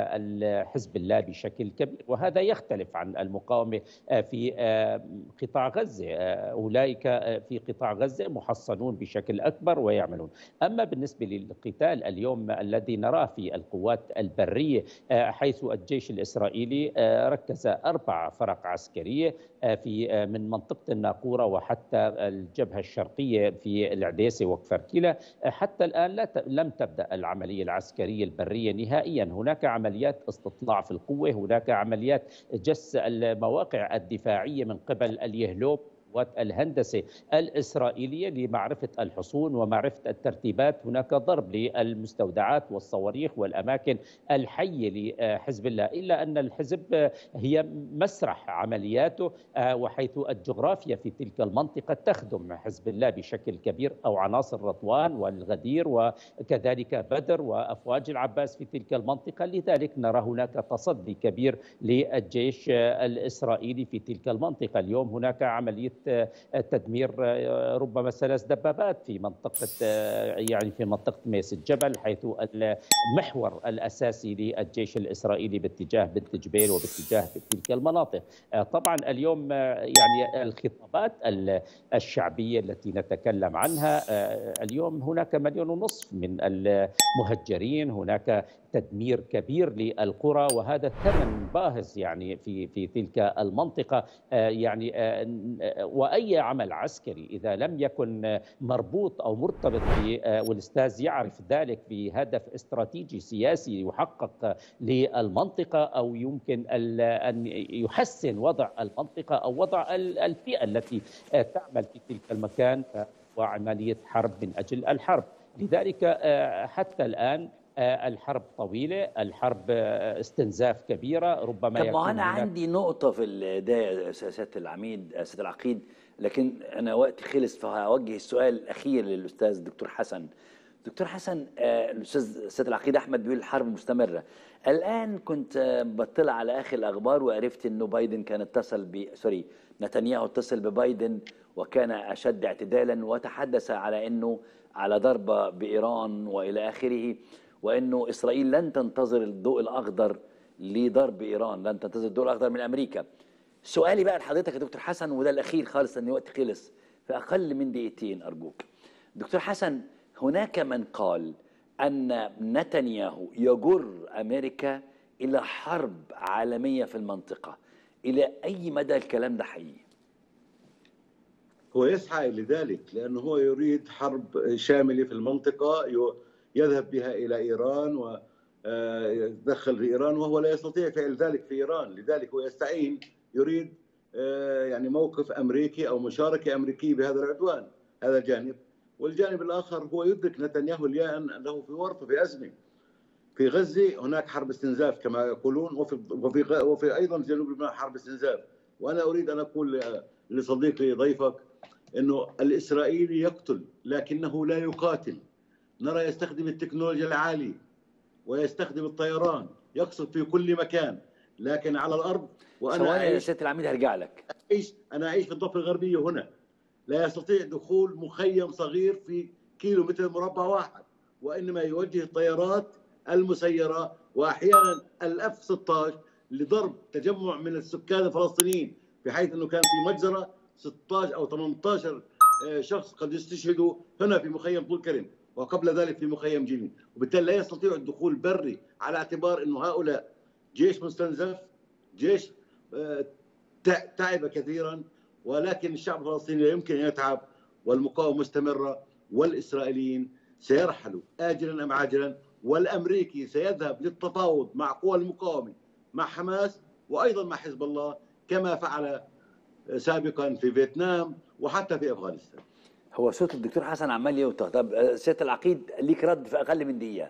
حزب الله بشكل كبير وهذا يختلف عن المقاومة في قطاع غزة أولئك في قطاع غزة محصنون بشكل أكبر ويعملون أما بالنسبة للقتال اليوم الذي نراه في القوات البرية حيث الجيش الإسرائيلي ركز أربع فرق عسكرية في من منطقة الناقورة وحتى الجبهة الشرقية في العديسة وكفركيلة حتى الآن لا لم تبدأ العملية العسكرية البرية نهائيا هناك عمليات استطلاع في القوة هناك عمليات جس المواقع الدفاعية من قبل اليهلوب قوات الهندسة الإسرائيلية لمعرفة الحصون ومعرفة الترتيبات هناك ضرب للمستودعات والصواريخ والأماكن الحية لحزب الله إلا أن الحزب هي مسرح عملياته وحيث الجغرافيا في تلك المنطقة تخدم حزب الله بشكل كبير أو عناصر رضوان والغدير وكذلك بدر وأفواج العباس في تلك المنطقة لذلك نرى هناك تصدي كبير للجيش الإسرائيلي في تلك المنطقة اليوم هناك عملية تدمير ربما ثلاث دبابات في منطقة يعني في منطقة ميس الجبل حيث المحور الأساسي للجيش الإسرائيلي باتجاه بنت جبيل وباتجاه تلك المناطق طبعا اليوم يعني الخطابات الشعبية التي نتكلم عنها اليوم هناك مليون ونصف من المهجرين هناك تدمير كبير للقرى وهذا ثمن باهظ يعني في في تلك المنطقه يعني واي عمل عسكري اذا لم يكن مربوط او مرتبط والاستاذ يعرف ذلك بهدف استراتيجي سياسي يحقق للمنطقه او يمكن ان يحسن وضع المنطقه او وضع الفئه التي تعمل في تلك المكان وعمليه حرب من اجل الحرب لذلك حتى الان الحرب طويلة الحرب استنزاف كبيرة ربما طب ما أنا عندي نقطة في البداية سيادة العميد سيادة العقيد لكن أنا وقتي خلص فهوجه السؤال الأخير للأستاذ الدكتور حسن دكتور حسن الأستاذ سيادة العقيد أحمد بيقول الحرب مستمرة الآن كنت بطلع على آخر الأخبار وعرفت إنه بايدن كان اتصل ب سوري نتنياهو اتصل ببايدن وكان أشد اعتدالا وتحدث على إنه على ضربة بإيران وإلى آخره وانه اسرائيل لن تنتظر الضوء الاخضر لضرب ايران لن تنتظر الضوء الاخضر من امريكا سؤالي بقى لحضرتك يا دكتور حسن وده الاخير خالص لان وقت خلص في اقل من دقيقتين ارجوك دكتور حسن هناك من قال ان نتنياهو يجر امريكا الى حرب عالميه في المنطقه الى اي مدى الكلام ده حقيقي هو يسعى لذلك لانه هو يريد حرب شامله في المنطقه يذهب بها الى ايران ويتدخل في ايران وهو لا يستطيع فعل ذلك في ايران لذلك هو يستعين يريد يعني موقف امريكي او مشاركه امريكيه بهذا العدوان هذا جانب والجانب الاخر هو يدرك نتنياهو اليوم انه في ورطه في ازمه في غزه هناك حرب استنزاف كما يقولون وفي وفي وفي ايضا جنوب لبنان حرب استنزاف وانا اريد ان اقول لصديقي ضيفك انه الاسرائيلي يقتل لكنه لا يقاتل نرى يستخدم التكنولوجيا العالية ويستخدم الطيران يقصف في كل مكان لكن على الارض وانا ثواني يا اعيش سياده العميد هرجع لك أعيش أنا أعيش في الضفة الغربية هنا لا يستطيع دخول مخيم صغير في كيلو متر مربع واحد وإنما يوجه الطيارات المسيرة وأحيانا الأف 16 لضرب تجمع من السكان الفلسطينيين بحيث أنه كان في مجزرة 16 أو 18 آه، شخص قد يستشهدوا هنا في مخيم طول كرم وقبل ذلك في مخيم جنين وبالتالي لا يستطيع الدخول بري على اعتبار أنه هؤلاء جيش مستنزف جيش آه، تع- تعب كثيرا ولكن الشعب الفلسطيني لا يمكن ان يتعب والمقاومه مستمره والاسرائيليين سيرحلوا اجلا ام عاجلا والامريكي سيذهب للتفاوض مع قوى المقاومه مع حماس وايضا مع حزب الله كما فعل سابقا في فيتنام وحتى في افغانستان. هو صوت الدكتور حسن عمال يوطى طب آه، سياده العقيد ليك رد في اقل من دقيقه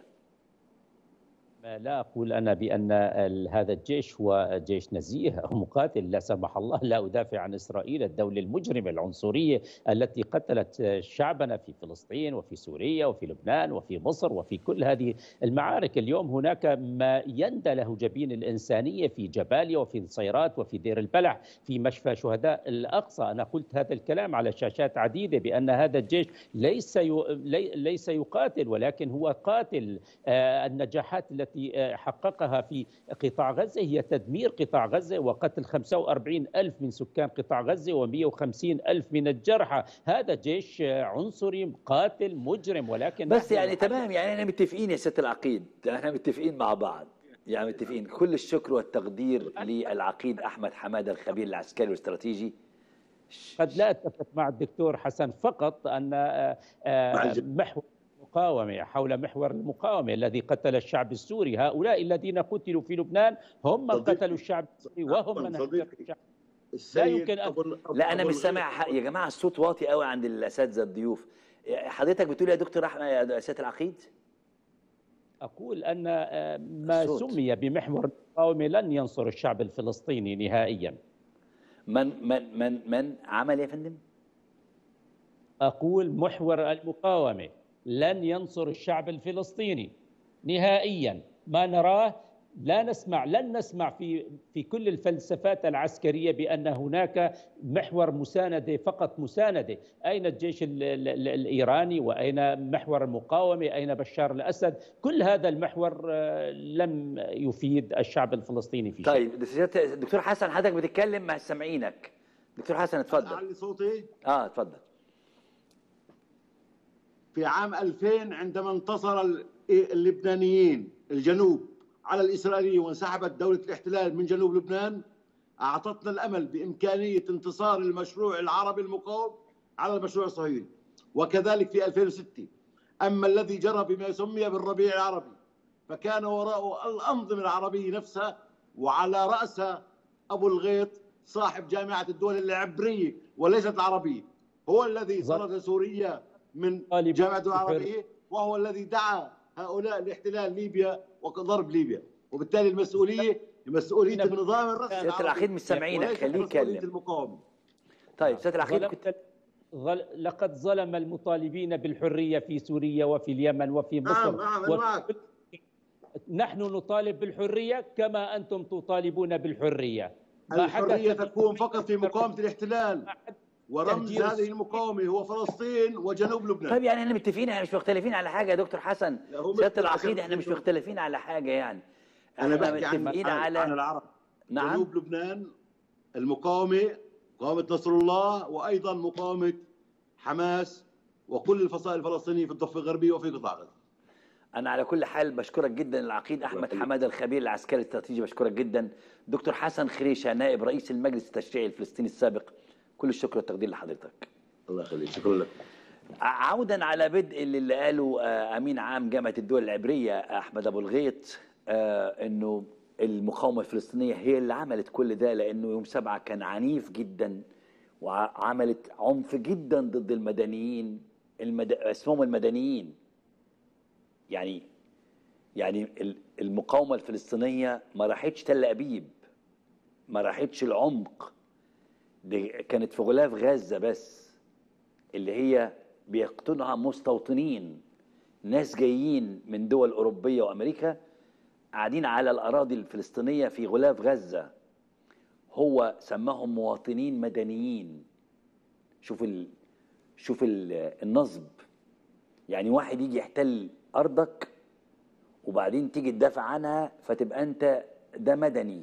ما لا أقول أنا بأن ال- هذا الجيش هو جيش نزيه أو مقاتل لا سمح الله لا أدافع عن إسرائيل الدولة المجرمة العنصرية التي قتلت شعبنا في فلسطين وفي سوريا وفي لبنان وفي مصر وفي كل هذه المعارك اليوم هناك ما يندى له جبين الإنسانية في جباليا وفي نصيرات وفي دير البلح في مشفى شهداء الأقصى أنا قلت هذا الكلام على شاشات عديدة بأن هذا الجيش ليس ي... لي- ليس يقاتل ولكن هو قاتل آه، النجاحات التي آه، حققها في قطاع غزة هي تدمير قطاع غزة وقتل 45 ألف من سكان قطاع غزة و150 ألف من الجرحى هذا جيش آه، عنصري قاتل مجرم ولكن بس نحن يعني نحارب تمام يعني احنا متفقين يا سياده العقيد احنا متفقين مع بعض يعني متفقين كل الشكر والتقدير للعقيد احمد حماده الخبير العسكري والاستراتيجي قد لا اتفق مع الدكتور حسن فقط ان آه، آه، مع الج- محور المقاومة حول محور المقاومة الذي قتل الشعب السوري هؤلاء الذين قتلوا في لبنان هم من صديقي. قتلوا الشعب السوري وهم من هزموا صديقي. الشعب السيد يمكن أن- أبو- لا انا أبو مش الغيث- سامع ح- يا جماعه الصوت واطي قوي عند الاساتذه الضيوف حضرتك بتقول يا دكتور احمد يا سياده العقيد أقول أن آه، ما الصوت. سمي بمحور المقاومة لن ينصر الشعب الفلسطيني نهائيا من من من من عمل يا فندم أقول محور المقاومة لن ينصر الشعب الفلسطيني نهائيا ما نراه لا نسمع لن نسمع في في كل الفلسفات العسكريه بان هناك محور مسانده فقط مسانده، اين الجيش ال ال ال الايراني واين محور المقاومه، اين بشار الاسد، كل هذا المحور آه، لم يفيد الشعب الفلسطيني في شيء. طيب سيادة- دكتور حسن حضرتك بتتكلم ما سامعينك دكتور حسن اتفضل أعلي صوتي اه اتفضل في عام 2000 عندما انتصر ال- اللبنانيين الجنوب على الإسرائيليين وانسحبت دولة الاحتلال من جنوب لبنان أعطتنا الأمل بإمكانية انتصار المشروع العربي المقاوم على المشروع الصهيوني وكذلك في 2006 أما الذي جرى بما سمي بالربيع العربي فكان وراءه الأنظمة العربية نفسها وعلى رأسها أبو الغيط صاحب جامعة الدول العبرية وليست العربية هو الذي ظل- طرد سوريا من طالب جامعة الدول بحر. العربية وهو الذي دعا هؤلاء لاحتلال ليبيا وضرب ليبيا وبالتالي المسؤولية مسؤولية سيدنا- النظام الرسمي سيادة العربي العقيد مش سامعينك وليست خليه مسؤولية يتكلم المقاومة طيب سيادة العقيد ظلم- كنت ظل- لقد ظلم المطالبين بالحريه في سوريا وفي اليمن وفي مصر نعم نعم أنا و- معك نحن نطالب بالحريه كما انتم تطالبون بالحريه ما حدث الحرية في تكون فقط في مقاومة الاحتلال ورمز تهجير هذه المقاومة هو فلسطين وجنوب لبنان طيب يعني احنا متفقين احنا مش مختلفين على حاجه يا دكتور حسن لا، هو سياده مختلف العقيد عشان احنا مش يشوف. مختلفين على حاجه يعني أنا احنا بحكي عن متفقين عن, عن على العرب نعم جنوب لبنان المقاومة مقاومة نصر الله وأيضا مقاومة حماس وكل الفصائل الفلسطينية في الضفة الغربية وفي قطاع غزة انا على كل حال بشكرك جدا العقيد احمد يخليك. حماده الخبير العسكري الاستراتيجي بشكرك جدا دكتور حسن خريشه نائب رئيس المجلس التشريعي الفلسطيني السابق كل الشكر والتقدير لحضرتك الله يخليك شكرا لك ع- عودا على بدء اللي قاله آه، امين عام جامعه الدول العبريه احمد ابو الغيط آه، انه المقاومه الفلسطينيه هي اللي عملت كل ده لانه يوم سبعة كان عنيف جدا وعملت عنف جدا ضد المدنيين المد... اسمهم المدنيين يعني يعني ال- المقاومه الفلسطينيه ما راحتش تل ابيب ما راحتش العمق دي كانت في غلاف غزه بس اللي هي بيقتنها مستوطنين ناس جايين من دول أوروبية وأمريكا قاعدين على الأراضي الفلسطينية في غلاف غزة هو سماهم مواطنين مدنيين شوف ال... شوف ال... النصب يعني واحد يجي يحتل أرضك وبعدين تيجي تدافع عنها فتبقى أنت ده مدني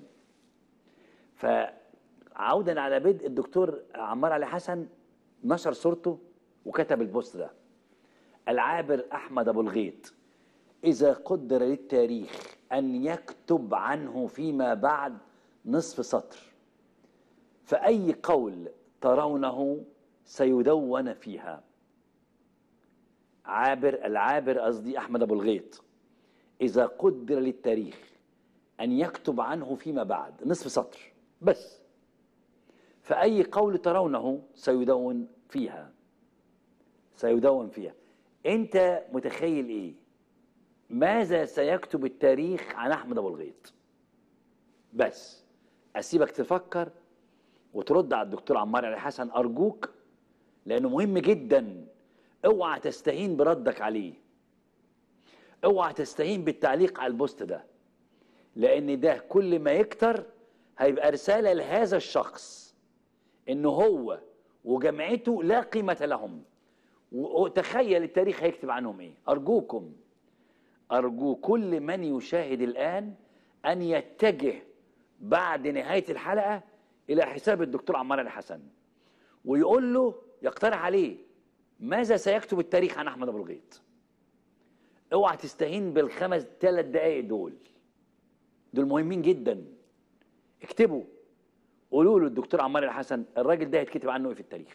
فعودا على بدء الدكتور عمار علي حسن نشر صورته وكتب البوست ده العابر أحمد أبو الغيط إذا قدر للتاريخ أن يكتب عنه فيما بعد نصف سطر فأي قول ترونه سيدون فيها عابر العابر قصدي أحمد أبو الغيط إذا قدر للتاريخ أن يكتب عنه فيما بعد نصف سطر بس فأي قول ترونه سيدون فيها سيدون فيها أنت متخيل إيه ماذا سيكتب التاريخ عن أحمد أبو الغيط بس أسيبك تفكر وترد على الدكتور عمار علي حسن أرجوك لأنه مهم جدا اوعى تستهين بردك عليه اوعى تستهين بالتعليق على البوست ده لان ده كل ما يكتر هيبقى رساله لهذا الشخص ان هو وجمعته لا قيمه لهم وتخيل التاريخ هيكتب عنهم ايه ارجوكم ارجو كل من يشاهد الان ان يتجه بعد نهايه الحلقه الى حساب الدكتور عمار الحسن ويقول له يقترح عليه ماذا سيكتب التاريخ عن احمد ابو الغيط اوعى تستهين بالخمس ثلاث دقائق دول دول مهمين جدا اكتبوا قولوا له الدكتور عمار الحسن الراجل ده هيتكتب عنه ايه في التاريخ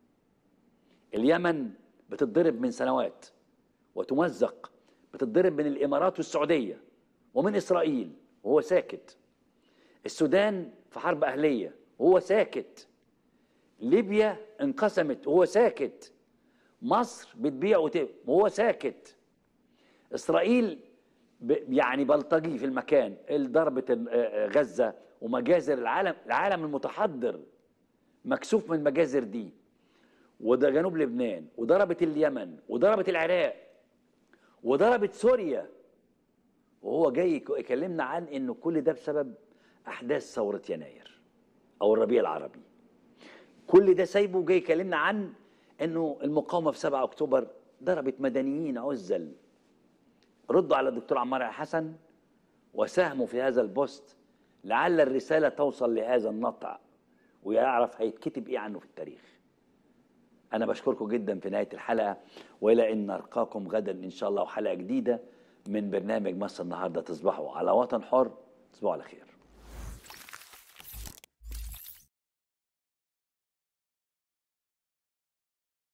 اليمن بتتضرب من سنوات وتمزق بتتضرب من الامارات والسعوديه ومن اسرائيل وهو ساكت السودان في حرب اهليه وهو ساكت ليبيا انقسمت وهو ساكت مصر بتبيع وت... وهو ساكت اسرائيل ب... يعني بلطجي في المكان ضربت غزه ومجازر العالم العالم المتحضر مكسوف من المجازر دي وده جنوب لبنان وضربت اليمن وضربت العراق وضربت سوريا وهو جاي يكلمنا عن انه كل ده بسبب احداث ثوره يناير او الربيع العربي كل ده سايبه جاي يكلمنا عن انه المقاومه في 7 اكتوبر ضربت مدنيين عزل ردوا على الدكتور عمار حسن وساهموا في هذا البوست لعل الرساله توصل لهذا النطع ويعرف هيتكتب ايه عنه في التاريخ انا بشكركم جدا في نهايه الحلقه والى ان نلقاكم غدا ان شاء الله وحلقه جديده من برنامج مصر النهارده تصبحوا على وطن حر تصبحوا على خير